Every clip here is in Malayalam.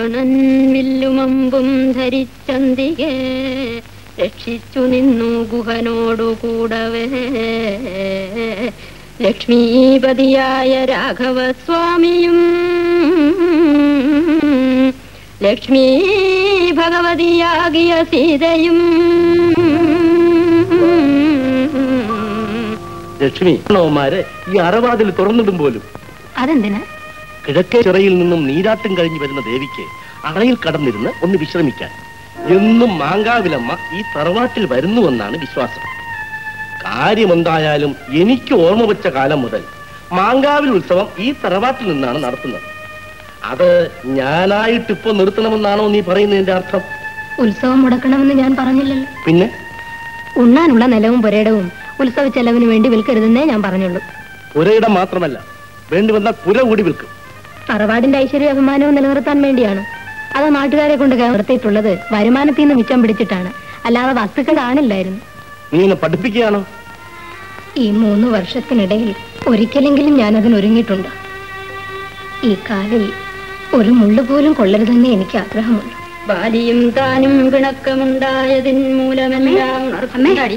രാവണൻ വില്ലുമമ്പും ധരിച്ചന്തികെ രക്ഷിച്ചു നിന്നു ഗുഹനോടു കൂടവേ ലക്ഷ്മീപതിയായ രാഘവസ്വാമിയും ലക്ഷ്മീ ഭഗവതിയാകിയ സീതയും ലക്ഷ്മി ണവന്മാരെ ഈ അറവാതിൽ തുറന്നിടും പോലും അതെന്തിനാ കിഴക്കേ ചിറയിൽ നിന്നും നീരാട്ടും കഴിഞ്ഞു വരുന്ന ദേവിക്ക് അറയിൽ കടന്നിരുന്ന് ഒന്ന് വിശ്രമിക്കാൻ എന്നും മാങ്കാവിലമ്മ ഈ തറവാട്ടിൽ വരുന്നുവെന്നാണ് വിശ്വാസം കാര്യമെന്തായാലും എനിക്ക് ഓർമ്മ വെച്ച കാലം മുതൽ മാങ്കാവിൽ ഉത്സവം ഈ തറവാട്ടിൽ നിന്നാണ് നടത്തുന്നത് അത് ഞാനായിട്ട് ഇപ്പൊ നിർത്തണമെന്നാണോ നീ പറയുന്നതിന്റെ അർത്ഥം ഉത്സവം മുടക്കണമെന്ന് ഞാൻ പറഞ്ഞില്ലല്ലോ പിന്നെ ഉണ്ണാനുള്ള നിലവും പുരയിടവും ഉത്സവ ചെലവിന് വേണ്ടി വിൽക്കരുതെന്നേ ഞാൻ പറഞ്ഞുള്ളൂ ഒരേയിടം മാത്രമല്ല വേണ്ടി വന്നാൽ പുര കൂടി വിൽക്കും തറവാടിന്റെ ഐശ്വര്യ അഭിമാനവും നിലനിർത്താൻ വേണ്ടിയാണ് അത് നാട്ടുകാരെ കൊണ്ട് നിർത്തിയിട്ടുള്ളത് വരുമാനത്തിൽ നിന്ന് മിച്ചം പിടിച്ചിട്ടാണ് അല്ലാതെ വസ്തുക്കൾ കാണില്ലായിരുന്നു നീ എന്നെ പഠിപ്പിക്കുകയാണോ ഈ മൂന്ന് വർഷത്തിനിടയിൽ ഒരിക്കലെങ്കിലും ഞാൻ അതിന് ഒരുങ്ങിയിട്ടുണ്ട് ഈ കാലിൽ ഒരു മുള്ളു പോലും കൊള്ളരുതെന്നേ എനിക്ക് ആഗ്രഹമുള്ളൂ ബാലിയും താനും പിണക്കമുണ്ടായതിൻ മൂലമെല്ലാം അമ്മേ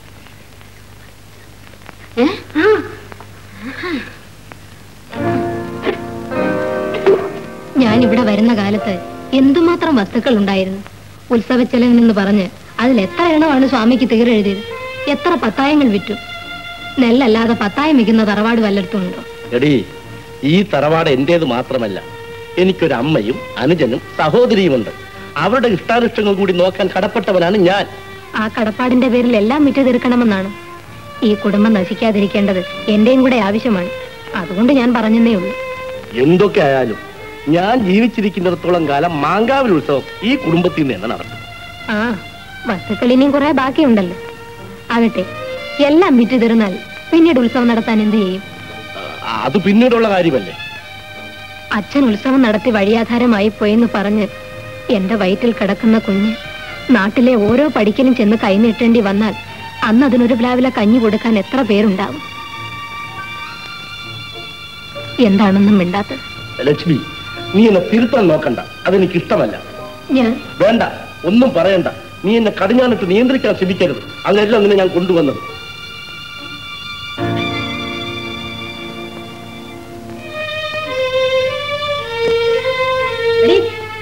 ഞാൻ ഇവിടെ വരുന്ന കാലത്ത് എന്തുമാത്രം വസ്തുക്കൾ ഉണ്ടായിരുന്നു ഉത്സവ ചെലവിനെന്ന് പറഞ്ഞ് അതിൽ എത്ര എണ്ണമാണ് സ്വാമിക്ക് തീരെഴുതിയത് എത്ര പത്തായങ്ങൾ വിറ്റു നെല്ലല്ലാതെ പത്തായം വിൽക്കുന്ന തറവാട് വല്ലയിടത്തും ഉണ്ടോ എടീ ഈ തറവാട് എന്റേത് മാത്രമല്ല എനിക്കൊരു അമ്മയും അനുജനും സഹോദരിയുമുണ്ട് അവരുടെ ഇഷ്ടാനിഷ്ടങ്ങൾ കൂടി നോക്കാൻ കടപ്പെട്ടവനാണ് ഞാൻ ആ കടപ്പാടിന്റെ പേരിൽ എല്ലാം വിറ്റു തീർക്കണമെന്നാണ് ഈ കുടുംബം നശിക്കാതിരിക്കേണ്ടത് എന്റെയും കൂടെ ആവശ്യമാണ് അതുകൊണ്ട് ഞാൻ പറഞ്ഞെന്നേ ഉള്ളൂ എന്തൊക്കെ ആയാലും ഞാൻ ജീവിച്ചിരിക്കുന്നിടത്തോളം കാലം മാങ്കാവിൽ ഉത്സവം ഈ കുടുംബത്തിൽ നിന്ന് തന്നെ നടത്തും ആ വസ്തുക്കൾ ഇനിയും കുറെ ബാക്കിയുണ്ടല്ലോ ആകട്ടെ എല്ലാം വിറ്റു തീർന്നാൽ പിന്നീട് ഉത്സവം നടത്താൻ എന്ത് ചെയ്യും ആ, അത് പിന്നീടുള്ള കാര്യമല്ലേ അച്ഛൻ ഉത്സവം നടത്തി വഴിയാധാരമായി പോയെന്ന് പറഞ്ഞ് എന്റെ വയറ്റിൽ കിടക്കുന്ന കുഞ്ഞ് നാട്ടിലെ ഓരോ പടിക്കലും ചെന്ന് കൈനീട്ടേണ്ടി വന്നാൽ അന്ന് അതിനൊരു പ്ലാവിലെ കഞ്ഞി കൊടുക്കാൻ എത്ര പേരുണ്ടാവും എന്താണെന്നും മിണ്ടാത്തത് ലക്ഷ്മി നീ എന്നെ തിരുത്താൻ നോക്കണ്ട അതെനിക്ക് ഇഷ്ടമല്ല ഞാൻ വേണ്ട ഒന്നും പറയണ്ട നീ എന്നെ കടിഞ്ഞാനിട്ട് നിയന്ത്രിക്കാൻ ശ്രമിക്കരുത് അങ്ങനെല്ലാം നിന്നെ ഞാൻ കൊണ്ടുവന്നത് എടീ,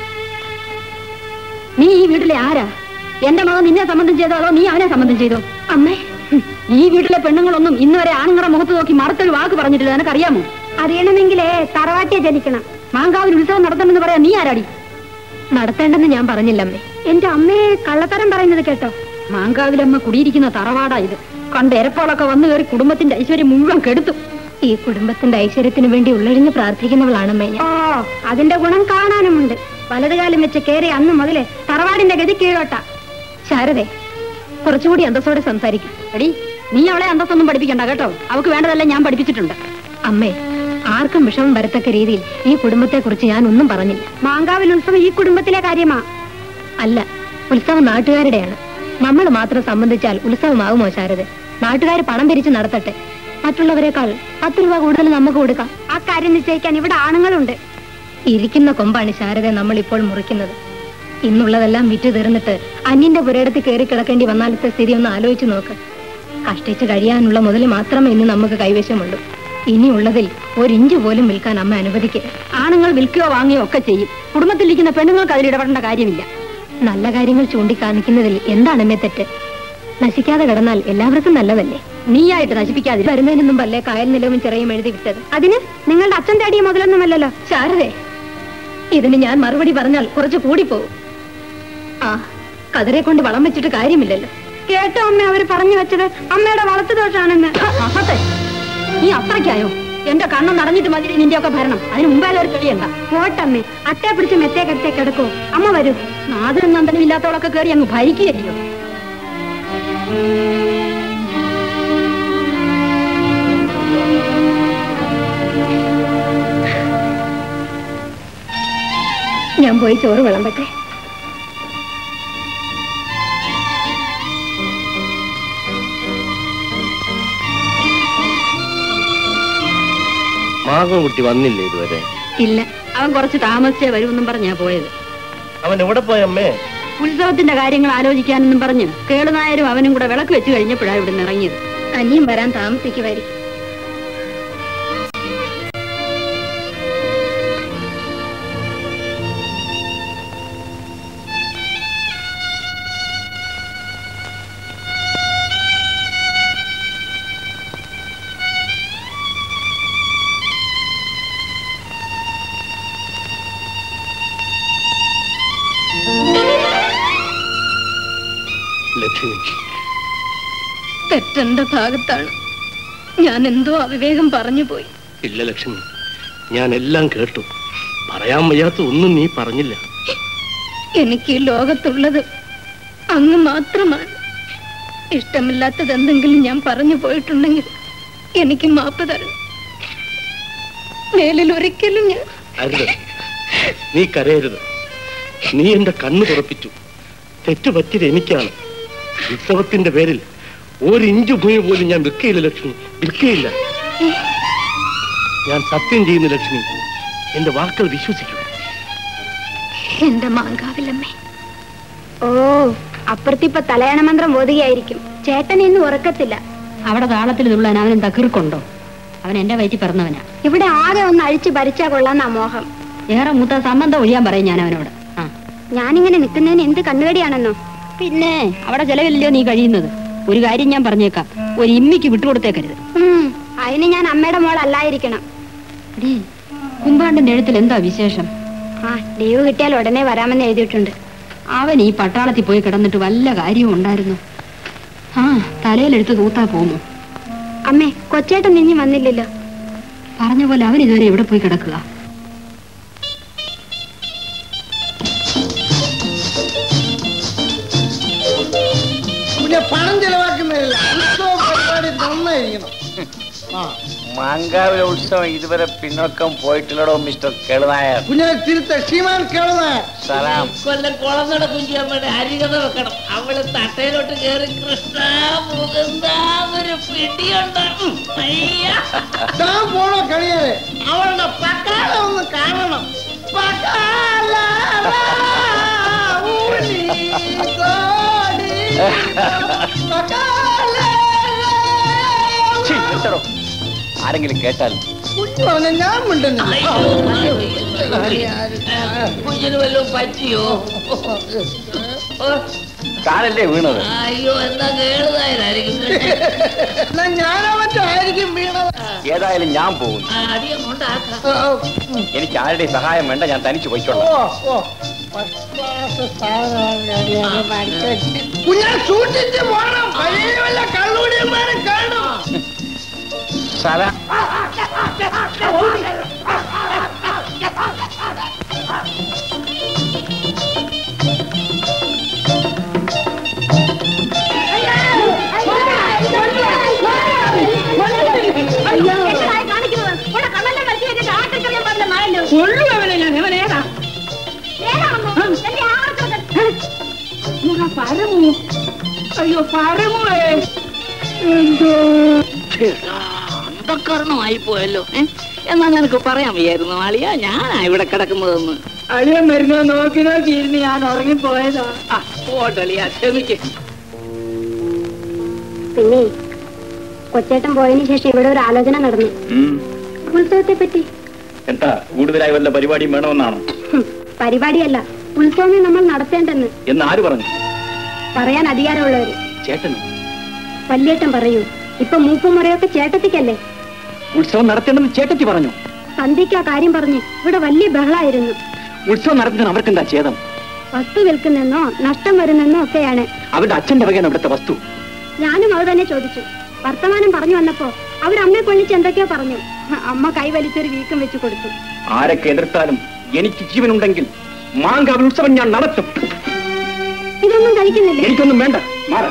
നീ ഈ വീട്ടിലെ ആരാ എന്റെ മകൻ നിന്നെ സംബന്ധം ചെയ്തോ അതോ നീ അവനെ സംബന്ധം ചെയ്തോ അമ്മേ ഹും, ഈ വീട്ടിലെ പെണ്ണുങ്ങളൊന്നും ഇന്നുവരെ ആണുങ്ങളുടെ മുഖത്ത് നോക്കി മറുത്തൊരു വാക്ക് പറഞ്ഞിട്ടില്ല നിനക്കറിയാമോ അറിയണമെങ്കിലേ തറവാട്ടിയെ ജനിക്കണം മാങ്കാവിൽ ഉത്സവം നടത്തണമെന്ന് പറയാൻ നീ ആരാടി നടത്തേണ്ടെന്ന് ഞാൻ പറഞ്ഞില്ല അമ്മേ എന്റെ അമ്മയെ കള്ളത്തരം പറയുന്നത് കേട്ടോ മാങ്കാവിലമ്മ കുടിയിരിക്കുന്ന തറവാടാ ഇത് കണ്ട് എരപ്പോളൊക്കെ വന്നു കയറി കുടുംബത്തിന്റെ ഐശ്വര്യം മുഴുവൻ കെടുത്തു ഈ കുടുംബത്തിന്റെ ഐശ്വര്യത്തിന് വേണ്ടി ഉള്ളഴിഞ്ഞ് പ്രാർത്ഥിക്കുന്നവളാണമ്മേ ഞാൻ ഓ അതിന്റെ ഗുണം കാണാനുമുണ്ട് വലതുകാലം വെച്ച് കേറി അന്ന് മുതലേ തറവാടിന്റെ ഗതി കീഴോട്ടാ ശാരദേ കുറച്ചുകൂടി അന്തസ്സോടെ സംസാരിക്കും എടി നീ അവളെ അന്തസ്സൊന്നും പഠിപ്പിക്കണ്ട കേട്ടോ അവക്ക് വേണ്ടതെല്ലാം ഞാൻ പഠിപ്പിച്ചിട്ടുണ്ട് അമ്മേ ആർക്കും വിഷമം വരത്തക്ക രീതിയിൽ ഈ കുടുംബത്തെ കുറിച്ച് ഞാൻ ഒന്നും പറഞ്ഞില്ല മാങ്കാവിൽ ഉത്സവം ഈ കുടുംബത്തിലെ കാര്യമാ അല്ല ഉത്സവം നാട്ടുകാരുടെയാണ് നമ്മൾ മാത്രം സംബന്ധിച്ചാൽ ഉത്സവമാകുമോ ശാരദ നാട്ടുകാർ പണം പിരിച്ച് നടത്തട്ടെ മറ്റുള്ളവരെക്കാൾ പത്ത് രൂപ കൂടുതൽ നമുക്ക് കൊടുക്കാം ആ കാര്യം നിശ്ചയിക്കാൻ ഇവിടെ ആണുങ്ങളുണ്ട് ഇരിക്കുന്ന കൊമ്പാണ് ശാരദ നമ്മൾ ഇപ്പോൾ മുറിക്കുന്നത് ഇന്നുള്ളതെല്ലാം വിറ്റു തീർന്നിട്ട് അന്യന്റെ പുരയിടത്തിൽ കയറി കിടക്കേണ്ടി വന്നാലത്തെ സ്ഥിതി ഒന്ന് ആലോചിച്ചു നോക്ക് കഷ്ടിച്ച് കഴിയാനുള്ള മുതൽ മാത്രമേ ഇന്ന് നമുക്ക് കൈവശമുള്ളൂ ഇനിയുള്ളതിൽ ഒരിഞ്ച് പോലും വിൽക്കാൻ അമ്മ അനുവദിക്കരുത് ആണുങ്ങൾ വിൽക്കുകയോ വാങ്ങുകയോ ഒക്കെ ചെയ്യും കുടുംബത്തിലിരിക്കുന്ന പെണ്ണുങ്ങൾക്ക് അതിൽ ഇടപെടേണ്ട കാര്യമില്ല നല്ല കാര്യങ്ങൾ ചൂണ്ടിക്കാണിക്കുന്നതിൽ എന്താണ് എന്നെ തെറ്റ് നശിക്കാതെ കിടന്നാൽ എല്ലാവർക്കും നല്ലതല്ലേ നീയായിട്ട് നശിപ്പിക്കാതില്ല വരുന്നതിന് മുമ്പല്ലേ കായൽ നിലവും ചിറയും എഴുതി വിട്ടത് അതിന് നിങ്ങളുടെ അച്ഛൻ തേടിയ മുതലൊന്നുമല്ലല്ലോ ശാരദേ ഇതിന് ഞാൻ മറുപടി പറഞ്ഞാൽ കുറച്ച് കൂടിപ്പോവും ആ കതിരെ കൊണ്ട് വളം വെച്ചിട്ട് കാര്യമില്ലല്ലോ കേട്ടോ അമ്മ അവര് പറഞ്ഞു വെച്ചത് അമ്മയുടെ വളർത്തു ദോഷാണെന്ന് അസത്തെ നീ അത്രയ്ക്കായോ എന്റെ കണ്ണ് നടഞ്ഞിട്ട് മതി നിന്റെ ഒക്കെ ഭരണം അതിന് മുമ്പേ ഒരു തെളിയണ്ട പോട്ടമ്മേ അട്ടയെ പിടിച്ച് മെത്തേ കെട്ടേ കിടക്കൂ അമ്മ വരൂ നാദനും നന്ദനും ഇല്ലാത്തവളൊക്കെ കയറി അങ്ങ് ഭരിക്കുകയല്ലോ ഞാൻ പോയി ചോറ് വിളമ്പട്ടെ മാധവൻകുട്ടി വന്നില്ലേ ഇതുവരെ ഇല്ല അവൻ കുറച്ച് താമസിച്ചേ വരുമെന്നും പറഞ്ഞാ പോയത് അവൻ എവിടെ പോയമ്മേ ഉത്സവത്തിന്റെ കാര്യങ്ങൾ ആലോചിക്കാനെന്നും പറഞ്ഞ് കേളുനായരും അവനും കൂടെ വിളക്ക് വെച്ച് കഴിഞ്ഞപ്പോഴാണ് ഇവിടെ ഇറങ്ങിയത് അനിയും വരാൻ താമസിക്കുമായിരിക്കും ലക്ഷ്മി തെറ്റെന്റെ ഭാഗത്താണ് ഞാൻ എന്തോ അവിവേകം പറഞ്ഞു പോയി ഇല്ല ലക്ഷ്മി ഞാൻ എല്ലാം കേട്ടു പറയാൻ വയ്യാത്ത ഒന്നും നീ പറഞ്ഞില്ല എനിക്ക് ഈ ലോകത്തുള്ളത് അങ്ങ് മാത്രമാണ് ഇഷ്ടമില്ലാത്തത് എന്തെങ്കിലും ഞാൻ പറഞ്ഞു പോയിട്ടുണ്ടെങ്കിൽ എനിക്ക് മാപ്പ് തരണം മേലിൽ ഒരിക്കലും ഞാൻ അരുത് നീ കരയരുത് നീ എന്റെ കണ്ണു തുറപ്പിച്ചു തെറ്റു പറ്റിയത് എനിക്കാണ് ഉത്സവത്തിന്റെ പേരിൽ ഒരു ഇഞ്ചു ഭൂമി പോലും ഞാൻ വിൽക്കയില്ല ലക്ഷ്മി വിൽക്കയില്ല ഞാൻ സത്യം ചെയ്യുന്നു ലക്ഷ്മി എന്റെ വാക്കുകൾ വിശ്വസിക്കൂ എന്റെ മാങ്കാവിലമ്മേ ഓ അപ്പുറത്തിപ്പൊ തലയണ മന്ത്രം ഓതുകയായിരിക്കും ചേട്ടൻ ഇന്ന് ഉറക്കത്തില്ല അവിടെ താളത്തിൽ തുള്ളാൻ അവനും തകർക്കുണ്ടോ അവൻ എന്റെ വയറ്റിൽ പിറന്നവനാ ഇവിടെ ആകെ ഒന്ന് അഴിച്ച് ഭരിച്ചാ കൊള്ളാന്നാ മോഹം ഏറെ മൂത്ത സംബന്ധം ഒഴിയാൻ പറയും ഞാൻ അവനോട് ആ ഞാനിങ്ങനെ നിൽക്കുന്നതിന് എന്ത് കണ്ണുകടിയാണെന്നോ പിന്നെ അവിടെ ചെലവില്ലല്ലോ നീ കഴിയുന്നത് ഒരു കാര്യം ഞാൻ പറഞ്ഞേക്കാം ഒരു ഇമ്മിക്ക് വിട്ടുകൊടുത്തേക്കരുത് ഉം, അതിന് ഞാൻ അമ്മയുടെ മോൾ അല്ലായിരിക്കണം എടീ, കുമ്പാണ്ടന്റെ എഴുത്തിൽ എന്താ വിശേഷം ആ ലീവ് കിട്ടിയാൽ ഉടനെ വരാമെന്ന് എഴുതിയിട്ടുണ്ട് അവൻ ഈ പട്ടാളത്തിൽ പോയി കിടന്നിട്ട് വല്ല കാര്യവും ഉണ്ടായിരുന്നു ആ തലയിലെടുത്ത് തൂത്താ പോമോ അമ്മേ കൊച്ചേട്ടൻ നിന്നി വന്നില്ലല്ലോ പറഞ്ഞ പോലെ അവൻ ഇതുവരെ എവിടെ പോയി കിടക്കുക പിന്നെ പണം ചെലവാക്കുന്നില്ല ഉത്സവ പരിപാടി നന്നായിരിക്കണം ആ മാങ്കാവിലെ ഉത്സവം ഇതുവരെ പിന്നോക്കം പോയിട്ടില്ലടോ മിസ്റ്റർ കേളുനായർ കുഞ്ഞിനെ തിരുത്ത ശ്രീമാൻ കേളുന്ന സലാം കൊല്ലം കുളന്നട കുഞ്ചിയമ്മയുടെ ഹരികഥ വെക്കണം അവള് തട്ടയിലോട്ട് കേറി കൃഷ്ണ മുകുന്ദ ഒരു പിടിയുണ്ട് ഉം, അയ്യ. താൻ പോണോ കളിയാതെ അവളുടെ പക്കാല ഒന്ന് കാണണം പക്കാല ഛീ, നിർത്തടോ ആരെങ്കിലും കേട്ടാൽ കുഞ്ഞു പറഞ്ഞ ഞാൻ മിണ്ടുന്നില്ല കുഞ്ഞിന് വല്ലതും പറ്റിയോ ഓ, കാലല്ലേ വീണത് അയ്യോ എന്നാ കേളുതായതായിരിക്കും എന്നാ ഞാനാ മറ്റോ ആയിരിക്കും വീണത് ഏതായാലും ഞാൻ പോകും ആ, അധികം കൊണ്ടാക്കാം ഓ, ഓ, എനിക്ക് ആരുടെയും സഹായം വേണ്ട ഞാൻ തനിച്ചു ഓ, പോയിക്കോളാം ഓ. First class സാധനമാണ് ഞാൻ പഠിച്ചു വെച്ചത്. കുഞ്ഞാ സൂക്ഷിച്ച് പോണം വഴിയിൽ വല്ല കള്ളുടിയന്മാരും കാണും സലാം കൊള്ളുവനെ ഞാൻ എവനേതാ പരമു അയ്യോ പരമുവേ എന്തോ അന്ധക്കരണമായി പോയല്ലോ ഏ? എന്നാ നിനക്ക് പറയാൻ വയ്യായിരുന്നു അളിയ ഞാനാ ഇവിടെ കിടക്കുന്നതെന്ന് അളിയൻ വരുന്നത് നോക്കി നോക്കി ഇരുന്ന് ഞാൻ ഉറങ്ങിപ്പോയതാ ആ പോട്ടളിയ ക്ഷമിക്ക് പിന്നെ കൊച്ചേട്ടൻ പോയതിനു ശേഷം ഇവിടെ ഒരു ആലോചന നടന്നു ഉത്സവത്തെ പറ്റി എന്താ കൂടുതലായി വല്ല പരിപാടിയും വേണമെന്നാണോ ഹും, പരിപാടിയല്ല ഉത്സവമേ നമ്മൾ നടത്തേണ്ടെന്ന് എന്ന് ആര് പറഞ്ഞു പറയാൻ അധികാരമുള്ളവര് ചേട്ടനോ വല്യേട്ടൻ പറയൂ ഇപ്പൊ മൂപ്പും മുറയൊക്കെ ചേട്ടത്തിക്കല്ലേ ഉത്സവം നടത്തേണ്ടെന്ന് ചേട്ടത്തി പറഞ്ഞു സന്ധ്യയ്ക്ക് ആ കാര്യം പറഞ്ഞ് ഇവിടെ വലിയ ബഹളായിരുന്നു ഉത്സവം നടത്തുന്നതിന് അവർക്കെന്താ ഛേദം വസ്തു വിൽക്കുന്നെന്നോ നഷ്ടം വരുന്നെന്നോ ഒക്കെയാണ് അവരുടെ അച്ഛന്റെ വകയാണ് അവിടുത്തെ വസ്തു ഞാനും അത് തന്നെ ചോദിച്ചു വർത്തമാനം പറഞ്ഞു വന്നപ്പോ അവരമ്മയെ കൊള്ളിച്ച് എന്തൊക്കെയോ പറഞ്ഞു അമ്മ കൈ വലിച്ചൊരു വീക്കം വെച്ച് കൊടുത്തു ആരൊക്കെ എതിർത്താലും എനിക്ക് ജീവനുണ്ടെങ്കിൽ മാങ്കാവിൽ ഉത്സവം ഞാൻ നടത്തും ഇതൊന്നും കഴിക്കുന്നില്ലേ എനിക്കൊന്നും വേണ്ട മാറാം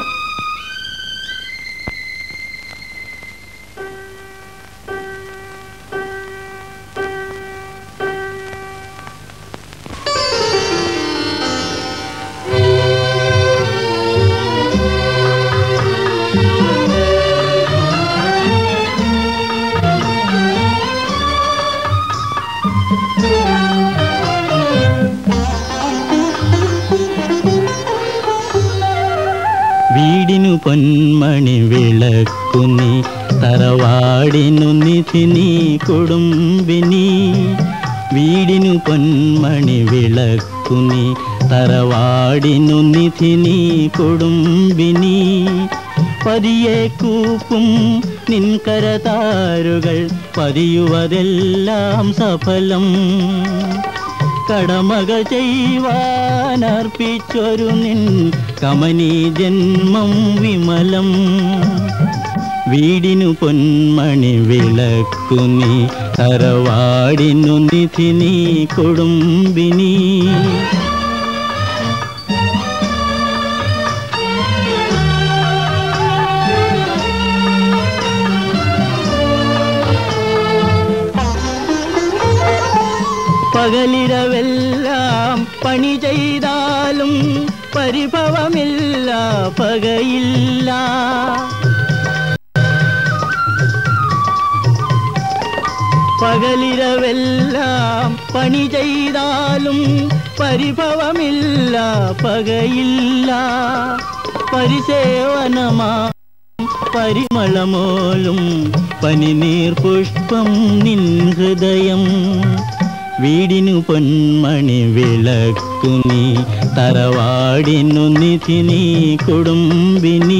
ആ വീടിനു പൊന്മണി വിളക്കു നീ തറവാടിനു നിധി നീ കുടുംബിനി വീടിനു പൊന്മണി വിളക്കു നീ തറവാടിനു നിധി നീ കുടുംബിനി പതിയെ കൂപ്പും നിൻ കരതാരുകൾ പതിയുവതെല്ലാം സഫലം കടമകൾ ചെയ്യുവാനർപ്പിച്ചൊരു നിൻ കമനീ ജന്മം വിമലം വീടിനു പൊന്മണി വിളക്കു നീ തറവാടിനു നിധി നീ കുടുംബിനി പകലിരവെല്ലാം പണി ചെയ്താലും പരിഭവമില്ല പകയില്ല പകലിരവെല്ലാം പണി ചെയ്താലും പരിഭവമില്ല പകയില്ല പരിസേവനമാ പരിമളമോലും പനിനീർ പുഷ്പം നിൻ ഹൃദയം വീടിനു പൊന്മണി വിളക്കു നീ തറവാടിനു നിധി നീ കുടുംബിനി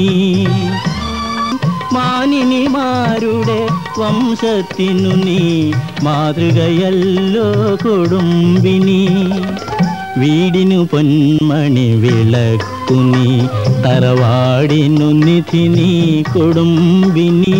മാനിനിമാരുടെ വംശത്തിനു നീ മാതൃകയല്ലോ കുടുംബിനി വീടിനു പൊന്മണി വിളക്കു നീ തറവാടിനു നിധി നീ കുടുംബിനി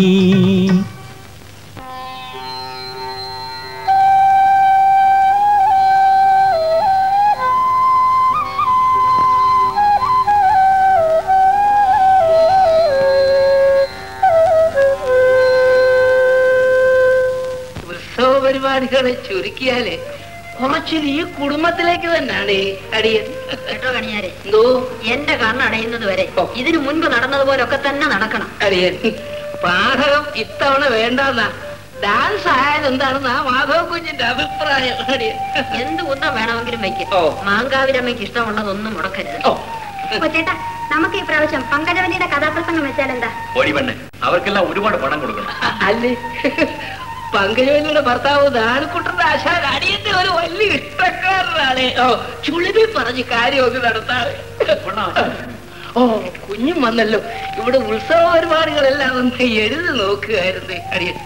ഉത്സവ പരിപാടികളെ ചുരുക്കിയാല് കുറച്ചിൽ ഈ കുടുംബത്തിലേക്ക് തന്നെയാണ് ഈ അടിയൻ കേട്ടോ കണിയാരെ എന്തോ എന്റെ കണ്ണടയുന്നത് വരെ ഇതിനു മുൻപ് നടന്നതുപോലൊക്കെ തന്നെ നടക്കണം അടിയൻ പാഠകം ഇത്തവണ വേണ്ടെന്നാ ഡാൻസ് ആയാലും എന്താണെന്ന് ആ മാധവ കുഞ്ഞിന്റെ അഭിപ്രായം അടിയൻ എന്ത് കുന്തം വേണമെങ്കിലും വെക്കും ഓ. മാങ്കാവിരമ്മയ്ക്ക് ഇഷ്ടമുള്ളതൊന്നും മുടക്കരുത് ഓ ചേട്ടാ നമുക്ക് ഈ പ്രാവശ്യം പങ്കജവലിയുടെ കഥാപ്രസംഗം വെച്ചാൽ എന്താ ഓടി പെണ്ണെ അവർക്കെല്ലാം ഒരുപാട് പണം കൊടുക്കണം അല്ലേ പങ്കജവലിയുടെ ഭർത്താവ് നാലുകുട്ടന്റെ ആശാൻ അടിയന്റെ ഒരു വലിയ ഇഷ്ടക്കാരനാണ് ഓ ചുളിവി പറഞ്ഞ് കാര്യമൊക്കെ നടത്താറ് ഓ കുഞ്ഞും വന്നല്ലോ ഇവിടെ ഉത്സവ പരിപാടികളെല്ലാം ഒന്ന് എഴുതി നോക്കുകയായിരുന്നു അടിയൻ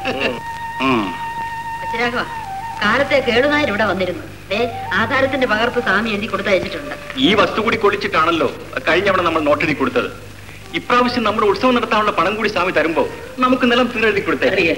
കൊച്ചിരാഘവ കാലത്തെ കേടുനായർ ഇവിടെ വന്നിരുന്നു ദേ ആധാരത്തിന്റെ പകർപ്പ് സ്വാമി എഴുതി കൊടുത്തയച്ചിട്ടുണ്ട് ഈ വസ്തു കൂടി കൊള്ളിച്ചിട്ടാണല്ലോ കഴിഞ്ഞവണ നമ്മൾ നോട്ടെഴുതി കൊടുത്തത് ഇപ്രാവശ്യം നമ്മുടെ ഉത്സവം നടത്താനുള്ള പണം കൂടി സ്വാമി തരുമ്പോ നമുക്ക് നിലം തീരെഴുതി കൊടുത്തേ അടിയൻ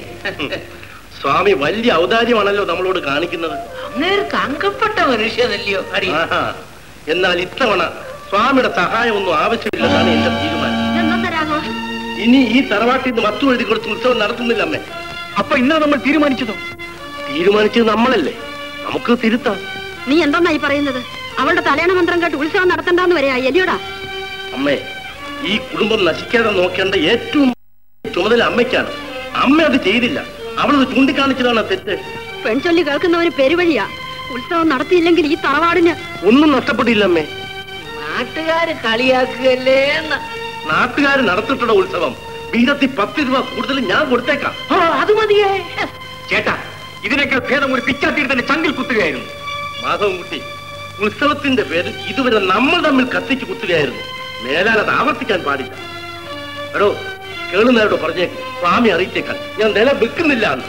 സ്വാമി വലിയ ഔദാര്യമാണല്ലോ നമ്മളോട് കാണിക്കുന്നത് അങ്ങേർക്ക് അങ്കപ്പെട്ട മനുഷ്യനല്ലയോ അടിയൻ ആഹാ. എന്നാൽ ഇത്തവണ സ്വാമിയുടെ സഹായമൊന്നും ആവശ്യമില്ലെന്നാണ് എന്റെ തീരുമാനം ഇതെന്താ രാഘവ ഇനി ഈ തറവാട്ടിൽ നിന്ന് മത്തു എഴുതി കൊടുത്ത് ഉത്സവം നടത്തുന്നില്ല അമ്മേ അപ്പൊ ഇന്നലെ നമ്മൾ തീരുമാനിച്ചതോ തീരുമാനിച്ചത് നമ്മളല്ലേ നമുക്ക് തിരുത്താം നീ എന്തായി പറയുന്നത് അവളുടെ തലേണ മന്ത്രം കേട്ട് ഉത്സവം നടത്തണ്ടെന്ന് വരെ അയ്യല്ലോടാ അമ്മേ ഈ കുടുംബം നശിക്കാതെ നോക്കേണ്ട ഏറ്റവും ചുമതല അമ്മയ്ക്കാണ് അമ്മ അത് ചെയ്തില്ല അവളത് ചൂണ്ടിക്കാണിച്ചതാണ് ആ തെറ്റ് പെൺചൊല്ലി കേൾക്കുന്നവന് പെരുവഴിയാ ഉത്സവം നടത്തിയില്ലെങ്കിൽ ഈ തറവാടിന് ഒന്നും നഷ്ടപ്പെട്ടില്ല അമ്മേ നാട്ടുകാര് കളിയാക്കുകയല്ലേ എന്ന് നാട്ടുകാർ നടത്തിയിട്ടുള്ള ഉത്സവം വീരത്തി പത്ത് രൂപ കൂടുതൽ ഞാൻ കൊടുത്തേക്കാം ഓ അത് മതിയേ ചേട്ടാ ഇതിനേക്കാൾ ഭേദം ഒരു പിച്ചാത്തിയിൽ തന്നെ ചങ്കിൽ കുത്തുകയായിരുന്നു മാധവൻകുട്ടി ഉത്സവത്തിന്റെ പേരിൽ ഇതുവരെ നമ്മൾ തമ്മിൽ കത്തിക്ക് കുത്തുകയായിരുന്നു മേലാൽ അത് ആവർത്തിക്കാൻ പാടില്ല എടോ കേളുന്നവരോട് പറഞ്ഞേക്ക് സ്വാമി അറിയിച്ചേക്കാൻ ഞാൻ നില വെക്കുന്നില്ല എന്ന്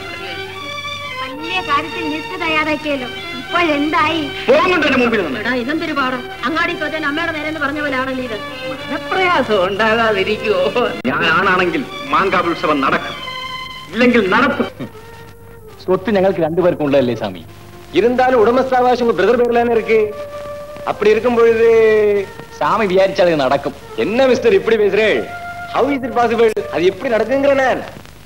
വലിയ കാര്യത്തിൽ ലിസ്റ്റ് തയ്യാറാക്കിയല്ലോ ഇപ്പോഴെന്തായി പോകുന്നുണ്ട് എന്റെ മുമ്പിൽ നിന്ന് എടാ ഇതെന്തൊരു പാട് അങ്ങാടി തോറ്റാൻ അമ്മയുടെ നേരെ എന്ന് പറഞ്ഞ പോലെയാണല്ലോ ഇത് മനപ്രയാസം ഉണ്ടാകാതിരിക്കുവോ ഞാനാണെങ്കിൽ മാങ്കാവ് ഉത്സവം നടക്കും ഇല്ലെങ്കിൽ നടത്തും சொத்து ഞങ്ങൾക്ക് രണ്ടുപേർക്കും உள்ளதല്ലേ சாமி இருந்தாலும் உடமஸ்தாவாசம் உங்க பிரதர் பேர்ல தானே இருக்கு அப்படி இருக்கும் பொழுது சாமி விசாரிச்சா அது நடக்கும் என்ன மிஸ்டர் இப்படி பேசுறேன் ஹவு இஸ் இட் பாசிபிள் அது எப்படி நடக்குங்கிற நான்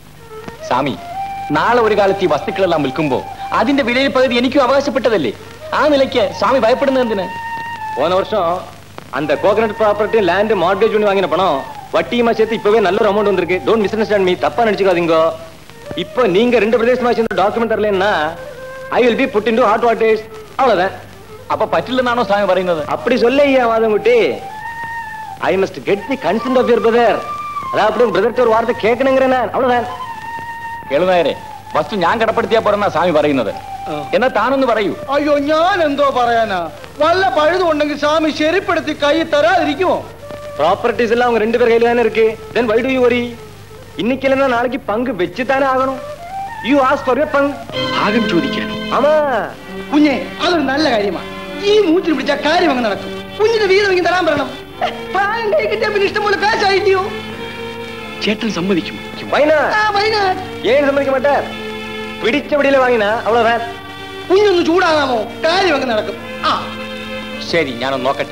சாமி നാളെ ഒരു കാലത്ത് ഈ വസ്തുക്കളെല്ലാം വിൽക്കുമ്പോ അതിന്റെ വിലയിൽ പകുതി എനിക്കും അവകാശപ്പെട്ടതല്ലേ ആ നിലയ്ക്ക് സ്വാമി ഭയപ്പെടുന്നത് എന്തിന് போன வருஷம் அந்த கோகனட் ப்ராப்பர்ட்டி லேண்ட் மார்கேஜ் பண்ணி வாங்கின பணம் வட்டியுமா சேர்த்து இப்பவே நல்ல ஒரு அமௌண்ட் வந்திருக்கு டோன்ட் மிஸ் அண்டர்ஸ்டாண்ட் மீ தப்பா நினைச்சுக்காதீங்க இப்போ நீங்க ரெண்டு பிரதேசமா சேர்ந்து டாக்குமெண்ட் தரலன்னா I will be put into hot waters அவ்வளவுதான் അപ്പൊ പറ്റില്ലെന്നാണോ സ്വാമി പറയുന്നത് அப்படி சொல்ல ஐயா மாதங்குட்டி I must get the consent of your brother அதான் அப்படி பிரதர்ட்ட ஒரு வார்த்தை கேட்கணுங்கிறேன் நான் அவ்வளவுதான் കേളുനായരെ വസ്തു ഞാൻ കടപ്പെടുത്തിയാ പോരെന്നാ സ്വാമി പറയുന്നത് എന്നാ താനൊന്ന് പറയൂ അയ്യോ ഞാൻ എന്തോ പറയാനാ വല്ല പഴുതുണ്ടെങ്കിൽ സ്വാമി ശരിപ്പെടുത്തി കൈ തരാതിരിക്കുമോ ப்ராப்பர்ட்டிஸ் எல்லாம் அவங்க ரெண்டு பேர் கையில தானே இருக்கு தென் வை டு யூ வரி இன்னைக்கு இல்லைன்னா நாளைக்கு பங்கு வச்சு தானே ஆகணும் யூ ஆஸ் ஃபார் பங்கு ഭാഗം ചോദിക്കാനോ ஆமா കുഞ്ഞെ അതൊരു നല്ല കാര്യമാ ഈ മൂച്ചിൽ പിടിച്ച കാര്യം അങ്ങ് നടക്കും കുഞ്ഞിന്റെ വീതം ഇങ്ങനെ തരാൻ പറയണം പ്രായം കൈ കിട്ടിയാ പിന്നെ ഇഷ്ടംപോലെ കാശായില്ലയോ ചേട്ടൻ സമ്മതിക്കുമോ வைனா ആ വയനാട് ஏன் சம்மதிக்க மாட்டார் பிடிச்ச படியில வாங்கினா அவ்வளவுதான் കുഞ്ഞൊന്ന് ചൂടാകാമോ കാര്യം അങ്ങ് നടക്കും ആ ശരി ഞാനൊന്ന് നോക്കട്ടെ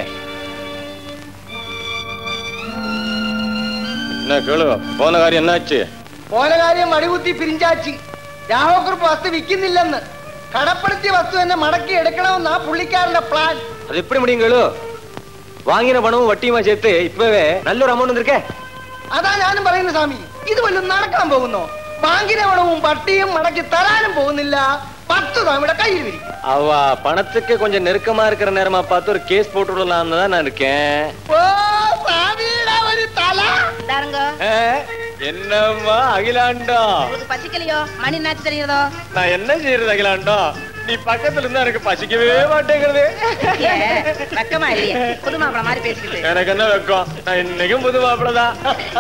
എന്നാ കേളുക പോന്ന കാര്യം എന്നാച്ച് പോന കാര്യം മടികുത്തി പിരിഞ്ചാച്ചി രാഹോക്കുറിപ്പ് വസ്തു വിൽക്കുന്നില്ലെന്ന് കടപ്പെടുത്തിയ വസ്തു തന്നെ മടക്കി എടുക്കണമെന്നാ പുള്ളിക്കാരന്റെ പ്ലാൻ அது எப்படி முடியும் கேளு வாங்கின பணமும் வட்டியுமா சேர்த்து இப்பவே நல்ல ஒரு அமௌண்ட் வந்திருக்கே അതാ ഞാനും പറയുന്നു സ്വാമി ഇത് വല്ലതും നടക്കാൻ പോകുന്നോ ബാങ്കിനെ പണവും പട്ടിയും മടക്കി തരാനും പോകുന്നില്ല പത്ത് സ്വാമിയുടെ കയ്യിൽ വിരിക്കും அவ பணத்துக்கு கொஞ்சம் நெருக்கமா இருக்கிற நேரமா பார்த்து ஒரு கேஸ் போட்டு விடலாம்னு தான் நான் இருக்கேன் ഓ സ്വാമിയുടെ ഒരു തല இந்தாருங்க ஆ, என்னம்மா அகிலாண்டா உங்களுக்கு பசிக்கலையோ மணி நாச்சு தெரியுறதோ நான் என்ன செய்யறது அகிலாண்டா நீ பக்கத்துல இருந்தா எனக்கு பசிக்கவே மாட்டேங்கிறது ஏன், வெக்கமா இல்லையே புது மாப்பிள மாதிரி பேசிக்கிட்டு எனக்கு என்ன வைக்கும் நான் இன்னைக்கும் புது மாப்பிளதான்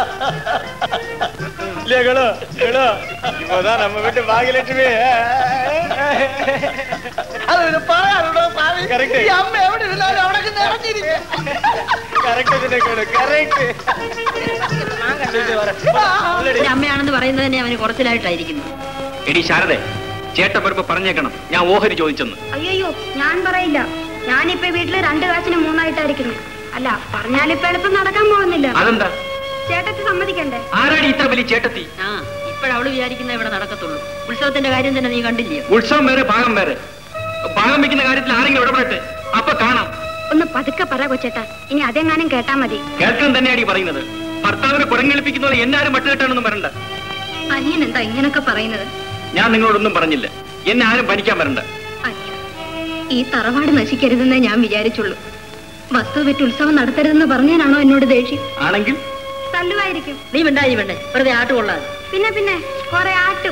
இல்லையா கேளு கேளு இப்பதான் நம்ம வீட்டு பாகியலட்சுமி അതൊരു പറയാറുണ്ടോ സ്വാമി Correct. ഈ അമ്മ എവിടെ ഇരുന്നാലും അവിടെ നിറഞ്ഞിരിക്കും കറക്റ്റ് കേളു കറക്റ്റ് ഒരു അമ്മയാണെന്ന് പറയുന്നത് തന്നെ അവന് കുറച്ചിലായിട്ടായിരിക്കുന്നു എടി ശാരദേ ചേട്ടൻ വരുമ്പോ പറഞ്ഞേക്കണം ഞാൻ ഓഹരി ചോദിച്ചെന്ന് അയ്യോ ഞാൻ പറയില്ല ഞാനിപ്പോ വീട്ടില് രണ്ട് കാശിന് മൂന്നായിട്ടായിരിക്കുന്നു അല്ല പറഞ്ഞാലിപ്പോ എളുപ്പം നടക്കാൻ പോകുന്നില്ല അതെന്താ ചേട്ടത്തി സമ്മതിക്കണ്ടേ ആരാടി ഇത്ര വലിയ ചേട്ടത്തി ആ ഇപ്പോഴവള് വിചാരിക്കുന്ന ഇവിടെ നടക്കത്തുള്ളൂ ഉത്സവത്തിന്റെ കാര്യം തന്നെ നീ കണ്ടില്ലയോ ഉത്സവം വേറെ ഭാഗം വേറെ ഭാഗം വെക്കുന്ന കാര്യത്തിൽ ആരെങ്കിലും ഇടപെടട്ടെ അപ്പൊ കാണാം ഒന്ന് പതുക്കെ പറ കൊച്ചേട്ടാ ഇനി അതെങ്ങാനും കേട്ടാ മതി കേൾക്കാൻ തന്നെയാണ് ഈ പറയുന്നത് ഭർത്താവിനെ കുരങ്ങെളിപ്പിക്കുന്ന പോലെ എന്നാരും മട്ടുകെട്ടാണെന്നും വരണ്ട അനിയൻ എന്താ ഇങ്ങനൊക്കെ പറയുന്നത് ഞാൻ നിങ്ങളോടൊന്നും പറഞ്ഞില്ല എന്നെ ആരും ഭരിക്കാൻ വരണ്ട അനിയ ഈ തറവാട് നശിക്കരുതെന്നേ ഞാൻ വിചാരിച്ചുള്ളൂ വസ്തു വിറ്റ് ഉത്സവം നടത്തരുതെന്ന് പറഞ്ഞാണോ എന്നോട് ദേഷ്യം ആണെങ്കിൽ തല്ലുമായിരിക്കും നീ വേണ്ടായി വേണ്ടേ വെറുതെ ആട്ടുകൊള്ളാതെ പിന്നെ പിന്നെ കൊറേ ആട്ടും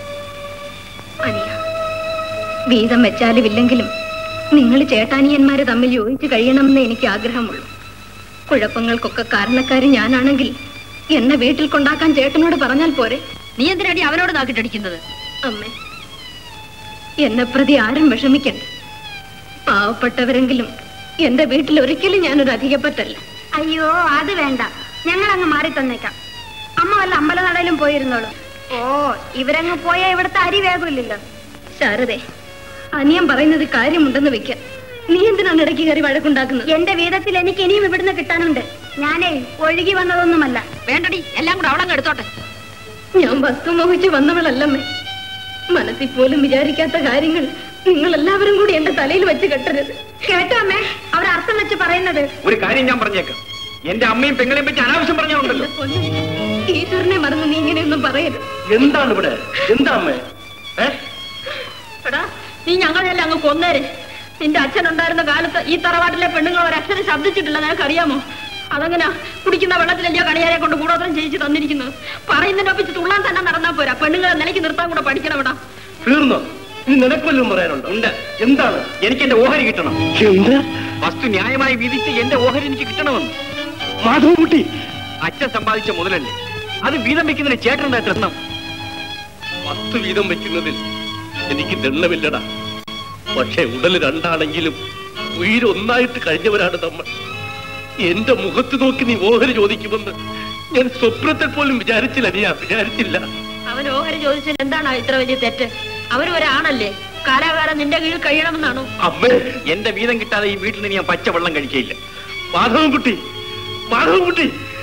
അനിയ വീതം വെച്ചാലും ഇല്ലെങ്കിലും നിങ്ങൾ ചേട്ടാനിയന്മാര് തമ്മിൽ യോജിച്ച് കഴിയണമെന്ന് എനിക്ക് ആഗ്രഹമുള്ളൂ കുഴപ്പങ്ങൾക്കൊക്കെ കാരണക്കാരി ഞാനാണെങ്കിൽ എന്നെ വീട്ടിൽ കൊണ്ടാക്കാൻ ചേട്ടനോട് പറഞ്ഞാൽ പോരെ നീ എന്തിനാടി അവനോട് നാക്കിട്ടടിക്കുന്നത് അമ്മേ എന്നെ പ്രതി ആരും വിഷമിക്കണ്ട പാവപ്പെട്ടവരെങ്കിലും എന്റെ വീട്ടിൽ ഒരിക്കലും ഞാനൊരു അധികപ്പറ്റല്ല അയ്യോ അത് വേണ്ട ഞങ്ങൾ അങ്ങ് മാറി തന്നേക്കാം അമ്മ വല്ല അമ്പലനടയിലും പോയിരുന്നോളൂ ഓ ഇവരങ്ങ് പോയാ ഇവിടുത്തെ അരി വേഗമില്ലല്ലോ ശാരദേ അനിയൻ പറയുന്നത് കാര്യമുണ്ടെന്ന് വെക്കാം നീ എന്തിനാണ് ഇടയ്ക്ക് കയറി വഴക്കുണ്ടാക്കുന്നത് എന്റെ വീതത്തിൽ എനിക്ക് ഇനിയും ഇവിടുന്ന് കിട്ടാനുണ്ട് ഞാനേ ഒഴുകി വന്നതൊന്നുമല്ല വേണ്ടടി എല്ലാം കൂടെ അവളങ്ങ് എടുത്തോട്ടെ ഞാൻ വസ്തു മോഹിച്ച് വന്നവളല്ലമ്മേ മനസ്സിൽ പോലും വിചാരിക്കാത്ത കാര്യങ്ങൾ നിങ്ങൾ എല്ലാവരും കൂടി എന്റെ തലയിൽ വെച്ച് കെട്ടരുത് കേട്ടോ അമ്മേ അവർ അർത്ഥം വെച്ച് പറയുന്നത് ഒരു കാര്യം ഞാൻ പറഞ്ഞേക്കാം എന്റെ അമ്മയും പെങ്ങളെയും പറ്റി അനാവശ്യം പറഞ്ഞുണ്ടല്ലോ എന്റെ പൊന്നു, ഈശ്വരനെ മറന്ന് നീ ഇങ്ങനെയൊന്നും പറയരുത് എന്താണ് ഇവിടെ എന്താ അമ്മേ ഏ എടാ നീ ഞങ്ങളെല്ലാം അങ്ങ് കൊന്നേര് നിന്റെ അച്ഛൻ ഉണ്ടായിരുന്ന കാലത്ത് ഈ തറവാട്ടിലെ പെണ്ണുങ്ങൾ ഒരക്ഷരം ശബ്ദിച്ചിട്ടില്ല നിനക്കറിയാമോ അതങ്ങനെ കുടിക്കുന്ന വെള്ളത്തിലല്ലേ കണിയാരെ കൊണ്ട് കൂടോത്രം ചെയ്യിച്ച് തന്നിരിക്കുന്നത് പറയുന്നതിനൊപ്പിച്ച് തുള്ളാൻ തന്നെ നടന്നാ പോരാ പെണ്ണുങ്ങളെ നിലയ്ക്ക് നിർത്താൻ കൂടെ പഠിക്കണം എടാ തീർന്നോ ഇനി നിനക്കൊല്ലും പറയാനുണ്ടോ ഉണ്ട് എന്താണ് എനിക്ക് എന്റെ ഓഹരി കിട്ടണം എന്ത് വസ്തു ന്യായമായി വീതിച്ച് എന്റെ ഓഹരി എനിക്ക് കിട്ടണമെന്ന് മാധവൻകുട്ടി അച്ഛൻ സമ്പാദിച്ച മുതലല്ലേ അത് വീതം വെക്കുന്നതിന് ചേട്ടനുണ്ടായ തൃണം പത്ത് വീതം വെക്കുന്നതിൽ എനിക്ക് ദണ്ണമില്ലടാ പക്ഷെ ഉടൽ രണ്ടാണെങ്കിലും ഉയിരൊന്നായിട്ട് കഴിഞ്ഞവരാണ് നമ്മൾ എന്റെ മുഖത്ത് നോക്കി നീ ഓഹരി ചോദിക്കുമെന്ന് ഞാൻ സ്വപ്നത്തിൽ പോലും വിചാരിച്ചില്ല നീ വിചാരിച്ചില്ല അവൻ ഓഹരി ചോദിച്ചതിൽ എന്താണ് ഇത്ര വലിയ തെറ്റ് അവന് ഒരാണല്ലേ കാലാകാലം നിന്റെ കീഴിൽ കഴിയണമെന്നാണോ അമ്മേ എന്റെ വീതം കിട്ടാതെ ഈ വീട്ടിൽ നിന്ന് ഞാൻ പച്ച വെള്ളം കഴിക്കയില്ല മാധവൻകുട്ടി മാധവൻകുട്ടി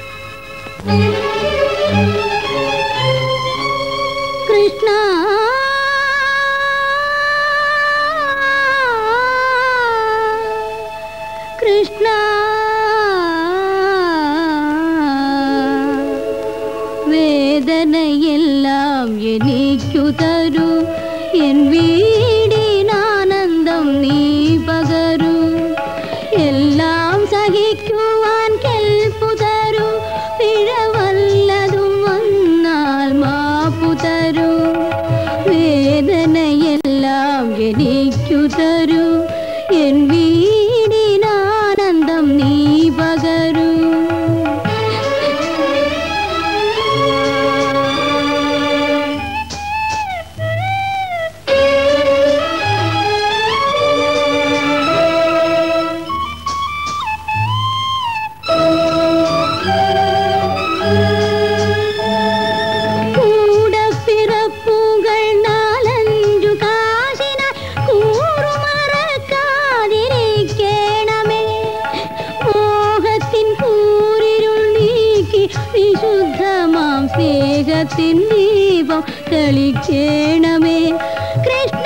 കൃഷ്ണ കൃഷ്ണ വേദനയെല്ലാം എനിക്കു തരൂ എൻ വീടിനാനന്ദം നീ പകരൂ എല്ലാം സഹിക്കുവാൻ കെൽപ്പു വിശുദ്ധമാം സ്നേഹത്തിൻ ദീപം തെളിക്കേണമേ കൃഷ്ണ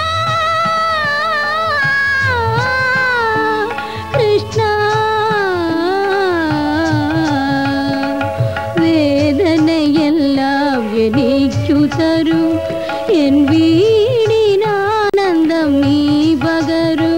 കൃഷ്ണ വേദനയെല്ലാം എനിക്കു തരൂ എൻ വീടിനാനന്ദം നീ പകരൂ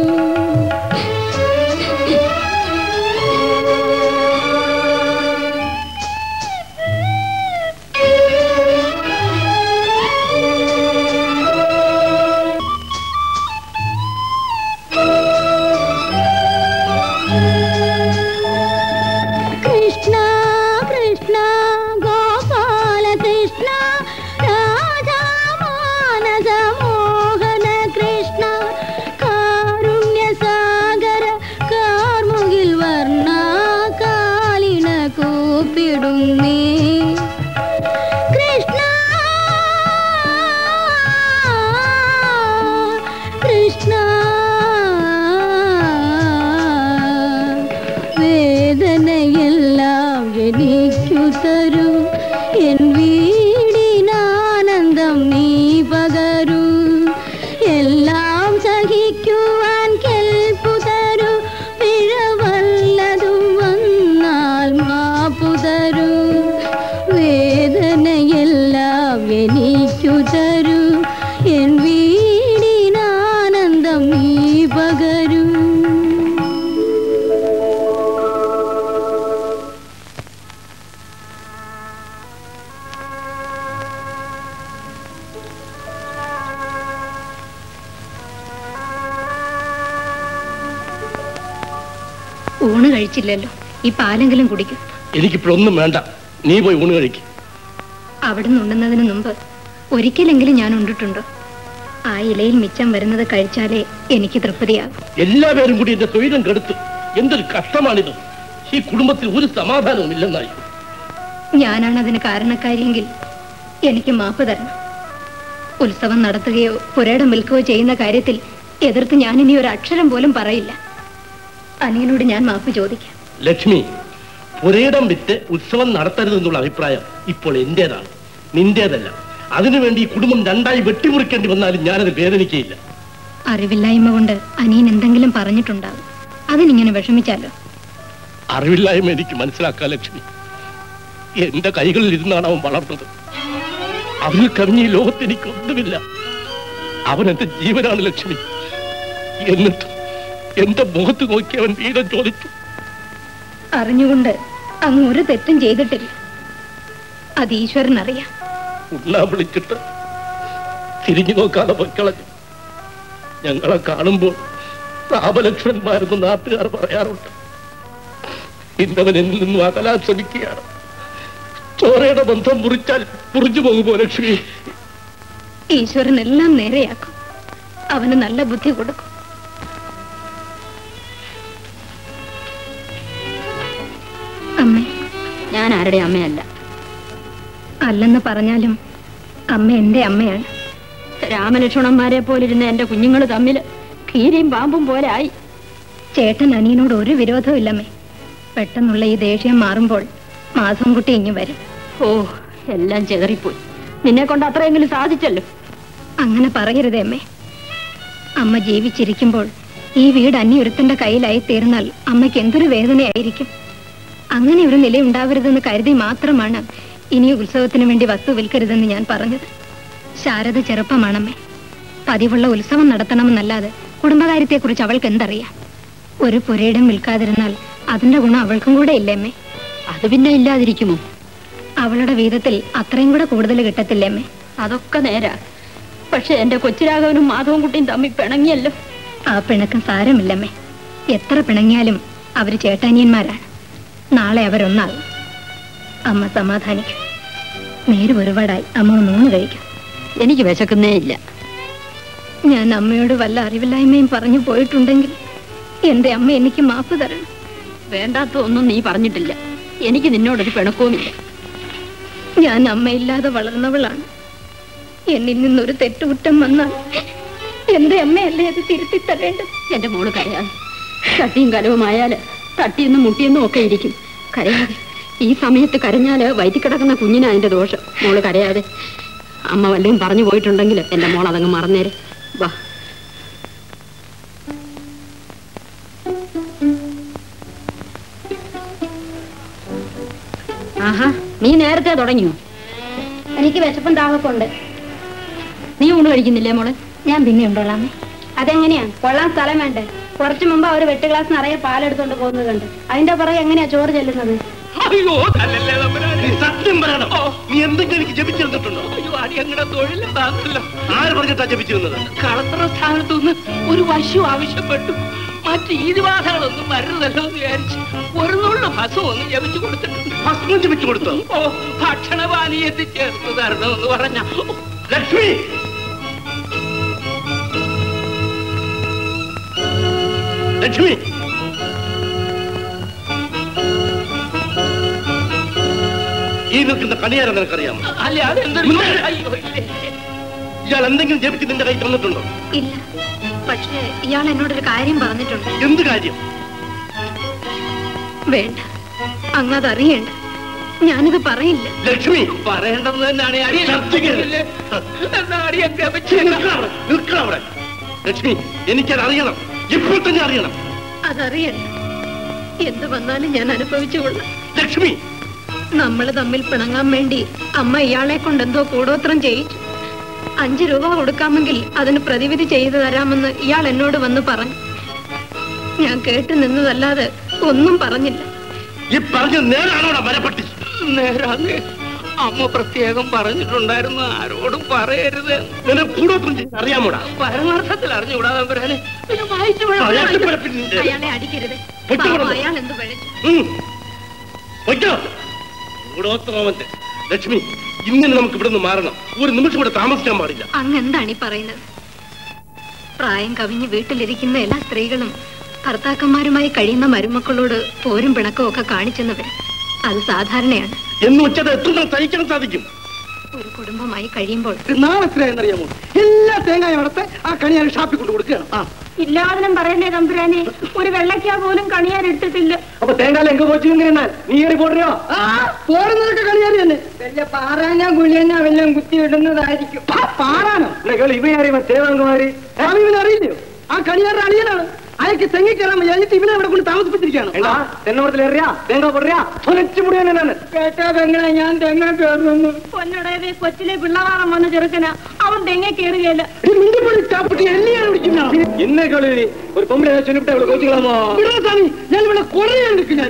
കൃഷ്ണ കൃഷ്ണ ഗോപാല കൃഷ്ണ രാധാ മാനസ മോഹന കൃഷ്ണ കാരുണ്യ സാഗര കാർമുകിൽ വർണ്ണ കാലിണ കൂപ്പിടുന്നേ കൃഷ്ണ കൃഷ്ണ വേദനയെല്ലാം എനിക്കു തരൂ എൻ വീടിനാനന്ദം നീ പകരൂ എല്ലാം സഹിക്കുവാൻ കെൽപ്പു തരൂ പിഴവല്ലതും വന്നാൽ മാപ്പു തരൂ വേദനയെല്ലാം എനിക്കു തരൂ എൻ വീടിനാനന്ദം നീ പകരൂ ഊണ് കഴിച്ചില്ലല്ലോ ഈ പാലെങ്കിലും കുടിക്കും എനിക്കിപ്പോഴൊന്നും വേണ്ട നീ പോയി ഊണ് കഴിക്കും അവിടുന്ന് ഉണ്ണുന്നതിന് മുമ്പ് ഒരിക്കലെങ്കിലും ഞാൻ ഉണ്ടിട്ടുണ്ടോ ആ ഇലയിൽ മിച്ചം വരുന്നത് കഴിച്ചാലേ എനിക്ക് തൃപ്തിയാകും എല്ലാവരും കൂടി എന്റെ സ്വൈരം കെടുത്തു എന്തൊരു കഷ്ടമാണിത് ഈ കുടുംബത്തിൽ ഒരു സമാധാനവും ഇല്ലെന്നായി ഞാനാണ് അതിന് കാരണക്കാരിയെങ്കിൽ എനിക്ക് മാപ്പ് തരണം ഉത്സവം നടത്തുകയോ പുരയുടെ വിൽക്കുകയോ ചെയ്യുന്ന കാര്യത്തിൽ എതിർത്ത് ഞാൻ ഇനി ഒരു അക്ഷരം പോലും പറയില്ല അനിയനോട് ഞാൻ മാപ്പ് ചോദിക്കാം ലക്ഷ്മി പുരയിടം വിറ്റ് ഉത്സവം നടത്തരുതെന്നുള്ള അഭിപ്രായം ഇപ്പോൾ എന്റേതാണ് നിന്റേതല്ല അതിനുവേണ്ടി ഈ കുടുംബം രണ്ടായി വെട്ടിമുറിക്കേണ്ടി വന്നാലും ഞാനത് വേദനിക്കയില്ല അറിവില്ലായ്മ കൊണ്ട് അനിയൻ എന്തെങ്കിലും പറഞ്ഞിട്ടുണ്ടാകും അതിനിങ്ങനെ വിഷമിച്ചാലോ അറിവില്ലായ്മ എനിക്ക് മനസ്സിലാക്കാം ലക്ഷ്മി എന്റെ കൈകളിൽ ഇരുന്നാണ് അവൻ വളർന്നത് അവനിൽ കവിഞ്ഞ ഈ ലോകത്ത് എനിക്കൊന്നുമില്ല അവൻ എന്റെ ജീവനാണ് ലക്ഷ്മി എന്നിട്ട് എന്റെ മുഖത്ത് നോക്കി അവൻ വീരം ചോദിച്ചു അറിഞ്ഞുകൊണ്ട് അങ്ങ് ഒരു തെറ്റും ചെയ്തിട്ടില്ല അത് ഈശ്വരൻ അറിയാം ഉണ്ണാൻ വിളിച്ചിട്ട് തിരിഞ്ഞു നോക്കാതെ പൊയ്ക്കളഞ്ഞു ഞങ്ങളെ കാണുമ്പോൾ താപലക്ഷ്മന്മാരെന്ന് നാട്ടുകാർ പറയാറുണ്ട് ഇന്നവൻ എന്നിൽ നിന്നും അകലാൻ ശ്രമിക്കുകയാണ് ചോരയുടെ ബന്ധം മുറിച്ചാൽ മുറിഞ്ഞു പോകുമോ ലക്ഷ്മി ഈശ്വരൻ എല്ലാം നേരെയാക്കും അവന് നല്ല ബുദ്ധി കൊടുക്കും അമ്മേ ഞാൻ ആരുടെ അമ്മയല്ല അല്ലെന്ന് പറഞ്ഞാലും അമ്മ എന്റെ അമ്മയാണ് രാമലക്ഷ്മണന്മാരെ പോലിരുന്ന എന്റെ കുഞ്ഞുങ്ങൾ തമ്മിൽ കീരിയും പാമ്പും പോലെ ആയി ചേട്ടൻ അനിയനോട് ഒരു വിരോധവും ഇല്ലമ്മേ പെട്ടെന്നുള്ള ഈ ദേഷ്യം മാറുമ്പോൾ മാസം കുട്ടി ഇഞ്ഞു വരും ഓ എല്ലാം ചെതറിപ്പോയി നിന്നെ കൊണ്ട് അത്രയെങ്കിലും സാധിച്ചല്ലോ അങ്ങനെ പറയരുതേ അമ്മേ അമ്മ ജീവിച്ചിരിക്കുമ്പോൾ ഈ വീട് അന്യൊരുത്തന്റെ കയ്യിലായി തീർന്നാൽ അമ്മയ്ക്ക് എന്തൊരു വേദനയായിരിക്കും അങ്ങനെ ഒരു നില ഉണ്ടാവരുതെന്ന് കരുതി മാത്രമാണ് ഇനി ഉത്സവത്തിന് വേണ്ടി വസ്തു വിൽക്കരുതെന്ന് ഞാൻ പറഞ്ഞത് ശാരദ ചെറുപ്പമാണമ്മേ പതിവുള്ള ഉത്സവം നടത്തണമെന്നല്ലാതെ കുടുംബകാര്യത്തെക്കുറിച്ച് അവൾക്ക് എന്തറിയാം ഒരു പുരയിടം വിൽക്കാതിരുന്നാൽ അതിന്റെ ഗുണം അവൾക്കും കൂടെ ഇല്ലേ അമ്മേ അത് പിന്നെ ഇല്ലാതിരിക്കുമോ അവളുടെ വീതത്തിൽ അത്രയും കൂടെ കൂടുതൽ കിട്ടത്തില്ലേ അമ്മേ അതൊക്കെ നേരാ പക്ഷെ എന്റെ കൊച്ചിരാഘവനും മാധവൻ കുട്ടിയും തമ്മിൽ പിണങ്ങിയല്ലോ ആ പിണക്കം സാരമില്ലമ്മേ എത്ര പിണങ്ങിയാലും അവര് ചേട്ടാനിയന്മാരാണ് നാളെ അവരൊന്നാകും അമ്മ സമാധാനിക്കും നേര് ഒരുപാടായി അമ്മ ഒന്ന് ഊണ് കഴിക്കും എനിക്ക് വിശക്കുന്നേ ഇല്ല ഞാൻ അമ്മയോട് വല്ല അറിവില്ലായ്മയും പറഞ്ഞു പോയിട്ടുണ്ടെങ്കിൽ എന്റെ അമ്മ എനിക്ക് മാപ്പ് തരണം വേണ്ടാത്ത ഒന്നും നീ പറഞ്ഞിട്ടില്ല എനിക്ക് നിന്നോടൊരു പിണക്കവുമില്ല ഞാൻ അമ്മയില്ലാതെ വളർന്നവളാണ് എന്നിൽ നിന്നൊരു തെറ്റുകുറ്റം വന്നാൽ എന്റെ അമ്മയല്ലേ അത് തിരുത്തി തരേണ്ടത് എന്റെ മോള് കരയാതെ തട്ടിയും കലവുമായാല് തട്ടിയെന്നും മുട്ടിയെന്നും ഒക്കെ ഇരിക്കും കരയാതെ ഈ സമയത്ത് കരഞ്ഞാല് വയറ്റി കിടക്കുന്ന കുഞ്ഞിന് അതിന്റെ ദോഷം മോള് കരയാതെ അമ്മ വല്ലതും പറഞ്ഞു പോയിട്ടുണ്ടെങ്കിൽ എന്റെ മോൾ അതങ്ങ് മറന്നേരെ വാ ആഹാ നീ നേരത്തെ തുടങ്ങിയോ എനിക്ക് വിശപ്പും ദാഹമൊക്കെ നീ ഊണ് കഴിക്കുന്നില്ലേ മോളെ ഞാൻ പിന്നെ ഉണ്ടോളാമേ അതെങ്ങനെയാ കൊള്ളാൻ സ്ഥലം വേണ്ടേ കുറച്ചു മുമ്പ് അവര് വെട്ട് ഗ്ലാസ് നിറയെ പാലെടുത്തോണ്ട് പോകുന്നത് കണ്ട് അതിന്റെ പുറകെ എങ്ങനെയാ ചോറ് ചെല്ലുന്നത് അയ്യോ തല്ലല്ലേ തമ്പുരാനെ. നീ സത്യം പറയണം നീ എന്തെങ്കിലും എനിക്ക് ജപിച്ചു തന്നിട്ടുണ്ടോ അയ്യോ അടി അങ്ങനെ തൊഴിലുണ്ടാകുന്നല്ലോ ആര് പറഞ്ഞിട്ടാ ജപിച്ചിരുന്നത് കളത്ര സ്ഥാനത്തു നിന്ന് ഒരു വശു ആവശ്യപ്പെട്ടു മറ്റ് ഈരുവാസങ്ങളൊന്നും വരരുതല്ലോ എന്ന് വിചാരിച്ച് ഒരു നുള്ള ഭസം ഒന്ന് ജപിച്ചു കൊടുത്തിട്ടുണ്ട് ഭസ്മം ജപിച്ചു കൊടുത്തോ ഓ ഭക്ഷണപാനീയത്തിൽ ചേർത്ത് തരണമെന്ന് പറഞ്ഞ ലക്ഷ്മി ലക്ഷ്മി ഈ നിൽക്കുന്ന കണിയാരം നിനക്കറിയാമോ അല്ല അതെന്തൊരു മുന്നേ- അയ്യോ ഇല്ലേ ഇയാൾ എന്തെങ്കിലും ജപിച്ച് നിന്റെ കൈ തന്നിട്ടുണ്ടോ ഇല്ല പക്ഷേ ഇയാൾ എന്നോടൊരു കാര്യം പറഞ്ഞിട്ടുണ്ട് എന്ത് കാര്യം വേണ്ട അങ്ങ് അതറിയണ്ട ഞാനിത് പറയില്ല ലക്ഷ്മി പറയേണ്ടത് തന്നെയാണ് ഈ അടി ശബ്ദിക്കരുത്. എന്നാ അടിയെ ജപിച്ച് നിൽക്കണം അവിടെ, നിൽക്കണം അവിടെ. ലക്ഷ്മി എനിക്കത് അറിയണം ഇപ്പോൾ തന്നെ അറിയണം അതറിയണ്ട എന്ത് വന്നാലും ഞാൻ അനുഭവിച്ചുകൊള്ളാം ലക്ഷ്മി നമ്മൾ തമ്മിൽ പിണങ്ങാൻ വേണ്ടി അമ്മ ഇയാളെ കൊണ്ട് എന്തോ കൂടോത്രം ചെയ്യിച്ചു അഞ്ചു രൂപ കൊടുക്കാമെങ്കിൽ അതിന് പ്രതിവിധി ചെയ്തു തരാമെന്ന് ഇയാൾ എന്നോട് വന്ന് പറഞ്ഞു ഞാൻ കേട്ടു നിന്നതല്ലാതെ ഒന്നും പറഞ്ഞില്ല ഈ പറഞ്ഞ നേരാണോടാ മരപ്പട്ടി നേരാന്ന് അമ്മ പ്രത്യേകം പറഞ്ഞിട്ടുണ്ടായിരുന്നു ആരോടും പറയരുത് നിനക്ക് കൂടോത്രം ചെയ്ത് അറിയാമോടാ പരമാർത്ഥത്തിൽ അറിഞ്ഞുകൂടാ തമ്പുരാനെ പിന്നെ വായിച്ചു അയാൾക്ക് പിഴപ്പിന്റെ അയാളെ അടിക്കരുത് പൊയ്ക്കോ പാവം, ഇവിടുന്ന്. അയാൾ എന്ത് പഴിച്ചു ഉം. പൊയ്ക്കോ കൂടോത്രമാവന്റെ ലക്ഷ്മി ഇങ്ങനെ നമുക്ക് ഇവിടുന്ന് മാറണം ഒരു നിമിഷം ഇവിടെ താമസിക്കാൻ പാടില്ല അങ്ങ് എന്താണ് ഈ പറയുന്നത് പ്രായം കവിഞ്ഞ് വീട്ടിലിരിക്കുന്ന എല്ലാ സ്ത്രീകളും ഭർത്താക്കന്മാരുമായി കഴിയുന്ന മരുമക്കളോട് പോരും പിണക്കവും ഒക്കെ കാണിച്ചെന്നവര് അത് സാധാരണയാണ് എന്ന് വെച്ചത് എത്ര സഹിക്കാൻ സാധിക്കും ഒരു കുടുംബമായി കഴിയുമ്പോൾ നാളെ എത്രയെന്നറിയാമോ എല്ലാ തേങ്ങായും അടത്ത് ആ കണിയാൻ ഷാപ്പിൽ കൊണ്ട് കൊടുക്കുകയാണ് ആ ഇല്ലാതിനും പറയല്ലേ തമ്പുരാനെ ഒരു വെള്ളക്കാ പോലും കണിയാൻ എടുത്തിട്ടില്ല അപ്പൊ തേങ്ങാല എങ്ക പോച്ചു നീ ഏറി പോടുകയോ ആ, പോരുന്നതൊക്കെ കളിയാറി തന്നെ വല്ല പാറാന കുഴിയന വല്ലതും കുത്തി ഇടുന്നതായിരിക്കും ആ, പാടാനോ കേളി ഇവ ആറി തേവാങ്കുമാരി സ്വാമി ഇവനെ അറിയില്ലയോ ആ കണിയാറുടെ അളിയനാണ് അയാൾക്ക് തെങ്ങി കയറാൻ വയ്യ എന്നിട്ട് ഇവനെ ഇവിടെ കൊണ്ട് താമസിപ്പിച്ചിരിക്കുകയാണ് എന്താ തെന്നോടത്തിൽ ഏറിയാ തേങ്ങ പൊടിയാ തൊലച്ചു മുടിയാനാണ് കേട്ടാ പെങ്ങളെ ഞാൻ തെങ്ങ കയറുന്നു പൊന്നടയവേ കൊച്ചിലെ പിള്ളവാറം വന്ന ചെറുക്കനാ അവൻ തെങ്ങ കയറുകയല്ല മിണ്ടിപ്പൊടി ചാപ്പിട്ട് എല്ലിയാണ് വിളിക്കുന്ന ഇന്നേ കളി ഒരു പൊമ്പളെ ചുരുപ്പിട്ട് അവള് കോച്ചുകളാമോ വിടണം സ്വാമി ഞാൻ ഇവിടെ കൊറയാണ് നിൽക്കുന്ന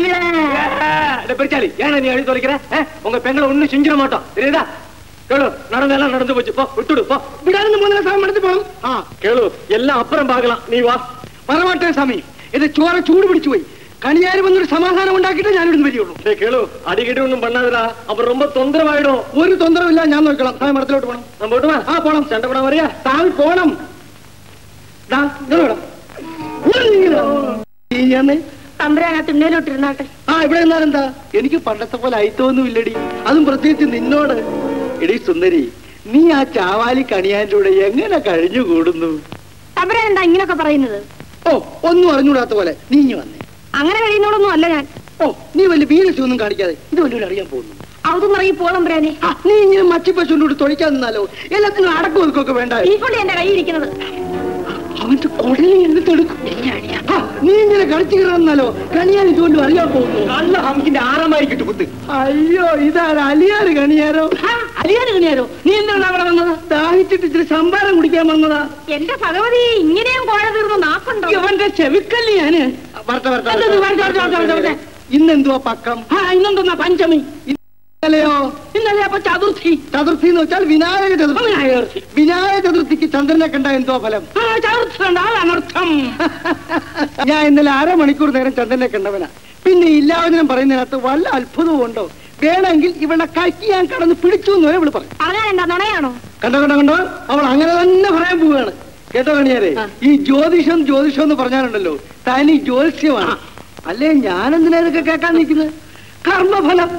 ഇപ്പം பெருச்சாலி ஏன்னா நீ அடி தொலைக்கிற ஆ? உங்க பெண்களை ஒண்ணும் செஞ்சிட மாட்டோம் தெரியுதா கேளு நடந்தெல்லாம் நடந்து போச்சு போ விட்டுடு போ വിടാനൊന്നും പോകുന്നില്ല സ്വാമി എടുത്ത് പോകണം ஆ கேளு எல்லாம் அப்புறம் பார்க்கலாம் நீ வா പറമാട്ടെ സ്വാമി ഇത് ചോര ചൂട് പിടിച്ചു പോയി കണിയാര് വന്നൊരു സമാധാനം ഉണ്ടാക്കിയിട്ട് ഞാൻ ഇവിടുന്ന് വരികയുള്ളൂ டேய் கேளு அடிக்கடி ஒண்ணும் பண்ணாதடா அப்புறம் ரொம்ப தொந்தரவாயிடும் ഒരു തൊന്തരവില്ല ഞാൻ നോക്കണം സ്വാമി മഠത്തിലോട്ട് പോകണം நான் போட்டுமா ആ പോണം சண்டை போட வரியா സ്വാമി പോണം ദാ, ഇങ്ങോട്ട് വാടാ. ഇങ്ങോട്ട് നീങ്ങിതാ. ഈ ഞാന് തമ്പുരാൻ ആ തിണ്ണയിലോട്ടിരുന്നാട്ടെ ആ ഇവിടെ നിന്നാൽ എന്താ എനിക്ക് പണ്ടത്തെ പോലെ അയിത്തൊന്നും ഇല്ലടി അതും പ്രത്യേകിച്ച് നിന്നോട് എടി സുന്ദരി നീ ആ ചാവാലി കണിയാൻ്റെ കൂടെ എങ്ങനെ കഴിഞ്ഞു കൂടുന്നു തമ്പുരാൻ എന്താ ഇങ്ങനൊക്കെ പറയുന്നത് ഓ ഒന്നും അറിഞ്ഞൂടാത്ത പോലെ നീ ഇനി വന്നേ അങ്ങനെ കഴിയുന്നോടൊന്നും അല്ല ഞാൻ ഓ നീ വലിയ വീരത്തി ഒന്നും കാണിക്കാതെ ഇത് വലിയ അറിയാൻ പോകുന്നു അതൊന്നും ഇറങ്ങി പോളമ്പുരാനെ ആ, നീ ഇങ്ങനെ മച്ചിപ്പശുണ്ടോട് തൊഴിക്കാൻ നിന്നാലോ എല്ലാത്തിനും അടക്കം ഒതുക്കൊക്കെ വേണ്ട ഈ കൊണ്ട് എന്റെ കൈ ഇരിക്കുന്നത് അവന്റെ കൊടലി എടുത്തെടുക്കും ആ, നീ ഇങ്ങനെ കളിച്ചു കിടന്നാലോ കണിയാൻ ഇതുകൊണ്ട് അറിയാൻ പോകുന്നു நல்ல ஹம்கிന്റെ ആറാമായി കിട്ടു കുത്ത് അയ്യോ ഇതാര് അലിയാറ് കണിയാരോ അലിയാന് കണിയാരോ നീ എന്താണ് അവിടെ വന്നത് ദാഹിച്ചിട്ട് ഇച്ചിരി സംഭാരം കുടിക്കാൻ വന്നതാ എന്റെ ഭഗവതി ഇങ്ങനെയും കോഴ തീർന്ന് നാക്കുണ്ടോ ഇവന്റെ ചെവിക്കല്ലി ഞാന് വരട്ടെ വരട്ടെ, അതെ, അതെ, വരട്ടെ, വരട്ടെ, വരട്ടെ, വരട്ടെ. ഇന്നെന്തുവാ പക്കം ആ ഇന്നെന്താ പഞ്ചമി ഇന്നലെയോ ഇന്നലെ അപ്പൊ ചതുർത്ഥി ചതുർത്ഥി എന്ന് വെച്ചാൽ വിനായക ചതുർത്ഥി വിനായകർത്തി വിനായക ചതുർത്ഥിക്ക് ചന്ദ്രനെ കണ്ട എന്തോ ഫലം ആ ചതുർത്ഥി ഉണ്ട് അത് അനർത്ഥം ഞാൻ ഇന്നലെ അരമണിക്കൂർ നേരം ചന്ദ്രനെ കണ്ടവനാ പിന്നെ ഇല്ലാവചനം പറയുന്നതിനകത്ത് വല്ല അത്ഭുതവും ഉണ്ടോ വേണമെങ്കിൽ ഇവിടെ കൈക്ക് ഞാൻ കടന്ന് പിടിച്ചു എന്ന് വരെ ഇവള് പറയും പറഞ്ഞാൽ എന്താ നുണയാണോ കണ്ടോ കണ്ടോ കണ്ടോ അവൾ അങ്ങനെ തന്നെ പറയാൻ പോവുകയാണ് കേട്ടോ കണിയാരെ ഈ ജ്യോതിഷം ജ്യോതിഷം എന്ന് പറഞ്ഞാലുണ്ടല്ലോ തനി ജ്യോത്സ്യമാണ് അല്ലേ ഞാൻ എന്തിനാ ഇതൊക്കെ കേൾക്കാൻ നിൽക്കുന്നത് കർമ്മഫലം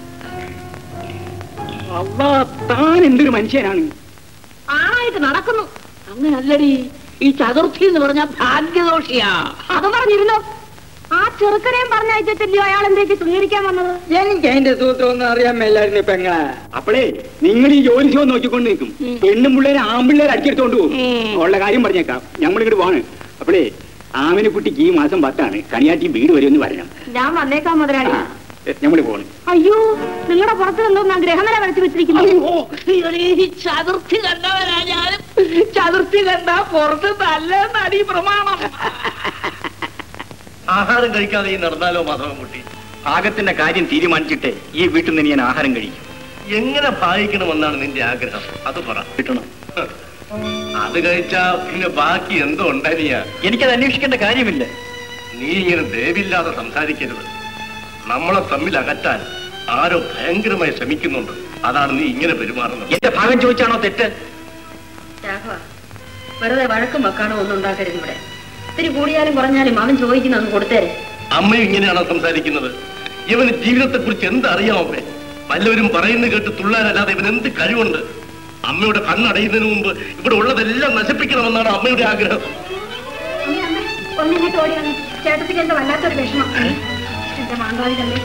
അള്ളാ താൻ എന്തൊരു മനുഷ്യനാണ് ആണായിട്ട് നടക്കുന്നു അങ്ങനല്ലടി ഈ ചതുർത്ഥി എന്ന് പറഞ്ഞ ഭാഗ്യദോഷിയാ അത് പറഞ്ഞിരുന്നോ ആ ചെറുക്കനെയും പറഞ്ഞയച്ചിട്ടില്ലയോ അയാൾ എന്തേക്ക് സ്വീകരിക്കാൻ വന്നത് എനിക്ക് അതിന്റെ സൂത്രം ഒന്നും അറിയാൻ മേലായിരുന്നു പെങ്ങളെ അപ്പളേ നിങ്ങൾ ഈ ജോലി ഷോ നോക്കിക്കൊണ്ട് നിൽക്കും പെണ്ണും പിള്ളേരെ ആമ്പിള്ളേരെ അടിച്ചെടുത്തോണ്ട് പോകും ഉള്ള കാര്യം പറഞ്ഞേക്കാം ഞങ്ങൾ ഇങ്ങോട്ട് പോണ് അപ്പളേ ആമിനെ കുട്ടിക്ക് ഈ മാസം പത്താണ് കണിയാറ്റി വീട് വരെ ഒന്ന് വരണം ഞാൻ വന്നേക്കാം മുതലാളി ഞങ്ങൾ പോണ് അയ്യോ നിങ്ങളുടെ പുറത്ത് നിന്നോ ഞാൻ ഗ്രഹനില വരച്ചു വെച്ചിരിക്കുന്നു ചതുർത്ഥി കണ്ടവരാ ഞാനും ചതുർത്ഥി കണ്ട പുറത്ത് നല്ല നടി പ്രമാണം ആഹാരം കഴിക്കാതെ ഈ നടന്നാലോ മാധവൻകുട്ടി ആകത്തിന്റെ കാര്യം തീരുമാനിച്ചിട്ടേ ഈ വീട്ടിൽ നിന്ന് ഞാൻ ആഹാരം കഴിക്കും എങ്ങനെ ഭാവിക്കണമെന്നാണ് നിന്റെ ആഗ്രഹം അത് പറ കിട്ടണം അത് കഴിച്ചാ പിന്നെ ബാക്കി എന്തോ ഉണ്ടാനിയാ എനിക്കത് അന്വേഷിക്കേണ്ട കാര്യമില്ല നീ ഇങ്ങനെ ദേവില്ലാതെ സംസാരിക്കരുത് നമ്മളെ തമ്മിൽ അകറ്റാൻ ആരോ ഭയങ്കരമായി ശ്രമിക്കുന്നുണ്ട് അതാണ് നീ ഇങ്ങനെ പെരുമാറുന്നത് എന്റെ ഭാഗം ചോദിച്ചാണോ തെറ്റ് രാഘവ വെറുതെ വഴക്കും വെക്കാനോ ഒന്നും ഉണ്ടാക്കരുത് ഇവിടെ ഇത്തിരി കൂടിയാലും കുറഞ്ഞാലും അവൻ ചോദിക്കുന്ന അങ്ങ് കൊടുത്തേരെ അമ്മ ഇങ്ങനെയാണോ സംസാരിക്കുന്നത് ഇവന് ജീവിതത്തെ കുറിച്ച് എന്തറിയാം അമ്മേ വല്ലവരും പറയുന്നത് കേട്ട് തുള്ളാനല്ലാതെ ഇവൻ എന്ത് കഴിവുണ്ട് അമ്മയുടെ കണ്ണടയുന്നതിന് മുമ്പ് ഇവിടെ ഉള്ളതെല്ലാം നശിപ്പിക്കണമെന്നാണ് അമ്മയുടെ ആഗ്രഹം അമ്മേ, അമ്മേ, ഒന്നിങ്ങോട്ട് ഓടി വന്നു ചേട്ടത്തിക്ക് എന്തോ വല്ലാത്തൊരു വിഷമം എന്റെ മാങ്കാവിലമ്മേ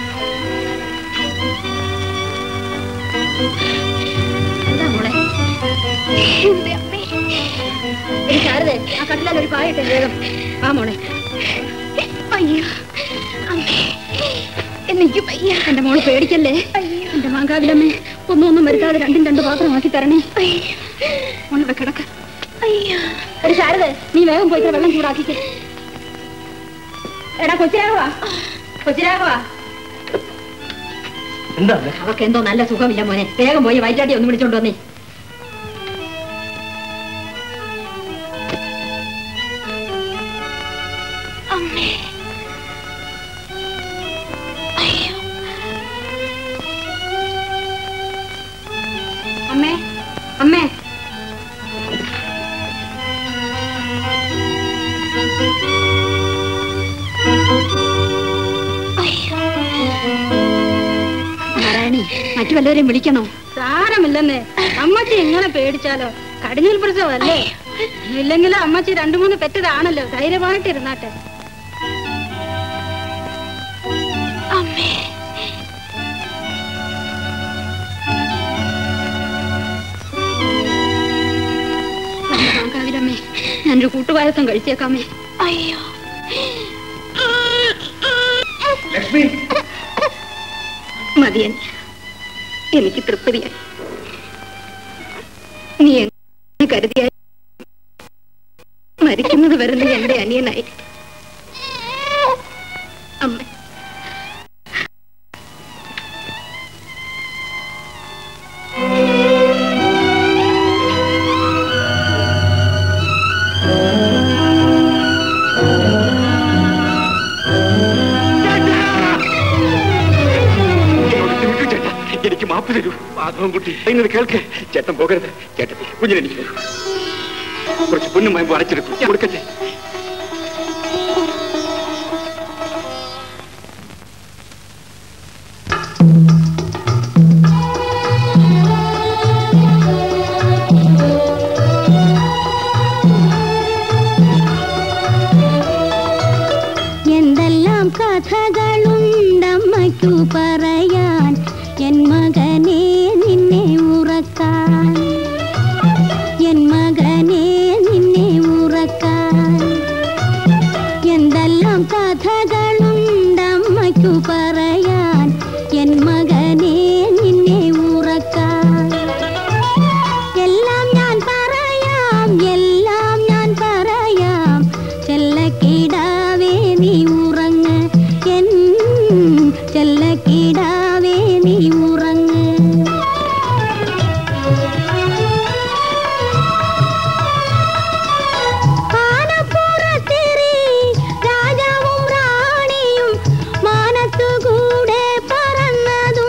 എന്താ മോളെ ഒരു ശാരദേ ആ കട്ടിലാൽ ഒരു പായിട്ട് വേഗം ആ മോളെ അയ്യോ അമ്മേ എനിക്ക് വയ്യ എന്റെ മോള് പേടിക്കല്ലേ എന്റെ മാങ്കാവിലമ്മേ ഒന്നും ഒന്നും വരുത്താതെ രണ്ടും രണ്ട് പാത്രമാക്കി തരണേ മോളിവിടെ കിടക്ക അയ്യോ ഒരു ശാരദ നീ വേഗം പോയിട്ട് വെള്ളം ചൂടാക്കിക്ക് എടാ കൊച്ചിരാഘവാ കൊച്ചിരാഘവാ എന്താ അവർക്ക് എന്തോ നല്ല സുഖമില്ല മോനെ വേഗം പോയി വയറ്റാട്ടി ഒന്ന് വിളിച്ചോണ്ട് വന്നേ അമ്മേ അയ്യോ അമ്മേ അമ്മേ നാരായണി മറ്റു വല്ലവരെയും വിളിക്കണോ സാരമില്ലെന്നേ അമ്മച്ചി എങ്ങനെ പേടിച്ചാലോ കടിഞ്ഞൂൽ പിടിച്ചതല്ലേ ഇല്ലെങ്കിലും അമ്മച്ചി രണ്ടു മൂന്ന് പെറ്റതാണല്ലോ ധൈര്യമായിട്ട് ഇരുന്നാട്ടെ അമ്മേ കാവിലമ്മേ ഞാനൊരു കൂട്ടുപായസം കഴിച്ചേക്കാമേ അയ്യോ ലക്ഷ്മി മതിയൻ എനിക്ക് തൃപ്തിയായി നീ എന്നെ കരുതിയായി മരിക്കുന്നത് വരെ നീ എന്റെ അനിയനായി അമ്മ എന്നോട് ക്ഷമിക്കൂ ചേട്ടാ എനിക്ക് മാപ്പ് തരൂ മാധവൻകുട്ടി ഇന്നത് കേൾക്ക് ചേട്ടൻ പോകരുത് ചേട്ടൻ കുഞ്ഞിനെനിക്ക് തരൂ കുറച്ച് പൊന്നും മയമ്പ് അടച്ചെടുക്കും ഞാൻ കൊടുക്കട്ടെ എന്തെല്ലാം കഥകളുണ്ടമ്മയ്ക്കു പറയാൻ എൻ മകനെ നിന്നെ ഉറക്കാൻ എൻ മകനെ നിന്നെ ഉറക്കാൻ എന്തെല്ലാം കഥകളുണ്ടമ്മയ്ക്കു പറയാൻ എൻ മകനെ നിന്നെ ഉറക്കാൻ എല്ലാം ഞാൻ പറയാം എല്ലാം ഞാൻ പറയാം ചെല്ലക്കിടാവേ നീ ഉറങ്ങ് എൻ ചെല്ലക്കിടാവേ നീ ഉറങ്ങ് ആനപ്പുറത്തേറി രാജാവും റാണിയും മാനത്തുകൂടെ പറന്നതും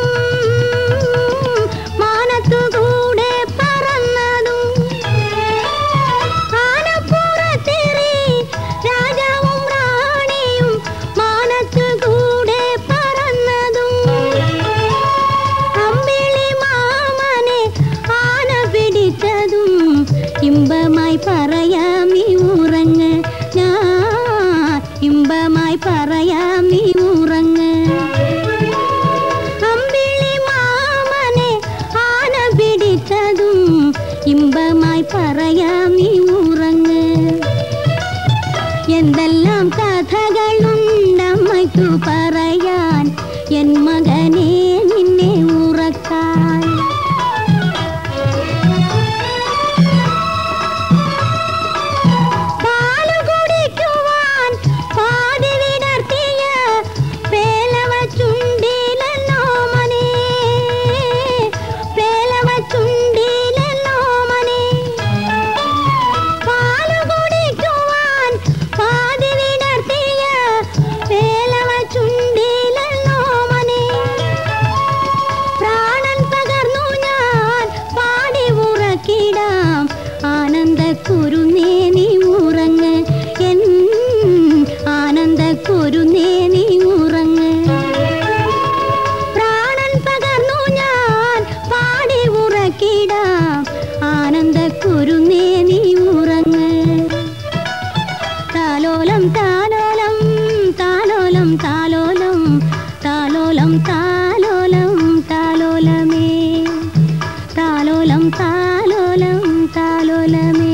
ഇമ്പമായി പറയാം നീ ഉറങ്ങ് എന്തെല്ലാം കഥകളുണ്ടമ്മയ്ക്കു പറയാൻ എൻ മകനെ നിന്നെ ഉറക്കാൻ പാലു കുടിക്കുവാൻ പാതി വിടർത്തിയ പേലവ ചുണ്ടിലല്ലോ മനെ പേലവ ചുണ്ടിലല്ലോ മനെ പാലു കുടിക്കുവാൻ പാതി വിടർത്തിയ പേലവ ചുണ്ടിലല്ലോ മനെ പ്രാണൻ പകർന്നു ഞാൻ പാടി ഉറക്കിടാം ആനന്ദ കുരുന്നേ നീ ഉറങ്ങ് എൻ ആനന്ദ കുരുന്നേ നീ ഉറങ്ങ് പ്രാണൻ പകർന്നു ഞാൻ പാടി ഉറക്കിടാം ആനന്ദ കുരുന്നേ നീ ഉറങ്ങ് താലോലം താലോലം താലോലം താലോലം താലോലം താലോലം താലോലമേ താലോലം താലോലം താലോലമേ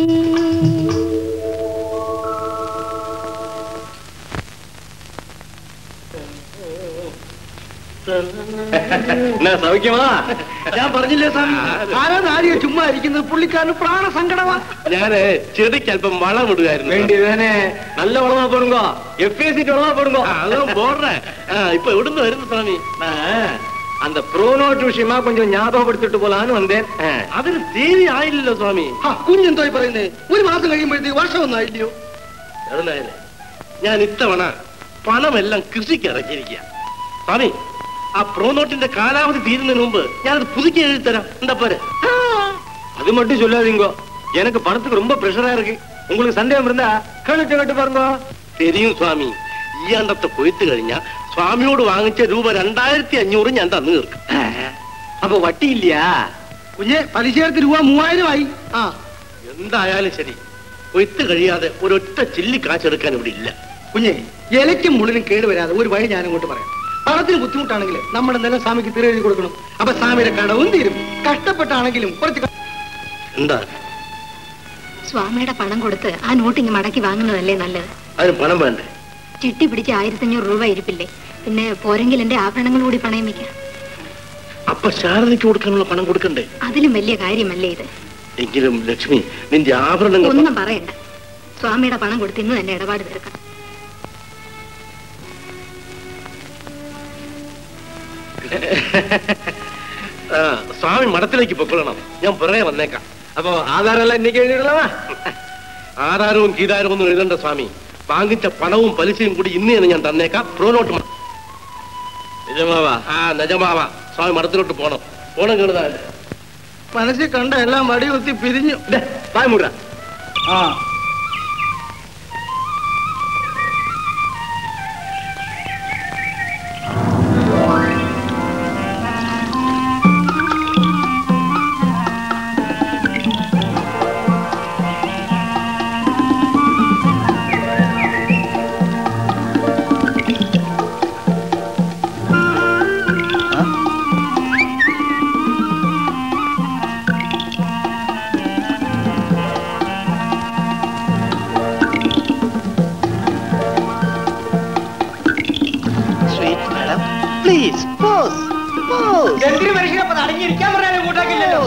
എന്നാ സൗഖ്യമാ ഞാൻ പറഞ്ഞില്ലേ സ്വാമി ആരാ നാരിക ചുമ്മാ ഇരിക്കുന്നത് പുള്ളിക്കാരന് പ്രാണസങ്കടമാ ഞാന് ചെടിക്ക് അല്പം വളം ഇടുകയായിരുന്നു വേണ്ടി தானே நல்ல வளமா போடுங்க எஃப்ஏசி வளமா போடுங்க ആ, അതും போடுறேன் ആ, ഇപ്പൊ എവിടുന്ന് വരുന്നു സ്വാമി நான் அந்த ப்ரோனோட் விஷயமா கொஞ்சம் ஞாபகப்படுத்திட்டு போலான்னு வந்தேன் ஆ. അതിന് തീരെ ആയില്ലല്ലോ സ്വാമി ആ, കുഞ്ഞെന്തോയി പറയുന്നേ ഒരു മാസം കഴിയുമ്പോഴത്തേക്ക് വർഷമൊന്നും ആയില്ലയോ അതുണ്ടായാലേ ഞാൻ ഇത്തവണ പണമെല്ലാം കൃഷിക്ക് ഇറക്കിയിരിക്കുക സ്വാമി ആ പ്രോനോട്ടിന്റെ കാലാവധി തീരുന്നതിന് മുമ്പ് ഞാനത് പുതുക്കി എഴുതി തരാം എന്താ പോരെ அது மட்டும் சொல்லாதீங்க எனக்கு பணத்துக்கு ரொம்ப ப்ரெஷரா இருக்கு உங்களுக்கு சந்தேகம் இருந்தா கேளுட்டு கேட்டு பாருங்க തെരിയും സ്വാമി ഈ അണ്ടത്തെ കൊയ്ത്ത് കഴിഞ്ഞ സ്വാമിയോട് വാങ്ങിച്ച രൂപ രണ്ടായിരത്തി അഞ്ഞൂറ് ഞാൻ തന്നു തീർക്കും அப்ப வட்டி இல்லையா കുഞ്ഞെ പലിശയെടുത്ത് രൂപ മൂവായിരം ആയി ആ എന്തായാലും ശരി കൊയ്ത്ത് കഴിയാതെ ഒരൊറ്റ ചില്ലി കാശെടുക്കാൻ ഇവിടെ ഇല്ല കുഞ്ഞെ ഇലയ്ക്കും മുള്ളിനും കേടുവരാതെ ഒരു വഴി ഞാൻ അങ്ങോട്ട് പറയാം പണത്തിന് ബുദ്ധിമുട്ടാണെങ്കിൽ നമ്മുടെ നിലം സ്വാമിക്ക് തീരെ എഴുതി കൊടുക്കണം അപ്പൊ സ്വാമിയുടെ കടവും തീരും കഷ്ടപ്പെട്ടാണെങ്കിലും കുറച്ച് ക- എന്താ സ്വാമിയുടെ പണം കൊടുത്ത് ആ നോട്ടിങ് മടക്കി വാങ്ങുന്നതല്ലേ നല്ലത് അതിന് പണം വേണ്ടേ ചിട്ടി പിടിച്ച് ആയിരത്തഞ്ഞൂറ് രൂപ ഇരിപ്പില്ലേ പിന്നെ പോരെങ്കിൽ എന്റെ ആഭരണങ്ങൾ കൂടി പണയം വെക്കാം അപ്പൊ ശാരദയ്ക്ക് കൊടുക്കാനുള്ള പണം കൊടുക്കണ്ടേ അതിലും വലിയ കാര്യമല്ലേ ഇത് എങ്കിലും ലക്ഷ്മി നിന്റെ ആഭരണങ്ങൾ ഒന്നും പറയണ്ട സ്വാമിയുടെ പണം കൊടുത്ത് ഇന്ന് തന്നെ ഇടപാട് തീർക്കണം ആ, സ്വാമി മഠത്തിലേക്ക് പൊക്കൊള്ളണം ഞാൻ പുറകെ വന്നേക്കാം அப்போ ஆதாரம் எல்லாம் இன்னைக்கு எழுதிடலாமா ആധാരവും ഗീതാരവും ഒന്നും എഴുതണ്ട സ്വാമി വാങ്ങിച്ച പണവും പലിശയും കൂടി ഇന്ന് തന്നെ ഞാൻ തന്നേക്കാം പ്രോനോട്ട് മ- நிஜமாவா ആ നജമാവ സ്വാമി മഠത്തിലോട്ട് പോണം പോണം കേളുതാൻ മനസ്സിൽ കണ്ട എല്ലാം വടികുത്തി പിരിഞ്ഞു பாய் முடுறா ആ പ്ലീസ് പോസ് എന്തിനു മനുഷ്യനെ അപ്പൊ അടങ്ങിയിരിക്കാൻ പറഞ്ഞാലും കൂട്ടാക്കില്ലല്ലോ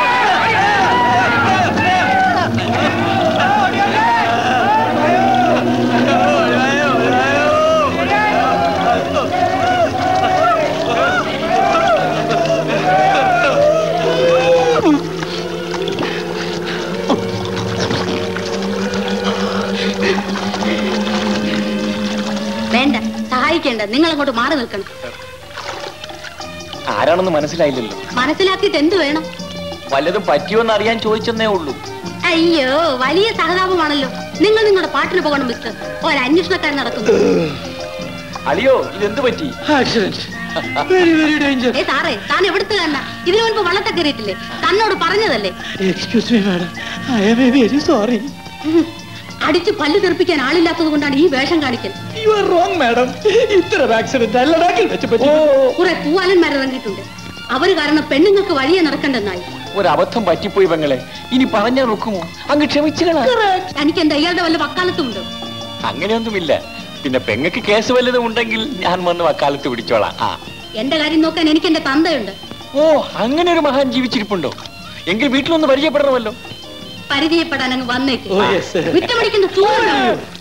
വേണ്ട സഹായിക്കേണ്ട നിങ്ങൾ അങ്ങോട്ട് മാറി നിൽക്കണം ആരാണെന്ന് മനസ്സിലായില്ലല്ലോ മനസ്സിലാക്കിയിട്ട് എന്ത് വേണം വല്ലതും പറ്റിയോന്ന് അറിയാൻ ചോദിച്ചെന്നേ ഉള്ളൂ അയ്യോ വലിയ സഹതാപമാണല്ലോ നിങ്ങൾ നിങ്ങളുടെ പാട്ടിന് പോകണം മിസ്റ്റർ ഒരു അന്വേഷണക്കാരൻ നടക്കുന്നു അളിയോ ഇതെന്ത് പറ്റി ആക്സിഡന്റ് വെരി വെരി ഡേഞ്ചർ ഏ സാറേ താൻ എവിടുത്തെ കണ്ട ഇതിനു മുൻപ് വള്ളത്തെ കയറിയിട്ടില്ലേ തന്നോട് പറഞ്ഞതല്ലേ excuse me madam I am very sorry ഉം. അടിച്ച് പല്ല് തെറിപ്പിക്കാൻ ആളില്ലാത്തത് കൊണ്ടാണ് ഈ വേഷം കാണിക്കൽ യു ആർ റോങ് മാഡം ഇത്തരം ആക്സിഡന്റ് അല്ലടാക്കിൽ വെച്ച് പറ്റി കുറെ പൂവാലന്മാർ ഇറങ്ങിയിട്ടുണ്ട് അവര് കാരണം പെണ്ണുങ്ങൾക്ക് വഴിയെ നടക്കണ്ടെന്നായി ഒരു അബദ്ധം പറ്റിപ്പോയി പെങ്ങളെ ഇനി പറഞ്ഞാൽ നോക്കുമോ അങ്ങ് ക്ഷമിച്ചുകളാ എനിക്ക് എന്താ ഇയാളുടെ വല്ല വക്കാലത്തുണ്ടോ അങ്ങനെയൊന്നുമില്ല പിന്നെ പെങ്ങക്ക് കേസ് വല്ലതും ഉണ്ടെങ്കിൽ ഞാൻ വന്ന് വക്കാലത്ത് പിടിച്ചോളാം ആ എന്റെ കാര്യം നോക്കാൻ എനിക്ക് എന്റെ തന്തയുണ്ട് ഓ അങ്ങനെ ഒരു മഹാൻ ജീവിച്ചിരിപ്പുണ്ടോ എങ്കിൽ വീട്ടിലൊന്ന് പരിചയപ്പെടണമല്ലോ പരിചയപ്പെടാൻ അങ്ങ് വന്നേക്ക് ഓ, yes. വിട്ടുപിടിക്കുന്ന ചൂടാണ്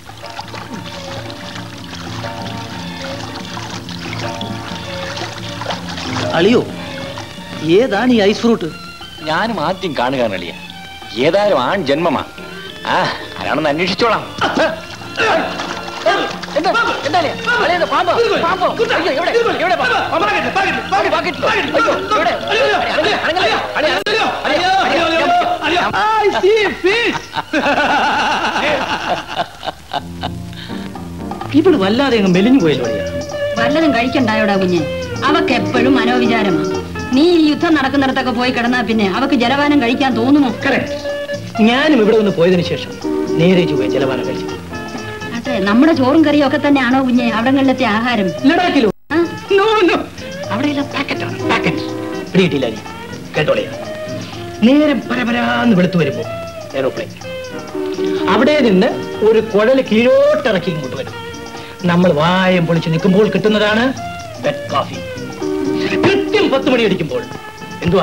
അളിയോ ഏതാണ് ഈ ഐസ് ഫ്രൂട്ട് ഞാനും ആദ്യം കാണുക അളിയ ഏതായാലും ആൺ ജന്മമാ ആ ആരാണെന്ന് അന്വേഷിച്ചോളാം എന്താ എന്താ അളിയാ? അളിയാ, ഇത് പാമ്പോ? പാമ്പോ? അയ്യോ, എവിടെ? എവിടെ പാമ്പ്? പാമ്പ് പാക്കറ്റിലോ? അയ്യോ, എവിടെ? അനങ്ങല്ലേ, അനങ്ങല്ലേ? അളിയാ, അളിയാ, അളിയാ, ഇവിടെ വല്ലാതെ അങ്ങ് മെലിഞ്ഞു പോയല്ലോ അളിയാ വല്ലതും കഴിക്കണ്ടായോടാ കുഞ്ഞെ അവക്ക് എപ്പോഴും മനോവിചാരമാ നീ ഈ യുദ്ധം നടക്കുന്നിടത്തൊക്കെ പോയി കിടന്നാ പിന്നെ അവക്ക് ജലപാനം കഴിക്കാൻ തോന്നുമോ കറക്റ്റ് ഞാനും ഇവിടെ നിന്ന് പോയതിനു ശേഷം നേരെ ചുവ ജലപാനം കഴിച്ചു അതെ നമ്മുടെ ചോറും കറിയും ഒക്കെ തന്നെയാണോ കുഞ്ഞെ അവിടങ്ങളിലത്തെ ആഹാരം ലഡാക്കിലോ ആ? നോ നോ അവിടെയെല്ലാം പാക്കറ്റാണ് പാക്കറ്റ് പിടിയിട്ടില്ല നീ കേട്ടോളിയാ നേരെ പരപരാന്ന് വെളുത്തു വരുമ്പോ എയറോപ്ലെയിൻ അവിടെ നിന്ന് ഒരു കുഴൽ കീഴോട്ടിറക്കി ഇങ്ങോട്ട് വരും നമ്മൾ വായം പൊളിച്ച് നിൽക്കുമ്പോൾ കിട്ടുന്നതാണ് ബെഡ് കോഫി കൃത്യം പത്ത് മണി അടിക്കുമ്പോൾ എന്തുവാ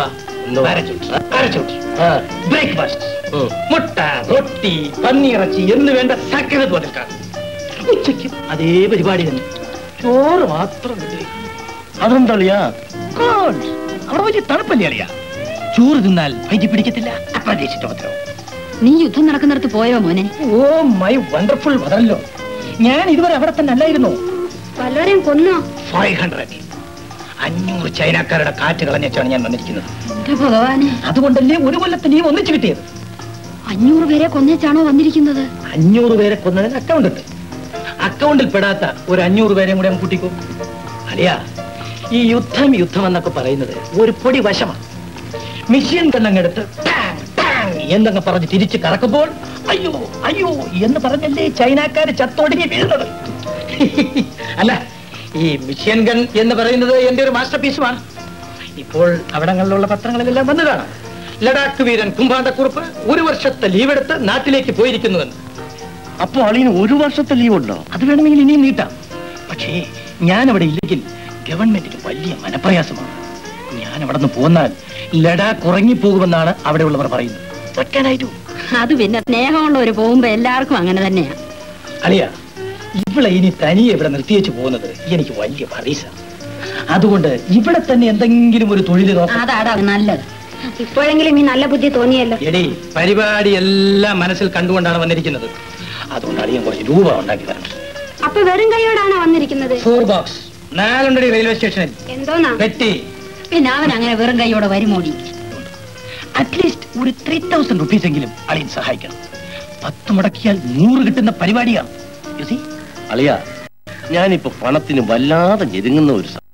ബ്രേക്ക്ഫാസ്റ്റ് മുട്ട റൊട്ടി പന്നിയിറച്ചി എന്ന് വേണ്ട സകല തോതിൽ കാണും ഉച്ചയ്ക്കും അതേ പരിപാടി തന്നെ ചോറ് മാത്രം കിട്ടി അതെന്തളിയാ കോൾഡ്. അവിടെ വലിയ തണുപ്പല്ലേ അറിയാ ചോറ് തിന്നാൽ വൈകി പിടിക്കത്തില്ല അപ്രതീക്ഷിച്ച ഉപദ്രവം നീ യുദ്ധം നടക്കുന്നിടത്ത് പോയോ മോനെ ഓ മൈ വണ്ടർഫുൾ മദറല്ലോ ഞാൻ ഇതുവരെ അവിടെ തന്നെ അല്ലായിരുന്നു വല്ലവരെയും കൊന്നോ ഫൈവ് ഹൺഡ്രഡ് അഞ്ഞൂറ് ചൈനക്കാരുടെ കാറ്റ് കളഞ്ഞാണ് ഞാൻ വന്നിരിക്കുന്നത് എന്റെ ഭഗവാനെ അതുകൊണ്ടല്ലേ ഒരു കൊല്ലത്ത് നീ ഒന്നിച്ചു കിട്ടിയത് അഞ്ഞൂറ് പേരെ കൊന്നേച്ചാണോ വന്നിരിക്കുന്നത് അഞ്ഞൂറ് പേരെ കൊന്നതിന് അക്കൗണ്ട് ഉണ്ട് അക്കൗണ്ടിൽ പെടാത്ത ഒരു അഞ്ഞൂറ് പേരെയും കൂടെ അങ്ങ് കൂട്ടിക്കോ അലിയ ഈ യുദ്ധം യുദ്ധം എന്നൊക്കെ പറയുന്നത് ഒരു പൊടി വശമാണ് മിഷ്യൻ കണ്ണങ്ങെടുത്ത് ടാങ്, ടാങ് എന്നങ്ങ് പറഞ്ഞ് തിരിച്ച് കറക്കുമ്പോൾ അയ്യോ അയ്യോ എന്ന് പറഞ്ഞല്ലേ ചൈനക്കാര് ചത്തൊടുങ്ങി വീഴുന്നത് അല്ല ഈ മിഷ്യൻ ഗൺ എന്ന് പറയുന്നത് എന്റെ ഒരു മാസ്റ്റർ പീസുമാണ് ഇപ്പോൾ അവിടങ്ങളിലുള്ള പത്രങ്ങളിലെല്ലാം വന്നു കാണാം ലഡാക്ക് വീരൻ കുംഭാന്തക്കുറുപ്പ് ഒരു വർഷത്തെ ലീവ് എടുത്ത് നാട്ടിലേക്ക് പോയിരിക്കുന്നുവെന്ന് അപ്പൊ അളിന് ഒരു വർഷത്തെ ലീവ് ഉണ്ടോ അത് വേണമെങ്കിൽ ഇനിയും നീട്ടാം പക്ഷേ ഞാൻ അവിടെ ഇല്ലെങ്കിൽ ഗവൺമെന്റിന് വലിയ മനപ്രയാസമാണ് ഞാൻ അവിടെ നിന്ന് പോന്നാൽ ലഡാക്ക് ഉറങ്ങിപ്പോകുമെന്നാണ് അവിടെയുള്ളവർ പറയുന്നത് What can I do? അത് പിന്നെ സ്നേഹമുള്ളവര് പോകുമ്പോ എല്ലാവർക്കും അങ്ങനെ തന്നെയാ അളിയ ഇവളെ ഇനി തനിയെ ഇവിടെ നിർത്തിയേച്ച് പോകുന്നത് എനിക്ക് വലിയ പരീസ അതുകൊണ്ട് ഇവിടെ തന്നെ എന്തെങ്കിലും ഒരു തൊഴിൽ നോക്കാം അതാടാ നല്ലത് ഇപ്പോഴെങ്കിലും ഈ നല്ല ബുദ്ധി തോന്നിയല്ലോ എടി പരിപാടി എല്ലാം മനസ്സിൽ കണ്ടുകൊണ്ടാണ് വന്നിരിക്കുന്നത് അതുകൊണ്ട് അളിയൻ കുറച്ച് രൂപ ഉണ്ടാക്കി തരണം അപ്പൊ വെറും കൈയോടാണോ വന്നിരിക്കുന്നത് ഫോർ ബോക്സ് നാലുണ്ടടി റെയിൽവേ സ്റ്റേഷനിൽ എന്തോന്നാ പെട്ടി പിന്നെ അവൻ അങ്ങനെ വെറും കൈയോടെ വരുമോടി അറ്റ്ലീസ്റ്റ് ഒരു ത്രീ തൗസൻഡ് റുപ്പീസ് എങ്കിലും അളിയൻ സഹായിക്കണം പത്ത് മുടക്കിയാൽ നൂറ് കിട്ടുന്ന പരിപാടിയാണ് You see? അളിയ ഞാനിപ്പോ പണത്തിന് വല്ലാതെ ഞെരുങ്ങുന്ന ഒരു സ-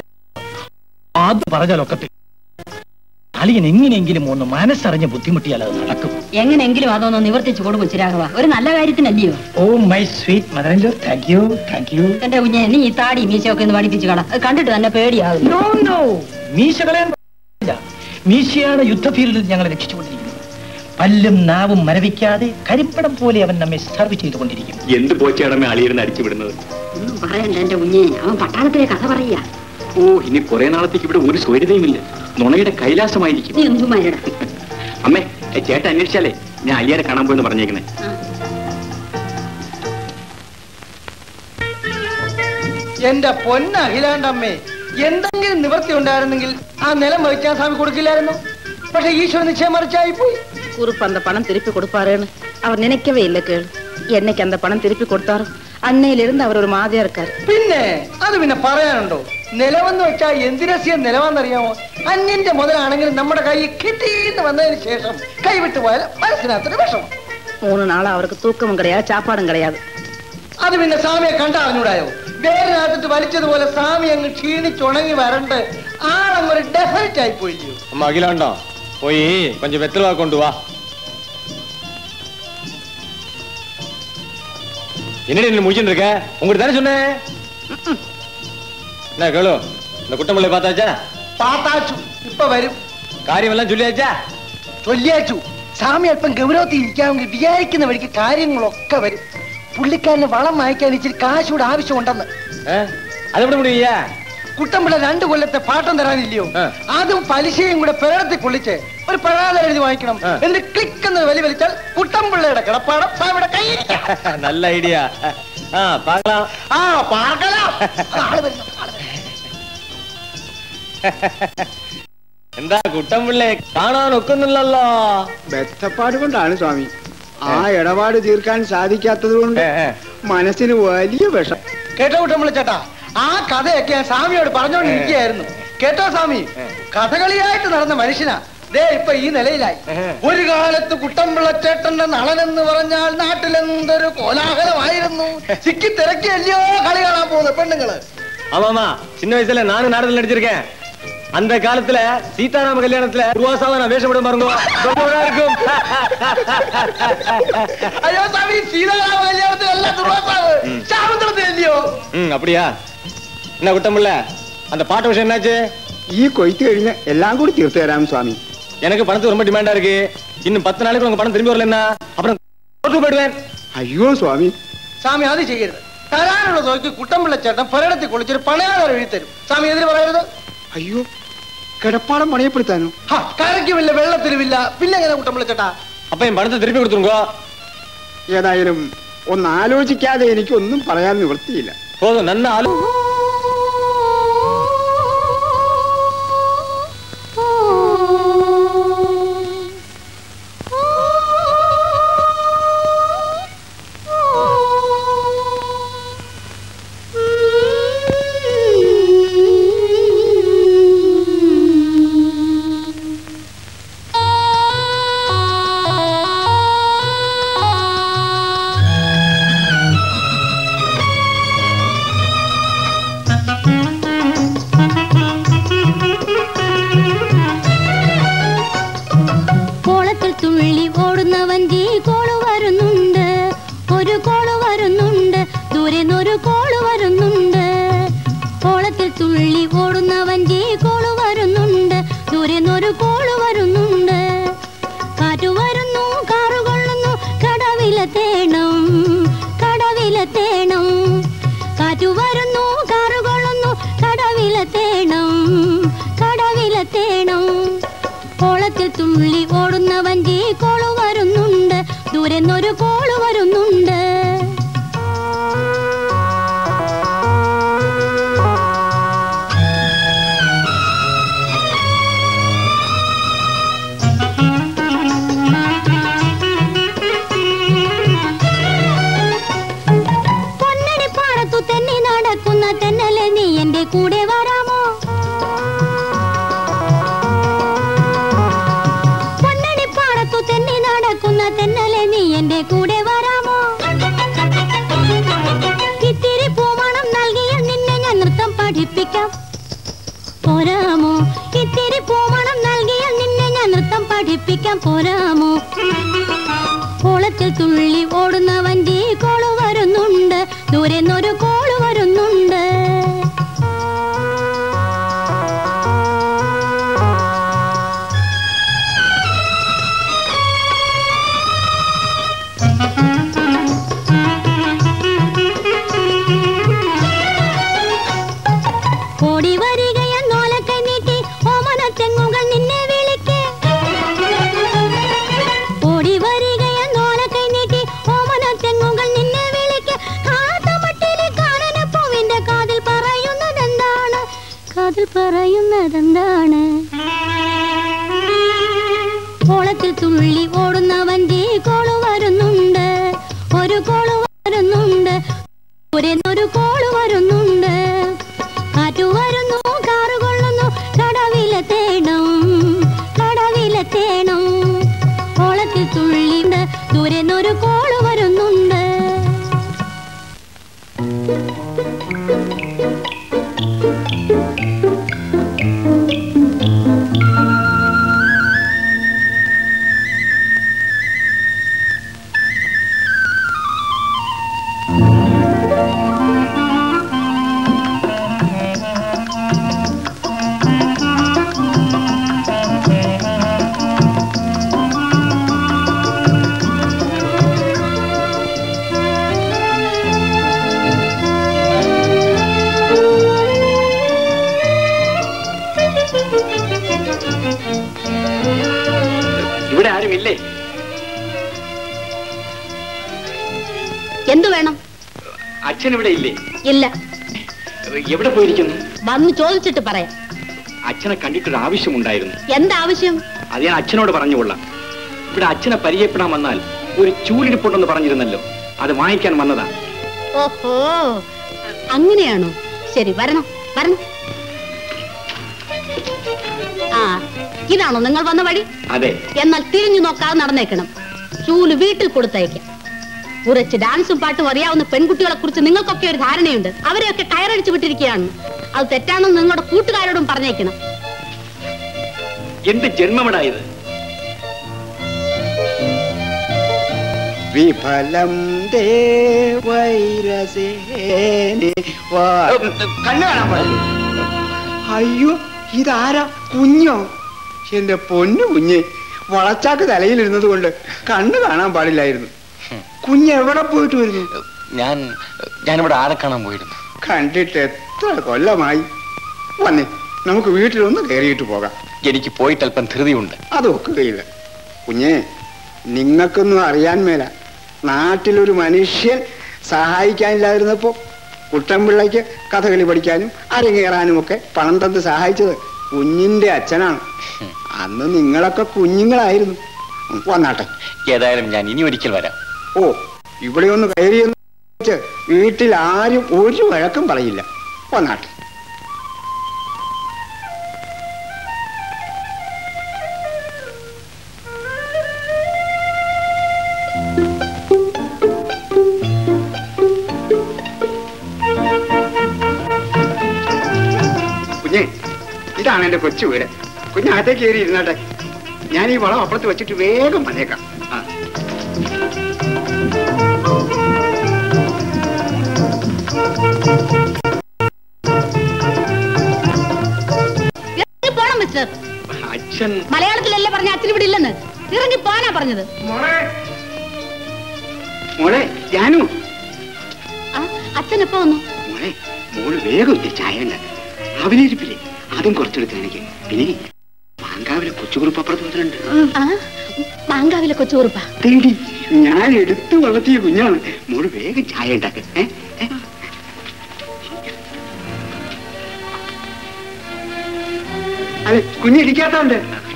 അത് പറഞ്ഞാലൊക്കത്തെ അളിയൻ എങ്ങനെയെങ്കിലും ഒന്ന് മനസ്സറിഞ്ഞ് ബുദ്ധിമുട്ടിയാൽ അത് നടക്കും എങ്ങനെങ്കിലും അതൊന്ന് നിവർത്തിച്ചു കൊടുക്കും ചിരാഘവ ഒരു നല്ല കാര്യത്തിനല്ലയോ ഓ മൈ സ്വീറ്റ് മദറിലോ താങ്ക് യു താങ്ക് യു എന്റെ കുഞ്ഞെ നീ ഈ താടി മീശയൊക്കെ ഒന്ന് പഠിപ്പിച്ചു കള അത് കണ്ടിട്ട് തന്നെ പേടിയാകുന്നു നോ നോ മീശ കളയാൻ പാടില്ല. മീശയാണ് യുദ്ധഫീൽഡിൽ ഞങ്ങളെ രക്ഷിച്ചുകൊണ്ടിരിക്കുന്നത് പല്ലും നാവും മരവിക്കാതെ കരിപ്പടം പോലെ അവൻ നമ്മെ സർവ് ചെയ്തുകൊണ്ടിരിക്കും എന്ത് പോച്ചടമേ അളിയിരുന്ന് അടിച്ചു വിടുന്നത് ഒന്നും പറയണ്ട എന്റെ കുഞ്ഞെ അവൻ പട്ടാളത്തിലെ കഥ പറയാ ഓ ഇനി കുറെ നാളത്തേക്ക് ഇവിടെ ഒരു സ്വൈര്യതയുമില്ല നുണയുടെ കൈലാസമായിരിക്കും നീ ഒന്നും മരട അമ്മേ ഏ, ചേട്ടൻ അന്വേഷിച്ചാലേ ഞാൻ അലിയാരെ കാണാൻ പോയെന്ന് പറഞ്ഞേക്കുന്നേ എന്റെ പൊന്ന അഖിലാണ്ടമ്മേ എന്തെങ്കിലും നിവൃത്തി ഉണ്ടായിരുന്നെങ്കിൽ ആ നിലം വഹിക്കാൻ സ്വാമി കൊടുക്കില്ലായിരുന്നു പക്ഷെ ഈശ്വര നിശ്ചയം മറിച്ചായി പോയി குறுப்பு அந்த பணம் திருப்பி கொடுப்பாருன்னு அவர் நினைக்கவே இல்லை கேளு என்னைக்கு அந்த பணம் திருப்பி கொடுத்தாரோ அன்னையிலிருந்து அவர் ஒரு மாதிரியா இருக்காரு പിന്നെ അത് പിന്നെ പറയാനുണ്ടോ നിലവെന്ന് വെച്ചാൽ എന്തിനസിയ നിലവെന്നറിയാമോ അന്യന്റെ മുതലാണെങ്കിൽ നമ്മുടെ കൈ കിട്ടിന്ന് വന്നതിന് ശേഷം കൈവിട്ടു പോയാൽ മനസ്സിനകത്തൊരു വിഷമം மூணு நாளா அவருக்கு தூக்கமும் கிடையாது சாப்பாடும் கிடையாது അത് പിന്നെ സ്വാമിയെ കണ്ടറിഞ്ഞൂടായോ വേറിനകത്തിട്ട് വലിച്ചതുപോലെ സ്വാമി അങ്ങ് ക്ഷീണിച്ചുണങ്ങി വരണ്ട് ആളങ്ങൊരു ഡെഫിനറ്റ് ആയി പോയില്ലയോ அம்மா அகிலாண்டா போய் கொஞ்சம் வெத்தலவா கொண்டு வா என்னடி நீ முடிச்சுட்டு இருக்க உங்களுக்கு தானே சொன்னேன் என்ன கேளு இந்த குட்டமல்லி பார்த்தாச்சா പാത്താച്ചു ഇപ്പൊ വരും കാര്യമെല്ലാം ചൊല്ലിയാച്ചാ ചൊല്ലിയാച്ചു സ്വാമി അല്പം ഗൗരവത്തിൽ ഇരിക്കാമെങ്കിൽ വിചാരിക്കുന്ന വഴിക്ക് കാര്യങ്ങളൊക്കെ വരും പുള്ളിക്കാരന് വളം വാങ്ങിക്കാൻ ഇച്ചിരി കാശൂടെ ആവശ്യമുണ്ടെന്ന് അതെവിടെ മുടിയാ കുട്ടമ്പിള്ള രണ്ടു കൊല്ലത്തെ പാട്ടം തരാനില്ലയോ അതും പലിശയും കൂടെ പേരത്തിൽ കൊള്ളിച്ച് ഒരു പഴാത എഴുതി വാങ്ങിക്കണം എന്നിട്ട് ക്ലിക്ക് എന്ന് വലി വലിച്ചാൽ കുട്ടമ്പിള്ളയുടെ കിടപ്പാടം സ്വാമിയുടെ കയ്യിൽ നല്ല ഐഡിയ ആ പാകലാം ആ പാർக்கலாம் ആള് വരുന്നു എന്താ കുട്ടൻപിള്ളെ കാണാൻ ഒക്കുന്നില്ലല്ലോ ബന്ധപ്പാട് കൊണ്ടാണ് സ്വാമി ആ ഇടപാട് തീർക്കാൻ സാധിക്കാത്തത് കൊണ്ട് മനസ്സിന് വലിയ വിഷം കേട്ടോ കുട്ടമ്പിള്ള ചേട്ടാ ആ കഥയൊക്കെ ഞാൻ സ്വാമിയോട് പറഞ്ഞുകൊണ്ടിരിക്കുകയായിരുന്നു കേട്ടോ സ്വാമി കഥകളിയായിട്ട് നടന്ന മനുഷ്യനാ ദേ ഇപ്പൊ ഈ നിലയിലായി ഒരു കാലത്ത് കുട്ടമ്പിള്ളച്ചേട്ടന്റെ നളനെന്ന് പറഞ്ഞാൽ നാട്ടിലെന്തൊരു കോലാഹലമായിരുന്നു സിക്കി തിരക്കിയല്ലയോ കളി കാണാൻ പോകുന്ന പെണ്ണുങ്ങള് ஆமாமா சின்ன வயசுல நானும் நாடகத்தில் நடிச்சிருக்கேன் அந்த காலத்துல சீதாராம கல்யாணத்துல உருவாசாவை நான் வேஷம் விட பாருங்க ரொம்ப நல்லா இருக்கும் അയ്യോ സ്വാമി സീതാരാമ കല്യാണത്തിൽ എല്ലാം ദുർവാസാവ് ശാമന്തളത്തിൽ അല്ലയോ ம் அப்படியா என்ன குட்டமில்ல அந்த பாட்டு விஷயம் என்னாச்சு ഈ കൊയ്ത്ത് കഴിഞ്ഞ് എല്ലാം കൂടി തീർത്തു തരാം സ്വാമി எனக்கு பணத்துக்கு ரொம்ப டிமாண்டா இருக்கு இன்னுം பத்து நாளைக்கு உங்க பணம் திரும்பி வரலன்னா அப்புறம் கோர்ட்டுக்கு போயிடுவேன் അയ്യോ സ്വാമി സ്വാമി അത് ചെയ്യരുത് തരാനുള്ള നോക്കി കുട്ടമ്പിള്ളച്ചേട്ടൻ പുരടത്തിൽ കുളിച്ചൊരു പണയാതെ എഴുതി തരും സ്വാമി എതിര് പറയരുത് അയ്യോ കിടപ്പാടം പണയപ്പെടുത്താനോ ഹ, കരയ്ക്കുമില്ല വെള്ളത്തിലുമില്ല പിന്നെ എങ്ങനെ കുട്ടമ്പിള്ളച്ചേട്ടാ അപ്പൊ എൻ പണത്തെ തിരുപ്പി കൊടുത്തുങ്കോ ഏതായാലും ഒന്ന് ആലോചിക്കാതെ എനിക്കൊന്നും പറയാൻ നിവൃത്തിയില്ല போதும் நன்னா ஆலோ കോളത്തിൽ തുള്ളി ഓടുന്ന വഞ്ചി കോള് വരുന്നുണ്ട് ഒരു കോള് വരുന്നുണ്ട് ദൂരെ നിന്നൊരു കോള് വരുന്നുണ്ട് കോളത്തിൽ തുള്ളി ഓടുന്ന വഞ്ചി കോള് വരുന്നുണ്ട് ദൂരെ നിന്നൊരു കോള് വരുന്നുണ്ട് കാറ്റു വരുന്നു കാറ് കൊള്ളുന്നു കടവിലെ തേണം കടവിലെ തേണം കാറ്റു വരുന്നു കാറ് കൊള്ളുന്നു കടവിലെ തേണം കടവിലെ തേണം കോളത്തിൽ തുള്ളി ഓടുന്ന വഞ്ചി കോള് വരുന്നുണ്ട് ദൂരെ നിന്നൊരു കോള് വരുന്നുണ്ട് പൊന്നണി പാടത്തു തെന്നി നടക്കുന്ന തെന്നലെ നീ എന്റെ കൂടെ വരാമോ പൊന്നണി പാടത്തു തെന്നി നടക്കുന്ന തെന്നലെ നീ എന്റെ കൂടെ വരാമോ ഇത്തിരി പൂമണം നൽകിയ നിന്നെ ഞാൻ നൃത്തം പഠിപ്പിക്കാം പോരാമോ ഇത്തിരി പൂമണം നൽകിയ നിന്നെ ഞാൻ നൃത്തം പഠിപ്പിക്കാം പോരാമോ കോളത്തിൽ തുള്ളി ഓടുന്ന വണ്ടി കോള് വരുന്നുണ്ട് ദൂരെ നിന്നൊരു കോള് വരുന്നുണ്ട് ഓടി വരികയെന്നോലക്കൈ നീട്ടി ഓമനത്തെങ്ങുകൾ നിന്നെ വിളിക്കേ ഓടി വരികയെന്നോലക്കൈ നീട്ടി ഓമനത്തെങ്ങുകൾ നിന്നെ വിളിക്കേ കാത്തമട്ടിലെ കാനന പൂവിന്റെ കാതിൽ പറയുന്നതെന്താണ് കാതിൽ പറയുന്നതെന്താണ് കോളത്തിൽ തുള്ളി ഓടുന്ന വണ്ടി കോള് വരുന്നുണ്ട് ഒരു കോള് വരുന്നുണ്ട് ദൂരെ ഒരു കോള് വരുന്നുണ്ട് കാറ്റു വരുന്നു കാറ് കൊള്ളുന്നു കടവിലെ തേണം കടവിലെ തേണം കോളത്തിൽ തുള്ളിണ്ട് ദൂരെ ഒരു കോള് വരുന്നുണ്ട് അച്ഛനില്ലേ എന്തു വേണം അച്ഛൻ ഇവിടെ ഇല്ലേ ഇല്ല എവിടെ പോയിരിക്കുന്നു വന്ന് ചോദിച്ചിട്ട് പറയാം അച്ഛനെ കണ്ടിട്ടൊരു ആവശ്യമുണ്ടായിരുന്നു എന്താവശ്യം അത് ഞാൻ അച്ഛനോട് പറഞ്ഞുകൊള്ളാം ഇവിടെ അച്ഛനെ പരിചയപ്പെടാൻ വന്നാൽ ഒരു ചൂലിരിപ്പുണ്ടെന്ന് പറഞ്ഞിരുന്നല്ലോ അത് വാങ്ങിക്കാൻ വന്നതാ ഓഹോ അങ്ങനെയാണോ ശരി വരണം വരണം ആ ഇതാണോ നിങ്ങൾ വന്ന വഴി അതെ എന്നാൽ തിരിഞ്ഞു നോക്കാതെ നടന്നേക്കണം ചൂല് വീട്ടിൽ കൊടുത്തയക്കാം കുറച്ച് ഡാൻസും പാട്ടും അറിയാവുന്ന പെൺകുട്ടികളെ കുറിച്ച് നിങ്ങൾക്കൊക്കെ ഒരു ധാരണയുണ്ട് അവരെയൊക്കെ കയറടിച്ചു വിട്ടിരിക്കുകയാണ് അത് തെറ്റാണെന്ന് നിങ്ങളുടെ കൂട്ടുകാരോടും പറഞ്ഞേക്കണം എന്ത് ജന്മമിടായത് വിഫലം ദേ വൈരസേനെ വാ- കണ്ണ് കാണാൻ പാടില്ല അയ്യോ ഇതാരാ കുഞ്ഞോ എന്റെ പൊന്നു കുഞ്ഞ് വളച്ചാക്ക് തലയിലിരുന്നത് കൊണ്ട് കണ്ണ് കാണാൻ പാടില്ലായിരുന്നു കുഞ്ഞ് എവിടെ പോയിട്ട് വരുന്നു ഞാൻ ഞാനിവിടെ ആളെ കാണാൻ പോയിരുന്നു കണ്ടിട്ട് എത്ര കൊല്ലമായി വന്നേ നമുക്ക് വീട്ടിലൊന്ന് കയറിയിട്ട് പോകാം എനിക്ക് പോയിട്ട് അല്പം ധൃതിയുണ്ട് അത് ഒക്കുകയില്ല കുഞ്ഞേ നിങ്ങൾക്കൊന്നും അറിയാൻ മേല നാട്ടിലൊരു മനുഷ്യൻ സഹായിക്കാനില്ലാതിരുന്നപ്പോ കുട്ടൻപിള്ളയ്ക്ക് കഥകളി പഠിക്കാനും അരങ്ങേറാനും ഒക്കെ പണം തന്ന് സഹായിച്ചത് കുഞ്ഞിന്റെ അച്ഛനാണ് അന്ന് നിങ്ങളൊക്കെ കുഞ്ഞുങ്ങളായിരുന്നു ഉം, വന്നാട്ടെ ഏതായാലും ഞാൻ ഇനി ഒരിക്കൽ വരാം ഓ ഇവിടെ ഒന്ന് കയറിയെന്ന് വെച്ച് വീട്ടിൽ ആരും ഒരു വഴക്കം പറയില്ല വന്നാട്ടെ കുഞ്ഞേ ഇതാണ് എന്റെ കൊച്ചു വീട് കുഞ്ഞകത്തേക്ക് കയറി ഇരുന്നാട്ടെ ഞാൻ ഈ വളം അപ്പുറത്ത് വെച്ചിട്ട് വേഗം വന്നേക്കാം ആ ഇറങ്ങി പോണം മിസ്റ്റർ അച്ഛൻ മലയാളത്തിലല്ലേ പറഞ്ഞ അച്ഛൻ ഇവിടെ ഇല്ലെന്ന് ഇറങ്ങി പോനാ പറഞ്ഞത് മോളെ ജാനു ആ, അച്ഛൻ എപ്പോ വന്നു മോളെ മോള് വേഗം ഇല്ലേ ചായ ഉണ്ടാക്ക അവലിരിപ്പില്ലേ അതും കുറച്ചെടുത്ത് എനിക്ക് പിന്നെ മാങ്കാവിലെ കൊച്ചുകുറുപ്പ് അപ്പുറത്ത് വന്നിട്ടുണ്ട് ആ മാങ്കാവിലെ കൊച്ചുകുറുപ്പാ തേടി ഞാൻ എടുത്തു വളർത്തിയ കുഞ്ഞാണ് മോള് വേഗം ചായ ഉണ്ടാക്ക ഏ ഏ? അതെ കുഞ്ഞിരിക്കാത്തോണ്ട്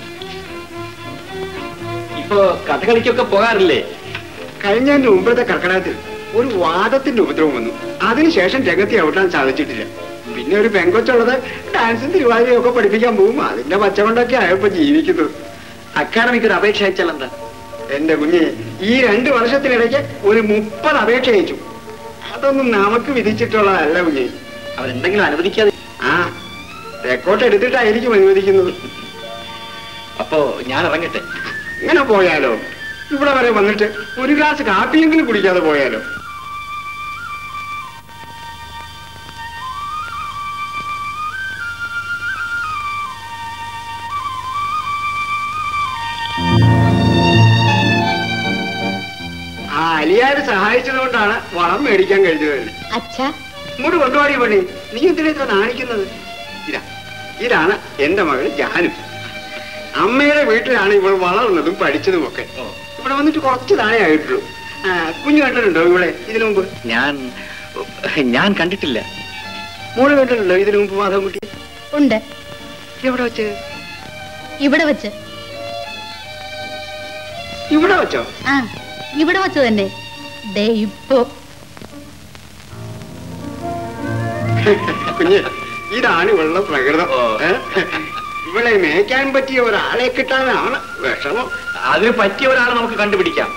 ഇപ്പൊ കഥകളിക്കൊക്കെ പോകാറില്ലേ കഴിഞ്ഞതിന്റെ മുമ്പത്തെ കർക്കിടകത്തിൽ ഒരു വാദത്തിന്റെ ഉപദ്രവം വന്നു അതിനുശേഷം രംഗത്തെ ഔട്ടാൻ സാധിച്ചിട്ടില്ല പിന്നെ ഒരു പെങ്കൊച്ചുള്ളത് ഡാൻസും തിരുവാതിരയും ഒക്കെ പഠിപ്പിക്കാൻ പോകും അതിന്റെ പച്ചകൊണ്ടൊക്കെ ആയപ്പോ ജീവിക്കുന്നു അക്കാഡമിക്ക് ഒരു അപേക്ഷ അയച്ചാൽ എന്താ എന്റെ കുഞ്ഞെ ഈ രണ്ട് വർഷത്തിനിടയ്ക്ക് ഒരു മുപ്പത് അപേക്ഷ അയച്ചു അതൊന്നും നമുക്ക് വിധിച്ചിട്ടുള്ളതല്ല കുഞ്ഞെ അവരെന്തെങ്കിലും അനുവദിക്കാതെ ആ റെക്കോർഡ് എടുത്തിട്ടായിരിക്കും അനുവദിക്കുന്നത് അപ്പോ ഞാൻ ഇറങ്ങട്ടെ ഇങ്ങനെ പോയാലോ ഇവിടെ വരെ വന്നിട്ട് ഒരു ഗ്ലാസ് കാപ്പിയെങ്കിലും കുടിക്കാതെ പോയാലോ ആ അലിയാര് സഹായിച്ചത് കൊണ്ടാണ് വളം മേടിക്കാൻ കഴിഞ്ഞത് അച്ഛാ ഇങ്ങോട്ട് കൊണ്ടുപോടി പണി നീ എന്തിനാ ഇത്ര നാണിക്കുന്നത് ഇതാ ഇതാണ് എന്റെ മകൾ ജാനു അമ്മയുടെ വീട്ടിലാണ് ഇവൾ വളർന്നതും പഠിച്ചതും ഒക്കെ ഇവിടെ വന്നിട്ട് കുറച്ച് താഴെ ആയിട്ടുള്ളൂ ആ, കുഞ്ഞു കണ്ടിട്ടുണ്ടോ ഇവളെ ഇതിനു മുമ്പ് ഞാൻ ഞാൻ കണ്ടിട്ടില്ല മോള് കണ്ടിട്ടുണ്ടോ ഇതിനു മുമ്പ് മാധവൻകുട്ടി ഉണ്ട് എവിടെ വെച്ച് ഇവിടെ വെച്ച് ഇവിടെ വെച്ചോ ആ ഇവിടെ വെച്ച് തന്നെ ദേ ഇപ്പോ കുഞ്ഞ് ഇതാണ് ഇവളുടെ പ്രകൃതം ഏ? ഇവളെ മേയ്ക്കാൻ പറ്റിയ ഒരാളെ കിട്ടാനാണ് വിഷമം അതിന് പറ്റിയ ഒരാളെ നമുക്ക് കണ്ടുപിടിക്കാം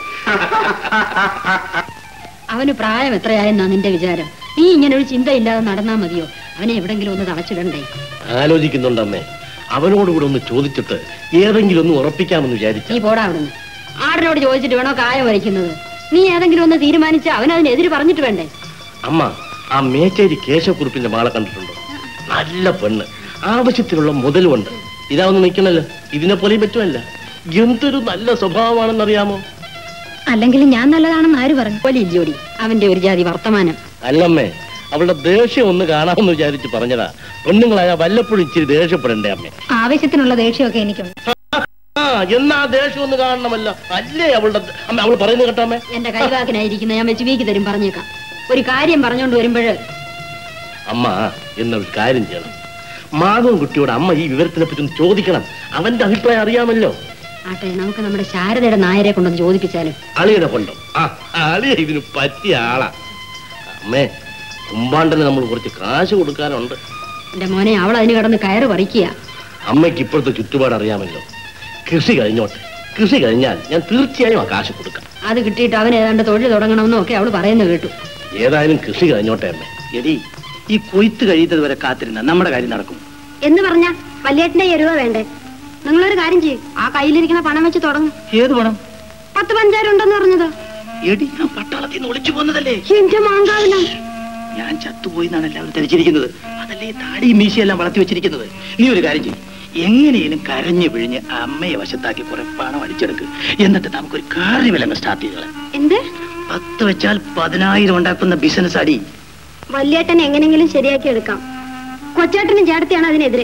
അവന് പ്രായം എത്രയായെന്നാ നിന്റെ വിചാരം നീ ഇങ്ങനെ ഒരു ചിന്തയില്ലാതെ നടന്നാ മതിയോ അവനെ എവിടെങ്കിലും ഒന്ന് തളച്ചിടണ്ടേ ആലോചിക്കുന്നുണ്ടമ്മേ അവനോട് കൂടെ ഒന്ന് ചോദിച്ചിട്ട് ഏതെങ്കിലും ഒന്ന് ഉറപ്പിക്കാമെന്ന് വിചാരിച്ച നീ പോടാ അവിടുന്ന് ആടിനോട് ചോദിച്ചിട്ട് വേണോ കായം വരയ്ക്കുന്നത് നീ ഏതെങ്കിലും ഒന്ന് തീരുമാനിച്ച അവൻ അതിനെതിര് പറഞ്ഞിട്ട് വേണ്ടേ അമ്മ ആ മേച്ചേരി കേശവക്കുറിപ്പിന്റെ മാളെ കണ്ടിട്ടുണ്ടോ നല്ല പെണ്ണ് ആവശ്യത്തിനുള്ള മുതലുമുണ്ട് ഇതാ ഒന്ന് നിൽക്കണല്ലോ ഇതിനെ പോലെയും പറ്റുമല്ല എന്തൊരു നല്ല സ്വഭാവമാണെന്നറിയാമോ അല്ലെങ്കിൽ ഞാൻ നല്ലതാണെന്ന് ആര് പറഞ്ഞു പോലെ ഇല്ലോടി അവന്റെ ഒരു ജാതി വർത്തമാനം അല്ലമ്മേ അവളുടെ ദേഷ്യം ഒന്ന് കാണാമെന്ന് വിചാരിച്ച് പറഞ്ഞതാ പെണ്ണുങ്ങളായ വല്ലപ്പോഴും ഇച്ചിരി ദേഷ്യപ്പെടണ്ടേ അമ്മേ ആവശ്യത്തിനുള്ള ദേഷ്യമൊക്കെ എനിക്കുണ്ട് ആ എന്നാ ദേഷ്യം ഒന്ന് കാണണമല്ലോ അല്ലേ അവളുടെ അമ്മ അവൾ പറയുന്നത് കേട്ടാമേ എന്റെ കൈവാക്കിനായിരിക്കുന്ന ഞാൻ വെച്ച് വീക്കി തരും പറഞ്ഞേക്കാം ഒരു കാര്യം പറഞ്ഞോണ്ട് വരുമ്പോഴ് അമ്മ എന്നൊരു കാര്യം ചെയ്യണം മാധവൻ കുട്ടിയോട് അമ്മ ഈ വിവരത്തിനെ പറ്റി ഒന്ന് ചോദിക്കണം അവന്റെ അഭിപ്രായം അറിയാമല്ലോ ആട്ടെ നമുക്ക് നമ്മുടെ ശാരദയുടെ നായരെ കൊണ്ടൊന്ന് ചോദിപ്പിച്ചാലും അളിയുടെ കൊണ്ടോ ആ അളിയ ഇതിന് പറ്റിയ ആളാ അമ്മേ കുമ്പാണ്ടന് നമ്മൾ കുറച്ച് കാശ് കൊടുക്കാനുണ്ട് എന്റെ മോനെ അവൾ അതിന് കിടന്ന് കയറ് പറിക്കുക അമ്മയ്ക്ക് ഇപ്പോഴത്തെ ചുറ്റുപാട് അറിയാമല്ലോ കൃഷി കഴിഞ്ഞോട്ടെ കൃഷി കഴിഞ്ഞാൽ ഞാൻ തീർച്ചയായും ആ കാശ് കൊടുക്കാം അത് കിട്ടിയിട്ട് അവൻ ഏതാണ്ട് തൊഴിൽ തുടങ്ങണമെന്നും ഒക്കെ അവള് പറയുന്നത് കേട്ടു ഏതായാലും കൃഷി കഴിഞ്ഞോട്ടെ അമ്മേ എടി ഈ കൊയ്ത്ത് കഴിയുന്നത് വരെ കാത്തിരുന്ന നമ്മുടെ കാര്യം നടക്കും എന്ന് പറഞ്ഞ വല്യേട്ടന്റെ എരുവ വേണ്ടേ നിങ്ങളൊരു കാര്യം ചെയ്യും ആ കയ്യിലിരിക്കുന്ന പണം വെച്ച് തുടങ്ങും ഏത് പണം പത്ത് പഞ്ചാരുണ്ടെന്ന് പറഞ്ഞത് എടി ഞാൻ പട്ടാളത്തിൽ നിന്ന് ഒളിച്ചു പോന്നതല്ലേ എന്റെ മാങ്കാവിനം ഞാൻ ചത്തുപോയി എന്നാണ് എല്ലാവരും ധരിച്ചിരിക്കുന്നത് അതല്ലേ ഈ താടിയും മീശയെല്ലാം വളർത്തി വെച്ചിരിക്കുന്നത് നീ ഒരു കാര്യം ചെയ്യും എങ്ങനെയും കരഞ്ഞു പിഴിഞ്ഞ് അമ്മയെ വശത്താക്കി കുറെ പണം അടിച്ചെടുക്ക് എന്നിട്ട് നമുക്കൊരു കാര്യവിലങ്ങ് സ്റ്റാർട്ട് ചെയ്തോളാം എന്ത് പത്ത് വെച്ചാൽ പതിനായിരം ഉണ്ടാക്കുന്ന ബിസിനസ് അടി വല്യേട്ടൻ എങ്ങനെങ്കിലും ശരിയാക്കി എടുക്കാം കൊച്ചേട്ടനും ചേട്ടത്തിയാണ് അതിനെതിരെ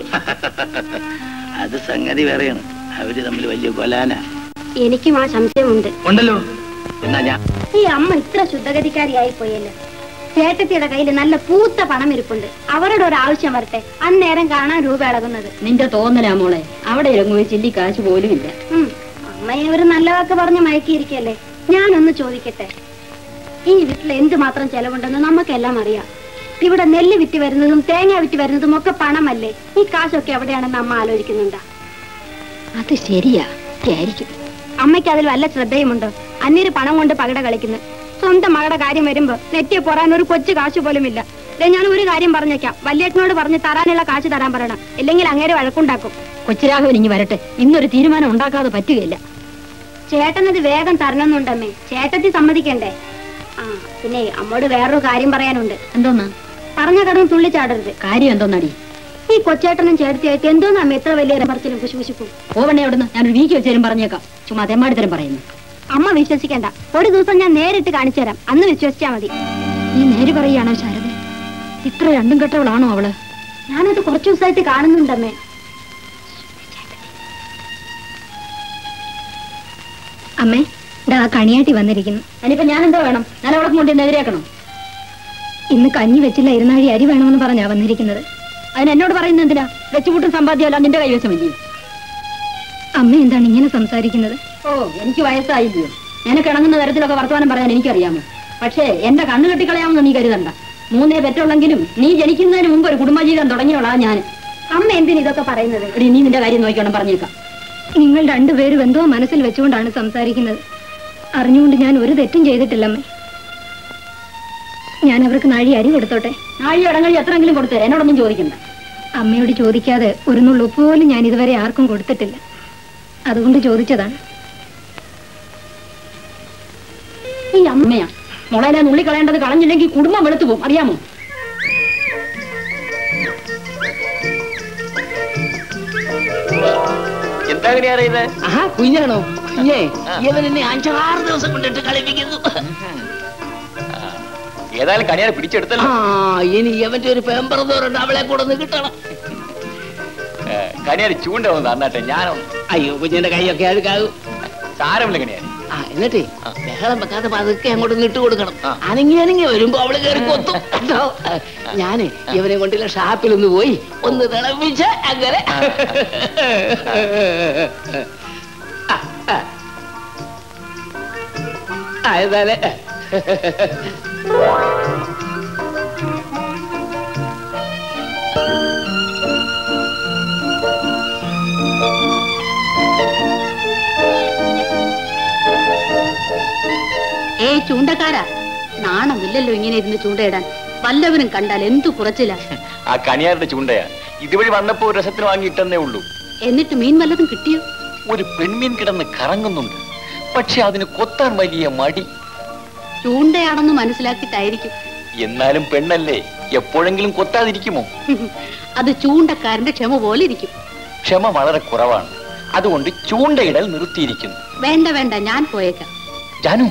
അത് സംഗതി വേറെയാണ് അവര് തമ്മിൽ വലിയ കൊലാന എനിക്കും ആ സംശയമുണ്ട് ഉണ്ടല്ലോ എന്നാ ഞാൻ ഈ അമ്മ ഇത്ര ശുദ്ധഗതിക്കാരിയായി പോയല്ലോ ചേട്ടത്തിയുടെ കയ്യിൽ നല്ല പൂത്ത പണം ഇരിപ്പുണ്ട് അവരുടെ ഒരു ആവശ്യം വരട്ടെ അന്നേരം കാണാൻ രൂപ ഇളകുന്നത് നിന്റെ തോന്നലാ മോളെ അവിടെ ഇറങ്ങും ഒരു ചില്ലി കാശ് പോലും ഇല്ല ഉം. അമ്മയെ ഒരു നല്ല വാക്ക് പറഞ്ഞ് മയക്കിയിരിക്കല്ലേ ഞാനൊന്ന് ചോദിക്കട്ടെ ഈ വീട്ടിൽ എന്തുമാത്രം ചെലവുണ്ടെന്ന് നമുക്കെല്ലാം അറിയാം ഇവിടെ നെല്ല് വിറ്റ് വരുന്നതും തേങ്ങ വിറ്റ് വരുന്നതും ഒക്കെ പണമല്ലേ ഈ കാശൊക്കെ എവിടെയാണെന്ന് അമ്മ ആലോചിക്കുന്നുണ്ടോ അത് ശരിയാ ആയിരിക്കും അമ്മയ്ക്ക് അതിൽ വല്ല ശ്രദ്ധയുമുണ്ടോ അന്യൊരു പണം കൊണ്ട് പകട കളിക്കുന്നു സ്വന്തം മകളുടെ കാര്യം വരുമ്പോ നെറ്റി പോറാൻ ഒരു കൊച്ചു കാശ് പോലും ഇല്ല ദേ ഞാൻ ഒരു കാര്യം പറഞ്ഞേക്കാം വല്യേട്ടനോട് പറഞ്ഞ് തരാനുള്ള കാശ് തരാൻ പറയണം ഇല്ലെങ്കിൽ അങ്ങേര് വഴക്കുണ്ടാക്കും കൊച്ചിരാഘവൻ ഇനി വരട്ടെ ഇന്നൊരു തീരുമാനം ഉണ്ടാക്കാതെ പറ്റുകയില്ല ചേട്ടനത് വേഗം തരണമെന്നുണ്ടമ്മേ ചേട്ടത്തി സമ്മതിക്കണ്ടേ ആ പിന്നെ അമ്മോട് വേറൊരു കാര്യം പറയാനുണ്ട് എന്തോന്നാ പറഞ്ഞ കടന്ന് തുള്ളിച്ചാടരുത് കാര്യം എന്തോന്നടി ഈ കൊച്ചേട്ടനും ചേട്ടത്തിയായിട്ട് എന്തോന്ന് അമ്മ എത്ര വലിയ പറച്ചിലും കുശുകുശുക്കും പോവണ്ണേ അവിടുന്ന് ഞാനൊരു വീക്കി വെച്ചേരും പറഞ്ഞേക്കാം ചുമ്മാ തെമ്മാടിത്തരം പറയുന്നു അമ്മ വിശ്വസിക്കണ്ട ഒരു ദിവസം ഞാൻ നേരിട്ട് കാണിച്ചു തരാം അന്ന് വിശ്വസിച്ചാ മതി നീ നേര് പറയുകയാണോ ശാരദ ഇത്ര രണ്ടും കെട്ടവളാണോ അവള് ഞാനത് കുറച്ചു ദിവസമായിട്ട് കാണുന്നുണ്ടമ്മേ അമ്മേ ദാ കണിയാട്ടി വന്നിരിക്കുന്നു അതിനിപ്പോ ഞാൻ എന്താ വേണം ഞാൻ അവളെ കൊണ്ട് എതിരേക്കണം ഇന്ന് കഞ്ഞി വെച്ചില്ല ഇരുന്നാഴി അരി വേണമെന്ന് പറഞ്ഞാ വന്നിരിക്കുന്നത് അതിന് എന്നോട് പറയുന്നത് എന്തിനാ വെച്ചുകൂട്ടും സമ്പാദ്യമല്ല നിന്റെ കൈവശമില്ലേ അമ്മ എന്താണ് ഇങ്ങനെ സംസാരിക്കുന്നത് ഓ എനിക്ക് വയസ്സായില്ലയോ നിനക്ക് ഇണങ്ങുന്ന തരത്തിലൊക്കെ വർത്തമാനം പറയാൻ എനിക്കറിയാമോ പക്ഷേ എന്റെ കണ്ണു കെട്ടിക്കളയാമെന്ന് നീ കരുതണ്ട മൂന്നേ പെറ്റുള്ളെങ്കിലും നീ ജനിക്കുന്നതിന് മുമ്പ് ഒരു കുടുംബജീവിതം തുടങ്ങിയോളാ ഞാൻ അമ്മ എന്തിനു ഇതൊക്കെ പറയുന്നത് എടി നീ നിന്റെ കാര്യം നോക്കിയോണം പറഞ്ഞേക്കാം നിങ്ങൾ രണ്ടുപേരും എന്തോ മനസ്സിൽ വെച്ചുകൊണ്ടാണ് സംസാരിക്കുന്നത് അറിഞ്ഞുകൊണ്ട് ഞാൻ ഒരു തെറ്റും ചെയ്തിട്ടില്ലമ്മേ ഞാൻ അവർക്ക് നാഴി അരി കൊടുത്തോട്ടെ നാഴി ഇടങ്ങളിൽ എത്രയെങ്കിലും കൊടുത്തേ എന്നോടൊന്നും ചോദിക്കണ്ട അമ്മയോട് ചോദിക്കാതെ ഒരു നുള്ളു ഉപ്പ് പോലും ഞാൻ ഇതുവരെ ആർക്കും കൊടുത്തിട്ടില്ല അതുകൊണ്ട് ചോദിച്ചതാണ് ഈ അമ്മയാ മുളയിലെ നുള്ളി കളയേണ്ടത് കളഞ്ഞില്ലെങ്കിൽ കുടുംബം വെളുത്തു പോകും അറിയാമോ എന്താ ഇങ്ങനെ അറിയുന്നത് ആഹാ കുഞ്ഞാണോ കുഞ്ഞേ ഇവൻ എന്നെ അഞ്ചാറ് ദിവസം കൊണ്ടിട്ട് കളിപ്പിക്കുന്നു ഏതായാലും കണിയാരെ പിടിച്ചെടുത്തല്ലോ ആ ഇനി ഇവന്റെ ഒരു പെമ്പറന്നോറുണ്ട് അവളെ കൂടെ ഒന്ന് കിട്ടണം ഏ, കണിയാര് ചൂണ്ട ഒന്ന് തന്നാട്ടെ ഞാനൊന്ന് അയ്യോ കുഞ്ഞിന്റെ കൈയൊക്കെ അഴുക്കാകും സാരമില്ല കണിയാര് ആ എന്നിട്ടേ ബഹളം വെക്കാതെ പതുക്കെ അങ്ങോട്ട് ഇട്ട് കൊടുക്കണം അനങ്ങി അനങ്ങി വരുമ്പോ അവള് കയറി കൊത്തും കേട്ടോ? ഞാന് ഇവനെ കൊണ്ടില്ല ഷാപ്പിൽ ഒന്ന് പോയി ഒന്ന് തിളപ്പിച്ച് അങ്ങനെ ആ, ആ. ആ, ഏതായാലും ഏ ചൂണ്ടക്കാരാ നാണമില്ലല്ലോ ഇങ്ങനെ ഇരുന്ന് ചൂണ്ടയിടാൻ വല്ലവനും കണ്ടാൽ എന്തു കുറച്ചില്ല ആ കണിയാരുടെ ചൂണ്ടയാ ഇതുവഴി വന്നപ്പോ ഒരു രസത്തിന് വാങ്ങിയിട്ടെന്നേ ഉള്ളൂ എന്നിട്ട് മീൻ വല്ലതും കിട്ടിയോ ഒരു പെൺമീൻ കിടന്ന് കറങ്ങുന്നുണ്ട് പക്ഷെ അതിന് കൊത്താൻ വലിയ മടി ചൂണ്ടയാണെന്ന് മനസ്സിലാക്കിയിട്ടായിരിക്കും എന്നാലും പെണ്ണല്ലേ എപ്പോഴെങ്കിലും കൊത്താതിരിക്കുമോ അത് ചൂണ്ടക്കാരന്റെ ക്ഷമ പോലെ ഇരിക്കും ക്ഷമ വളരെ കുറവാണ് അതുകൊണ്ട് ചൂണ്ടയിടൽ നിർത്തിയിരിക്കുന്നു വേണ്ട വേണ്ട ഞാൻ പോയേക്കാം ജാനു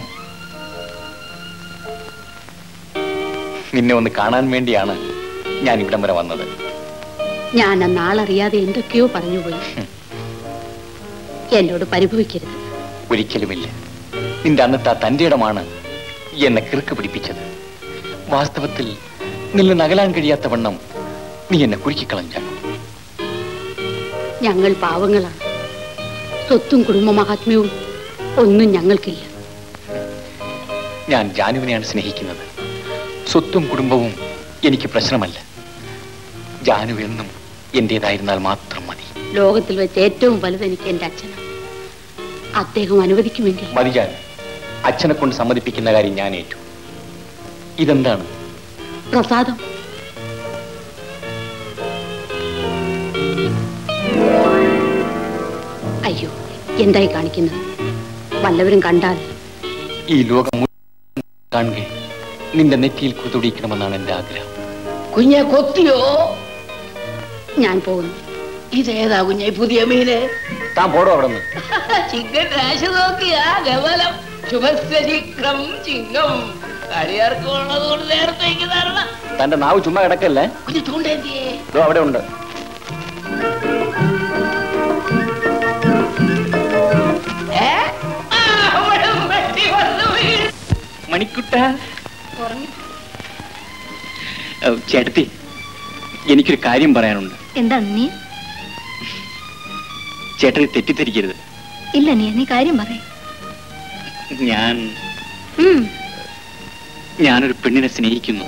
നിന്നെ ഒന്ന് കാണാൻ വേണ്ടിയാണ് ഞാൻ ഇവിടം വരെ വന്നത് ഞാൻ അന്ന് ആളറിയാതെ എന്തൊക്കെയോ പറഞ്ഞുപോയി എന്നോട് പരിഭവിക്കരുത് ഒരിക്കലുമില്ല നിന്റെ അന്നത്തെ ആ തന്റെ ഇടമാണ് എന്നെ കിറുക്ക് പിടിപ്പിച്ചത് വാസ്തവത്തിൽ നിന്നെ നകലാൻ കഴിയാത്ത വണ്ണം നീ എന്നെ കുരുക്കിക്കളഞ്ഞ ഞങ്ങൾ പാവങ്ങളാണ് സ്വത്തും കുടുംബ മഹാത്മ്യവും ഒന്നും ഞങ്ങൾക്കില്ല ഞാൻ ജാനുവിനെയാണ് സ്നേഹിക്കുന്നത് സ്വത്തും കുടുംബവും എനിക്ക് പ്രശ്നമല്ല ജാനു എന്നും എന്റേതായിരുന്നാൽ മാത്രം മതി ലോകത്തിൽ വെച്ച് ഏറ്റവും വലുത് എനിക്ക് എന്റെ അച്ഛനാണ് അദ്ദേഹം അനുവദിക്കുമെങ്കിൽ മതി ജാനു അച്ഛനെ കൊണ്ട് സമ്മതിപ്പിക്കുന്ന കാര്യം ഞാൻ ഏറ്റു ഇതെന്താണ് പ്രസാദം അയ്യോ എന്തായി കാണിക്കുന്നത് വല്ലവരും കണ്ടാൽ ഈ ലോകം മുഴുവൻ കാണുക നിന്റെ നെറ്റിയിൽ കുതുടിക്കണമെന്നാണ് എന്റെ ആഗ്രഹം കുഞ്ഞെ കൊത്തിയോ ഞാൻ പോകുന്നു ഇതേതാ കുഞ്ഞെ പുതിയ മീന് താൻ പോടോ അവിടെ നിന്ന് ചിക്കൻ രാശി നോക്കിയാ ഗവലം ശുഭശരീക്രം ചിങ്ങം കളിയാർക്ക് ഉള്ളത് കൊണ്ട് നേരത്തേക്ക് തരണം തന്റെ നാവ് ചുമ്മാ കിടക്കല്ലേ കുഞ്ഞു ചൂണ്ടേന്തിയേ ദോ അവിടെ ഉണ്ട് ഏ? ആ, അവിടെ വെട്ടി വന്നു വീണു. മണിക്കുട്ട ഓ, ചേട്ടത്തി എനിക്കൊരു കാര്യം പറയാനുണ്ട് എന്താ നീ ചേട്ടനെ തെറ്റിദ്ധരിക്കരുത് ഇല്ല നീ നീ കാര്യം പറയും ഞാൻ ഞാനൊരു പെണ്ണിനെ സ്നേഹിക്കുന്നു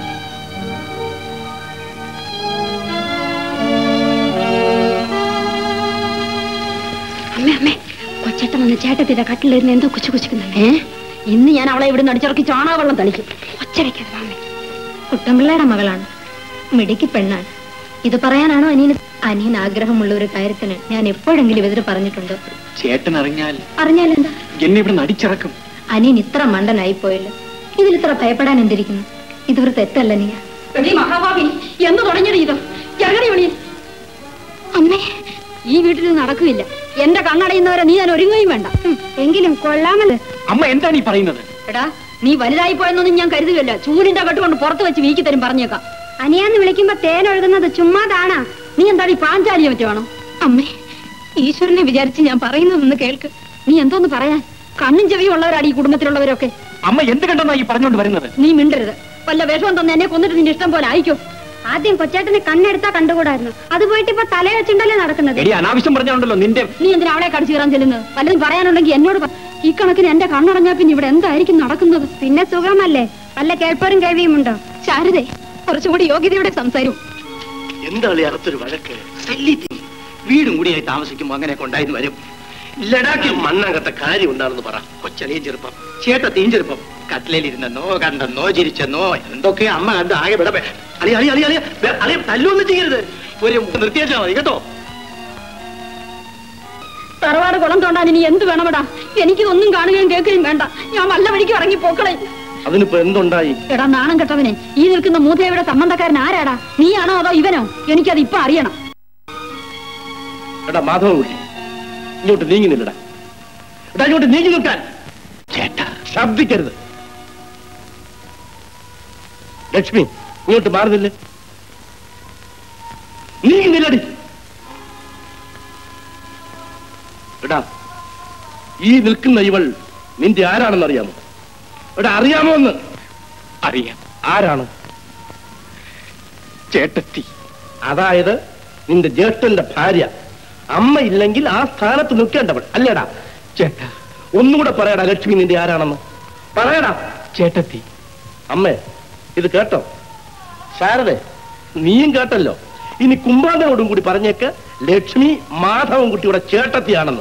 അമ്മേ അമ്മേ കൊച്ചേട്ടൻ വന്ന് ചേട്ടത്തിന്റെ കട്ടിലിരുന്ന് എന്തോ കുച്ചു കുച്ചിക്കുന്നുണ്ട് ഏ ഇന്ന് ഞാൻ അവളെ ഇവിടെ നടിച്ചിറക്കി ചാണകവെള്ളം തളിക്കും ഒച്ചരയ്ക്കാതെ വാ അമ്മേ കുട്ടമ്പിള്ളയുടെ മകളാണ് മിടുക്കി പെണ്ണാണ് ഇത് പറയാനാണോ അനിയന് അനിയൻ ആഗ്രഹമുള്ള ഒരു കാര്യത്തിന് ഞാൻ എപ്പോഴെങ്കിലും എതിര് പറഞ്ഞിട്ടുണ്ട് ചേട്ടൻ അറിഞ്ഞാൽ അറിഞ്ഞാലെന്താ എന്നെ ഇവിടെ നടിച്ചിറക്കും അനിയൻ ഇത്ര മണ്ടനായി പോയില്ല ഇതിൽ ഇത്ര ഭയപ്പെടാൻ എന്തിരിക്കുന്നു ഇതൊരു തെറ്റല്ല നീ എടീ മഹാഭാവി എന്ന് തുടങ്ങിയത് ഇത് ഇറങ്ങടി വെളിയിൽ അമ്മേ ഈ വീട്ടിൽ ഇത് നടക്കില്ല എന്റെ കണ്ണടയുന്നവരെ നീ ഞാൻ ഒരുങ്ങുകയും വേണ്ട എങ്കിലും കൊള്ളാമല്ലോ അമ്മ എന്താണ് ഈ പറയുന്നത് എടാ നീ വലുതായി പോയെന്നൊന്നും ഞാൻ കരുതുകയല്ല ചൂരിന്റെ കെട്ടുകൊണ്ട് പുറത്ത് വെച്ച് വീക്കി തരും പറഞ്ഞേക്കാം അനിയാന്ന് വിളിക്കുമ്പോ തേൻ ഒഴുകുന്നത് ചുമ്മാതാണാ നീ എന്താണ് ഈ പാഞ്ചാലിയെ പറ്റുവാണോ അമ്മേ ഈശ്വരനെ വിചാരിച്ച് ഞാൻ പറയുന്നതൊന്ന് കേൾക്ക് നീ എന്തോന്ന് പറയാൻ കണ്ണും ചെവിയും ഉള്ളവരാണ് ഈ കുടുംബത്തിലുള്ളവരൊക്കെ അമ്മ എന്ത് കണ്ടെന്നാ ഈ പറഞ്ഞുകൊണ്ട് വരുന്നത് നീ മിണ്ടരുത് വല്ല വിഷമം തന്നെ എന്നെ കൊന്നിട്ട് നിന്റെ ഇഷ്ടം പോലെ ആയിക്കോ ആദ്യം കൊച്ചേട്ടനെ കണ്ണെടുത്താ കണ്ടുകൂടായിരുന്നു അത് പോയിട്ട് ഇപ്പൊ തല വെച്ചിട്ടല്ലേ നടക്കുന്നത് എടി അനാവശ്യം പറഞ്ഞുണ്ടല്ലോ നിന്റെ നീ എന്തിനാ അവളെ കടിച്ചു കയറാൻ ചെല്ലുന്നത് വല്ലതും പറയാനുണ്ടെങ്കിൽ എന്നോട് പറ. ഈ കണക്കിന് എന്റെ കണ്ണടഞ്ഞാ പിന്നെ ഇവിടെ എന്തായിരിക്കും നടക്കുന്നത് പിന്നെ സുഖമല്ലേ വല്ല കേൾപ്പോരും കേൾവിയും ഉണ്ടോ ശാരദേ കുറച്ചുകൂടി യോഗ്യതയോടെ സംസാരിക്കും എന്താണ് ഈ അകത്തൊരു വഴക്ക് ശല്യത്തിൽ വീടും കൂടിയായി താമസിക്കുമ്പോ അങ്ങനെ കൊണ്ടായിരുന്നു വരും ലഡാക്കിൽ മണ്ണാകത്ത കാര്യം ഉണ്ടാണെന്ന് പറ കൊച്ചളിയും ചെറുപ്പം ചേട്ടത്തെയും ചെറുപ്പം കട്ടിലേലിരുന്നെന്നോ കണ്ടെന്നോ ചിരിച്ചെന്നോ എന്തൊക്കെ അമ്മ കണ്ട് ആകെ വിടപെ അളി അളി അളി അളി അളി തല്ലൊന്നും ചെയ്യരുത് ഒരു നിർത്തിയേച്ചാ മതി കേട്ടോ തറവാട് കുളം തോണ്ടാൻ ഇനി എന്ത് വേണമെടാ എനിക്കിതൊന്നും കാണുകയും കേൾക്കുകയും വേണ്ട ഞാൻ വല്ല വഴിക്ക് ഇറങ്ങി പോക്കളെ അതിനിപ്പോ എന്തുണ്ടായി എടാ നാണം കെട്ടവനെ ഈ നിൽക്കുന്ന മൂതയുടെ സംബന്ധക്കാരൻ ആരാടാ നീയാണോ അതോ ഇവനോ എനിക്കത് ഇപ്പൊ അറിയണം എടാ മാധവൻകുട്ടി ഇങ്ങോട്ട് നീങ്ങി നില്ലടാ എടാ ഇങ്ങോട്ട് നീങ്ങി നിൽക്കാൻ ചേട്ടാ ശബ്ദിക്കരുത് ലക്ഷ്മി ഇങ്ങോട്ട് മാറുന്നില്ലേ നീങ്ങി നില്ലടി എടാ ഈ നിൽക്കുന്ന ഇവൾ നിന്റെ ആരാണെന്ന് അറിയാമോ എടാ അറിയാമോ എന്ന് അറിയാം ആരാണ് ചേട്ടത്തി അതായത് നിന്റെ ജ്യേഷ്ഠന്റെ ഭാര്യ അമ്മ ഇല്ലെങ്കിൽ ആ സ്ഥാനത്ത് നിൽക്കേണ്ടവൾ അല്ലേടാ ചേട്ടാ ഒന്നുകൂടെ പറയടാ ലക്ഷ്മി നിന്റെ ആരാണെന്ന് പറയടാ ചേട്ടത്തി അമ്മേ ഇത് കേട്ടോ ശാരദേ നീയും കേട്ടല്ലോ ഇനി കുംഭാന്തനോടും കൂടി പറഞ്ഞേക്ക് ലക്ഷ്മി മാധവൻ കുട്ടിയുടെ ചേട്ടത്തിയാണെന്ന്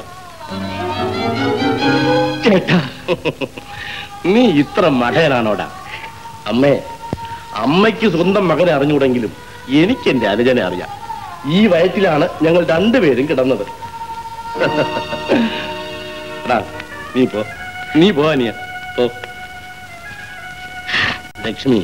ചേട്ടാ നീ ഇത്ര മകനാണോടാ അമ്മേ അമ്മയ്ക്ക് സ്വന്തം മകനെ അറിഞ്ഞൂടെങ്കിലും എനിക്ക് എന്റെ അനുജനെ അറിയാം ഈ വയറ്റിലാണ് ഞങ്ങൾ രണ്ടുപേരും കിടന്നത് എടാ, നീ പോ നീ പോ അനിയ പോ ലക്ഷ്മി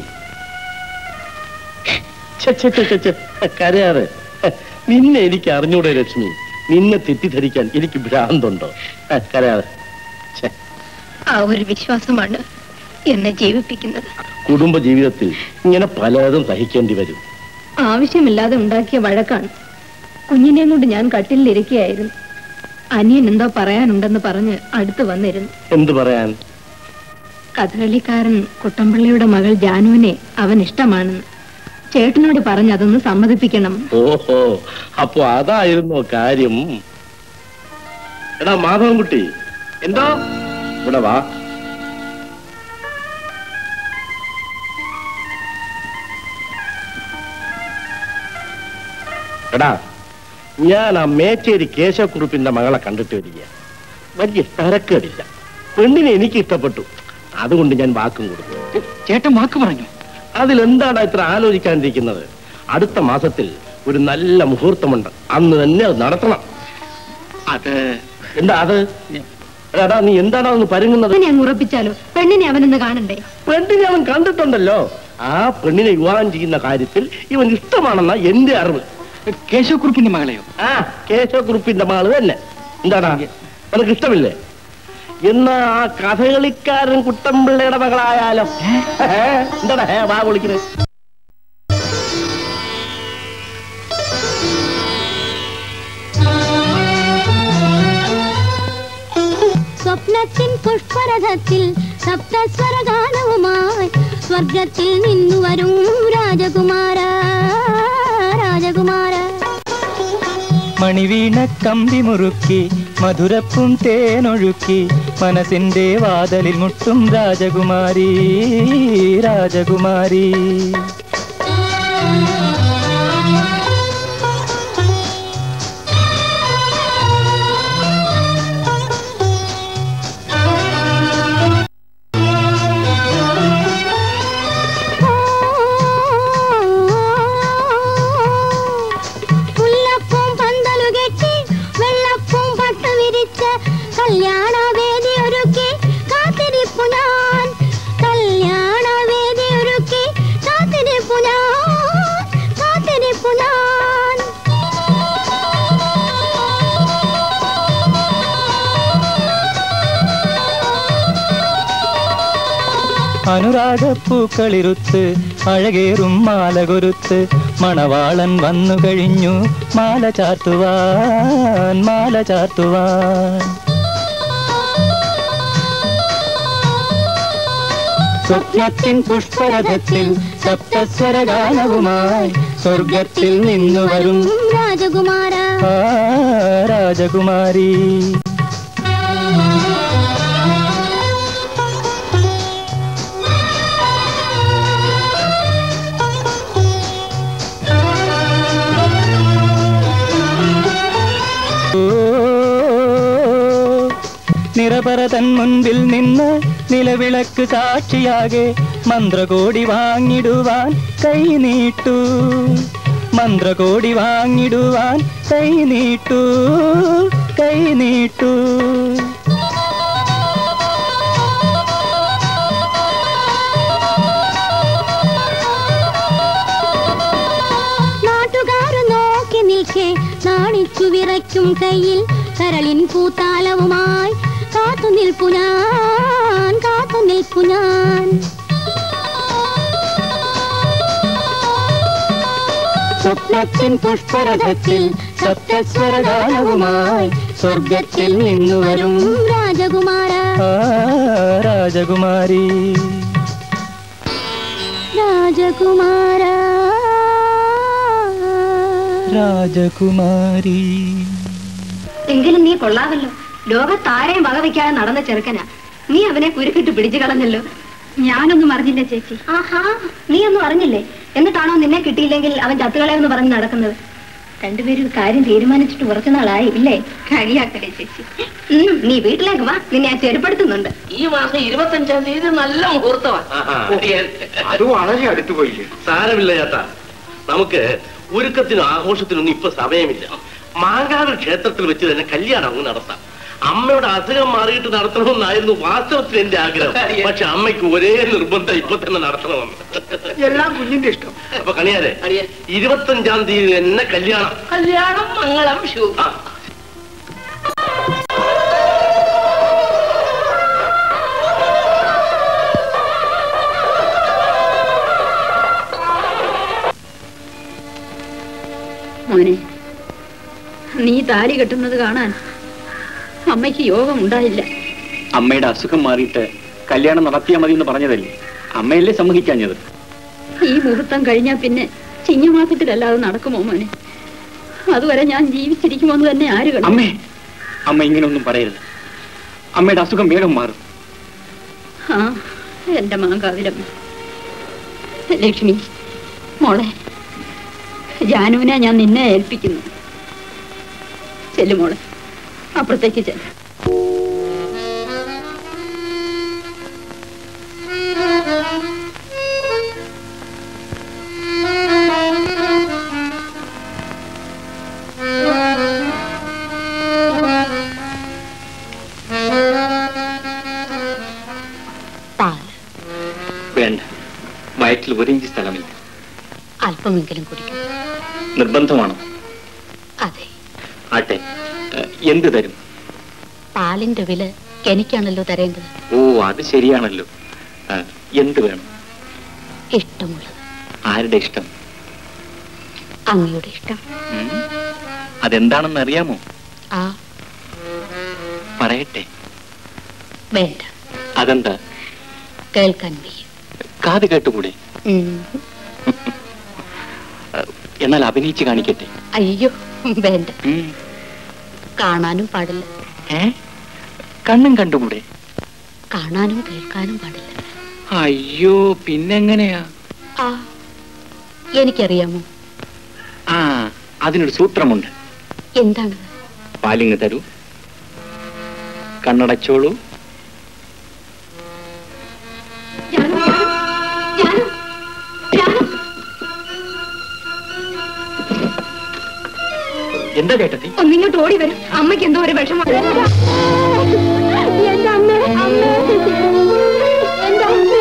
ഛെ, ഛെ, ഛെ, ഛെ, ഛെ, കരയാതെ നിന്നെ എനിക്ക് അറിഞ്ഞൂടെ ലക്ഷ്മി നിന്നെ തെറ്റിദ്ധരിക്കാൻ എനിക്ക് ഭ്രാന്തുണ്ടോ കരയാതെ ഛെ, ആ ഒരു വിശ്വാസമാണ് എന്നെ ജീവിപ്പിക്കുന്നത് കുടുംബ ജീവിതത്തിൽ ഇങ്ങനെ പലതും സഹിക്കേണ്ടി വരും ആവശ്യമില്ലാതെ ഉണ്ടാക്കിയ വഴക്കാണ് കുഞ്ഞിനെയും കൊണ്ട് ഞാൻ കട്ടിലിരിക്കുകയായിരുന്നു അനിയൻ എന്തോ പറയാനുണ്ടെന്ന് പറഞ്ഞ് അടുത്ത് വന്നിരുന്നു എന്തു പറയാൻ കഥകളിക്കാരൻ കുട്ടമ്പിള്ളിയുടെ മകൾ ജാനുവിനെ അവൻ ഇഷ്ടമാണെന്ന് ചേട്ടനോട് പറഞ്ഞ് അതൊന്ന് സമ്മതിപ്പിക്കണം ഓഹോ അപ്പൊ അതായിരുന്നു കാര്യം എടാ മാധവൻകുട്ടി എന്തോ ഇവിടെ വാ എടാ ഞാൻ ആ മേച്ചേരി കേശവക്കുറുപ്പിന്റെ മകളെ കണ്ടിട്ട് വരിക വലിയ തരക്കേടില്ല പെണ്ണിനെ എനിക്ക് ഇഷ്ടപ്പെട്ടു അതുകൊണ്ട് ഞാൻ വാക്കും കൊടുത്തു ചേട്ടൻ വാക്ക് പറഞ്ഞു അതിലെന്താണ് ഇത്ര ആലോചിക്കാണ്ടിരിക്കുന്നത് അടുത്ത മാസത്തിൽ ഒരു നല്ല മുഹൂർത്തമുണ്ട് അന്ന് തന്നെ അത് നടത്തണം അത് എന്താ അത് എടാ നീ എന്താണോ ഒന്ന് പരുങ്ങുന്നത് അവനെ അങ്ങ് ഉറപ്പിച്ചാലോ പെണ്ണിനെ അവനൊന്ന് കാണണ്ടേ പെണ്ണിനെ അവൻ കണ്ടിട്ടുണ്ടല്ലോ ആ പെണ്ണിനെ വിവാഹം ചെയ്യുന്ന കാര്യത്തിൽ ഇവൻ ഇഷ്ടമാണെന്ന എന്റെ അറിവ് കേശവക്കുറുപ്പിന്റെ മകളെയോ ആ കേശവക്കുറുപ്പിന്റെ മകള് തന്നെ എന്താടാ നിനക്ക് ഇഷ്ടമില്ലേ എന്നാ ആ കഥകളിക്കാരൻ കുട്ടമ്പിള്ളയുടെ മകളായാലോ എന്താടാ ഹേ, വാ വിളിക്കുന്നത് സ്വപ്നത്തിൻ പുഷ്പരഥത്തിൽ സപ്തസ്വരഗാനവുമായി സ്വർഗത്തിൽ നിന്നു വരും രാജകുമാര രാജകുമാര മണിവീണ കമ്പി മുറുക്കി മധുരപ്പും തേനൊഴുക്കി മനസ്സിന്റെ വാതലിൽ മുട്ടും രാജകുമാരി രാജകുമാരി മുല്ലപ്പൂം പന്തലു കെട്ടി വെള്ളപ്പൂം പട്ടു വിരിച്ച് കല്യാണ വേദി ഒരുക്കി കാത്തിരിപ്പു ഞാൻ കല്യാണ വേദി ഒരുക്കി കാത്തിരിപ്പു ഞാൻ കാത്തിരിപ്പു ഞാൻ അനുരാഗപ്പൂക്കളിരുത്ത് അഴകേറും മാല കൊരുത്ത് മണവാളൻ വന്നു കഴിഞ്ഞു മാല ചാർത്തുവാൻ മാല ചാർത്തുവാൻ സ്വപ്നത്തിൻ പുഷ്പരഥത്തിൽ സപ്തസ്വരഗാനവുമായി സ്വർഗത്തിൽ നിന്നു വരും രാജകുമാര ആ രാജകുമാരി ഓ, നിറപറ തൻ മുൻപിൽ നിന്ന് നിലവിളക്ക് സാക്ഷിയാകെ മന്ത്രകോടി വാങ്ങിടുവാൻ കൈ നീട്ടു മന്ത്രകോടി വാങ്ങിടുവാൻ കൈ നീട്ടു കൈ നീട്ടു നാട്ടുകാർ നോക്കി നിൽക്കെ നാണിച്ചു വിറയ്ക്കും കയ്യിൽ കരളിൻ പൂത്താലവുമായി കാത്തു നിൽപ്പു ഞാൻ കാത്തു നിൽപ്പു ഞാൻ സ്വപ്നത്തിൻ പുഷ്പരഥത്തിൽ സപ്തസ്വരഗാനവുമായി സ്വർഗത്തിൽ നിന്നു വരും രാജകുമാര ആ രാജകുമാരി രാജകുമാര രാജകുമാരി എങ്കിലും നീ കൊള്ളാമല്ലോ ലോകത്താരെയും വകവയ്ക്കാതെ നടന്ന ചെറുക്കനാ നീ അവനെ കുരുക്കിട്ട് പിടിച്ചു കളഞ്ഞല്ലോ ഞാനൊന്നും അറിഞ്ഞില്ല ചേച്ചി ആഹാ നീ ഒന്നും അറിഞ്ഞില്ലേ എന്നിട്ടാണോ നിന്നെ കിട്ടിയില്ലെങ്കിൽ അവൻ ചത്തുകളയെന്ന് പറഞ്ഞ് നടക്കുന്നത് രണ്ടുപേരും ഒരു കാര്യം തീരുമാനിച്ചിട്ട് കുറച്ചു നാളായി ഇല്ലേ കഴിയാക്കലേ ചേച്ചി ഉം, നീ വീട്ടിലേക്ക് വാ നിന്നെ ഞാൻ ചെരുപ്പെടുത്തുന്നുണ്ട് ഈ മാസം ഇരുപത്തഞ്ചാം തീയതി നല്ല മുഹൂർത്തമാണ് അത് വളരെ അടുത്ത് പോയില്ലേ സാരമില്ല ചേട്ടാ നമുക്ക് ഒരുക്കത്തിനും ആഘോഷത്തിനൊന്നും ഇപ്പൊ സമയമില്ല മാങ്കാവ് ക്ഷേത്രത്തിൽ വെച്ച് തന്നെ കല്യാണം അങ്ങ് നടത്താം അമ്മയുടെ അസുഖം മാറിയിട്ട് നടത്തണമെന്നായിരുന്നു വാസ്തവത്തിൽ എന്റെ ആഗ്രഹം പക്ഷെ അമ്മയ്ക്ക് ഒരേ നിർബന്ധം ഇപ്പൊ തന്നെ നടത്തണമെന്ന് എല്ലാം കുഞ്ഞിന്റെ ഇഷ്ടം അപ്പൊ കണിയാരെ ഇരുപത്തഞ്ചാം തീയതി തന്നെ കല്യാണം കല്യാണം മംഗളം ശുഭം മോനെ നീ താലി കെട്ടുന്നത് കാണാൻ അമ്മയ്ക്ക് യോഗം ഉണ്ടായില്ല അമ്മയുടെ അസുഖം മാറിയിട്ട് കല്യാണം നടത്തിയാൽ മതി എന്ന് പറഞ്ഞതല്ലേ അമ്മയല്ലേ സമ്മതിക്കാഞ്ഞത് ഈ മുഹൂർത്തം കഴിഞ്ഞാൽ പിന്നെ ചിങ്ങമാസത്തിലല്ലാതെ നടക്കുമോ മോനെ അതുവരെ ഞാൻ ജീവിച്ചിരിക്കുമോ എന്ന് തന്നെ ആര് കണ്ടു അമ്മേ അമ്മ ഇങ്ങനെയൊന്നും പറയരുത് അമ്മയുടെ അസുഖം വേഗം മാറും ആ എന്റെ മാങ്കാവിലമ്മ ലക്ഷ്മി മോളെ ജാനുവിനെ ഞാൻ നിന്നെ ഏൽപ്പിക്കുന്നു ചെല്ലു മോളെ അപ്പുറത്തേക്ക് ചെല്ല പാൽ വേണ്ട വയറ്റിൽ ഒരു ഇഞ്ച് സ്ഥലമില്ല അല്പമെങ്കിലും കുടിക്കും നിർബന്ധമാണോ അതെ ആട്ടെ ഏഹ്, എന്ത് തരും പാലിന്റെ വില എനിക്കാണല്ലോ തരേണ്ടത് ഓ അത് ശരിയാണല്ലോ ആ, എന്ത് വേണം ഇഷ്ടമുള്ളത് ആരുടെ ഇഷ്ടം അങ്ങയുടെ ഇഷ്ടം ഉം? അതെന്താണെന്ന് അറിയാമോ ആ പറയട്ടെ വേണ്ട അതെന്താ കേൾക്കാൻ വയ്യ കാത് കേട്ടുകൂടെ ഉം. എന്നാൽ അഭിനയിച്ച് കാണിക്കട്ടെ അയ്യോ വേണ്ട ഉം. കാണാനും പാടില്ല ഏ കണ്ണും കണ്ടുകൂടെ കാണാനും കേൾക്കാനും പാടില്ല അയ്യോ പിന്നെങ്ങനെയാ ആ എനിക്കറിയാമോ ആ അതിനൊരു സൂത്രമുണ്ട് എന്താണ് പാലിങ് തരൂ കണ്ണടച്ചോളൂ എന്താ ചേട്ടത്തി ഒന്നിങ്ങോട്ട് ഓടി വരും അമ്മയ്ക്ക് എന്തോ ഒരു വിഷമം എന്റെ അമ്മ അമ്മ എന്റെ അമ്മ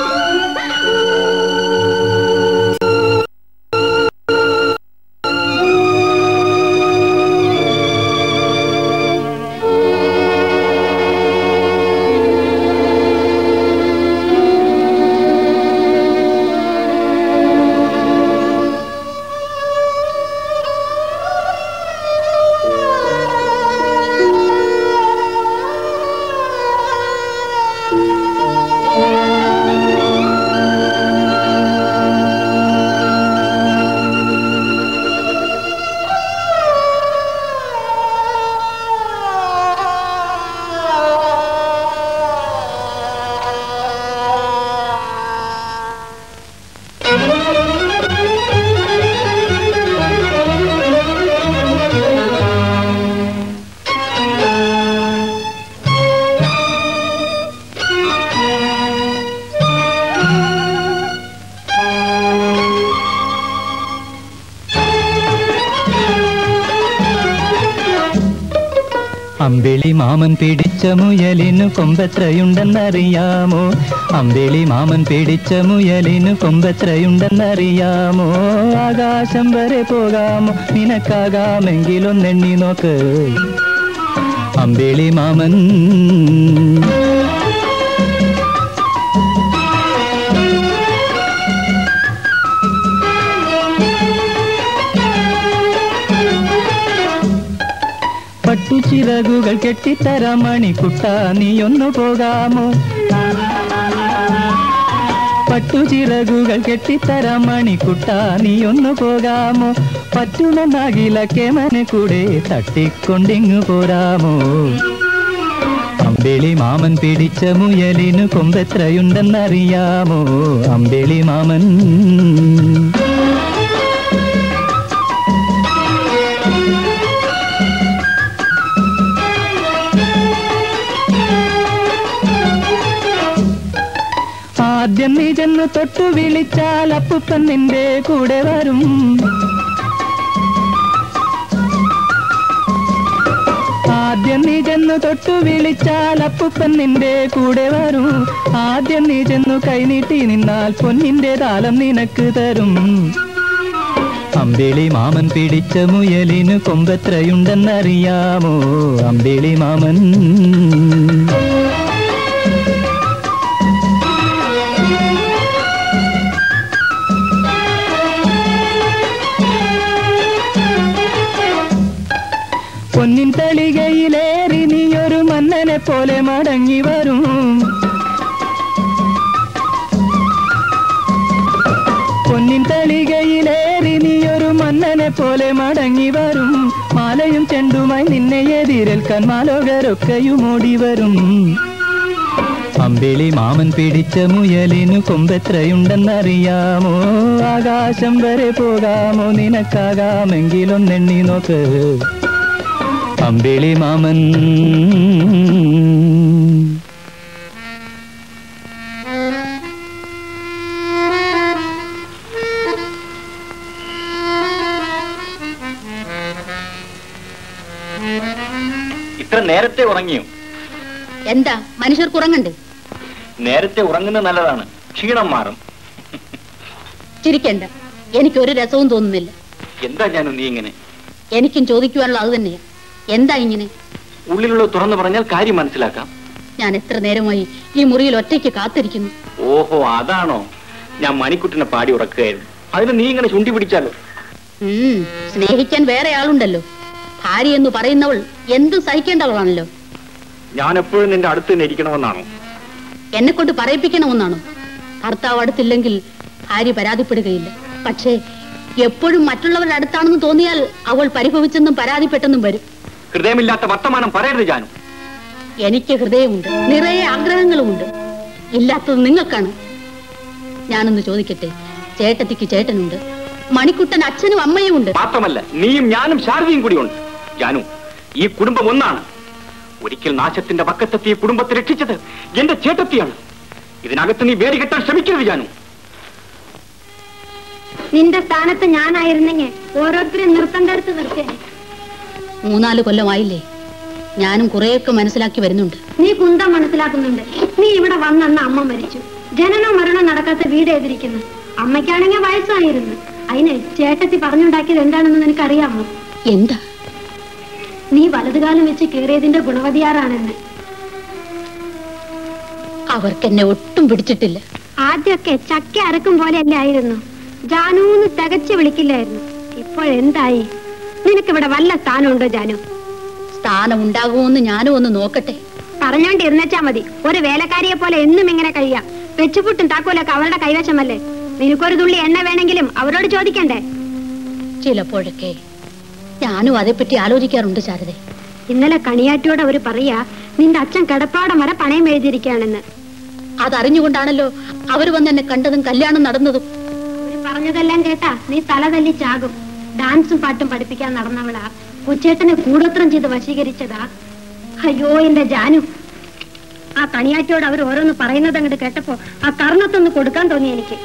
അമ്പിളി മാമൻ പിടിച്ച മുയലിനു കൊമ്പെത്രയുണ്ടെന്നറിയാമോ അമ്പിളി മാമൻ പിടിച്ച മുയലിനു കൊമ്പെത്രയുണ്ടെന്നറിയാമോ ആകാശം വരെ പോകാമോ നിനക്കാകാമെങ്കിലൊന്നെണ്ണി നോക്ക് അമ്പിളി മാമൻ പട്ടുചിറകുകൾ കെട്ടിത്തരാം മണിക്കുട്ട നീയൊന്നു പോകാമോ പട്ടുചിറകുകൾ കെട്ടിത്തരാം മണിക്കുട്ട നീയൊന്നു പോകാമോ പറ്റുമെന്നാകില കേമന് കൂടെ തട്ടിക്കൊണ്ടിങ്ങു പോരാമോ അമ്പിളി മാമൻ പിടിച്ച മുയലിനു കൊമ്പെത്രയുണ്ടെന്നറിയാമോ അമ്പിളി മാമൻ ആദ്യം നീ ചെന്ന് തൊട്ടു വിളിച്ചാൽ അപ്പുപ്പൻ നിന്റെ കൂടെ വരും ആദ്യം നീ ചെന്ന് തൊട്ടു വിളിച്ചാൽ അപ്പുപ്പൻ നിന്റെ കൂടെ വരും ആദ്യം നീ ചെന്നു കൈനീട്ടി നിന്നാൽ പൊന്നിന്റെ താലം നിനക്ക് തരും അമ്പിളി മാമൻ പിടിച്ച മുയലിനു കൊമ്പെത്രയുണ്ടെന്നറിയാമോ അമ്പിളി മാമൻ പൊന്നിൻ തളികയിലേറി നീയൊരു മന്നനെ പോലെ മടങ്ങി വരും പൊന്നിൻ തളികയിലേറി നീയൊരു മന്നനെ പോലെ മടങ്ങി വരും മാലയും ചെണ്ടുമായി നിന്നെ എതിരേൽക്കാൻ മാലോകരൊക്കെയും ഓടി വരും അമ്പിളി മാമൻ പിടിച്ച മുയലിനു കൊമ്പെത്രയുണ്ടെന്നറിയാമോ ആകാശം വരെ പോകാമോ നിനക്കാകാമെങ്കിലൊന്നെണ്ണി നോക്ക് അമ്പിളി മാമൻ ഇത്ര നേരത്തെ ഉറങ്ങിയോ എന്താ മനുഷ്യർക്ക് ഉറങ്ങണ്ടേ നേരത്തെ ഉറങ്ങുന്നത് നല്ലതാണ് ക്ഷീണം മാറും ചിരിക്കണ്ട എനിക്ക് ഒരു രസവും തോന്നുന്നില്ല എന്താ ഞാനും നീ ഇങ്ങനെ എനിക്കും ചോദിക്കുവാനുള്ള അത് തന്നെയാ എന്താ ഇങ്ങനെ ഉള്ളിലുള്ള തുറന്നു പറഞ്ഞാൽ കാര്യം മനസ്സിലാക്കാം ഞാൻ എത്ര നേരമായി ഈ മുറിയിൽ ഒറ്റയ്ക്ക് കാത്തിരിക്കുന്നു ഓഹോ അതാണോ ഞാൻ മണിക്കുട്ടിനെ പാടി ഉറക്കുകയായിരുന്നു അതിന് നീ ഇങ്ങനെ ചുണ്ടി പിടിച്ചാലോ ഉം, സ്നേഹിക്കാൻ വേറെ ആളുണ്ടല്ലോ ഭാര്യ എന്ന് പറയുന്നവൾ എന്തും സഹിക്കേണ്ടവളാണല്ലോ ഞാൻ എപ്പോഴും നിന്റെ അടുത്ത് തന്നെ ഇരിക്കണമെന്നാണോ എന്നെ കൊണ്ട് പറയിപ്പിക്കണമെന്നാണോ ഭർത്താവ് അടുത്തില്ലെങ്കിൽ ഭാര്യ പരാതിപ്പെടുകയില്ല പക്ഷേ എപ്പോഴും മറ്റുള്ളവരുടെ അടുത്താണെന്ന് തോന്നിയാൽ അവൾ പരിഭവിച്ചെന്നും പരാതിപ്പെട്ടെന്നും വരും ഹൃദയമില്ലാത്ത വർത്തമാനം പറയരുത് ജാനു എനിക്ക് ഹൃദയമുണ്ട് നിറയെ ആഗ്രഹങ്ങളുമുണ്ട് ഇല്ലാത്തത് നിങ്ങൾക്കാണ് ഞാനൊന്ന് ചോദിക്കട്ടെ ചേട്ടത്തിക്ക് ചേട്ടനുണ്ട് മണിക്കുട്ടൻ അച്ഛനും അമ്മയും ഉണ്ട് മാത്രമല്ല നീയും ഞാനും ശാരദയും കൂടിയുണ്ട് ജാനു ഈ കുടുംബം ഒന്നാണ് ഒരിക്കൽ നാശത്തിന്റെ പക്കത്തെത്തിയ കുടുംബത്തെ രക്ഷിച്ചത് എന്റെ ചേട്ടത്തിയാണ് ഇതിനകത്ത് നീ വേടി കെട്ടാൻ ശ്രമിക്കരുത് ജാനു നിന്റെ സ്ഥാനത്ത് ഞാനായിരുന്നെങ്കിൽ ഓരോരുത്തരും നിർത്തേണ്ടടുത്ത് നിർത്തേനെ മൂന്നാല് കൊല്ലമായില്ലേ ഞാനും കുറെയൊക്കെ മനസ്സിലാക്കി വരുന്നുണ്ട് നീ കുന്തം മനസ്സിലാക്കുന്നുണ്ട് നീ ഇവിടെ വന്നെന്ന് അമ്മ മരിച്ചു ജനനോ മരണോ നടക്കാത്ത വീട് എതിരിക്കുന്നു അമ്മയ്ക്കാണെങ്കിൽ വയസ്സായിരുന്നു അതിന് ചേട്ടത്തി പറഞ്ഞുണ്ടാക്കിയത് എന്താണെന്ന് നിനക്കറിയാമോ എന്താ നീ വലതുകാലം വെച്ച് കയറിയതിന്റെ ഗുണവതിയാറാണെന്ന് അവർക്കെന്നെ ഒട്ടും പിടിച്ചിട്ടില്ല ആദ്യമൊക്കെ ചക്ക അരക്കും പോലെയല്ലേ ആയിരുന്നു ജാനൂന്ന് തികച്ചു വിളിക്കില്ലായിരുന്നു ഇപ്പോഴെന്തായി നിനക്കിവിടെ വല്ല സ്ഥാനമുണ്ടോ ജാനു സ്ഥാനം ഉണ്ടാകുമോന്ന് ഞാനും ഒന്ന് നോക്കട്ടെ പറഞ്ഞോണ്ട് ഇരുന്നച്ചാ മതി ഒരു വേലക്കാരിയെ പോലെ എന്നും ഇങ്ങനെ കഴിയാം വെച്ചുപുട്ടും താക്കോലൊക്കെ അവരുടെ കൈവശമല്ലേ നിനക്കൊരു തുള്ളി എണ്ണ വേണമെങ്കിലും അവരോട് ചോദിക്കണ്ടേ ചിലപ്പോഴൊക്കെ ഞാനും അതേപ്പറ്റി ആലോചിക്കാറുണ്ട് ശാരദ ഇന്നലെ കണിയാറ്റിയോട് അവര് പറയാ നിന്റെ അച്ഛൻ കിടപ്പാടം വരെ പണയം എഴുതിയിരിക്കുകയാണെന്ന് അതറിഞ്ഞുകൊണ്ടാണല്ലോ അവർ വന്ന് എന്നെ കണ്ടതും കല്യാണം നടന്നതും അവര് പറഞ്ഞതെല്ലാം കേട്ടാ നീ തല തല്ലി ചാകും ഡാൻസും പാട്ടും പഠിപ്പിക്കാൻ നടന്നവളാ കൊച്ചേട്ടനെ കൂടോത്രം ചെയ്ത് വശീകരിച്ചതാ അയ്യോ എന്റെ ജാനു ആ കണിയാറ്റിയോട് അവർ ഓരോന്ന് പറയുന്നത് അങ്ങോട്ട് കേട്ടപ്പോ ആ കർണത്തൊന്ന് കൊടുക്കാൻ തോന്നി എനിക്ക്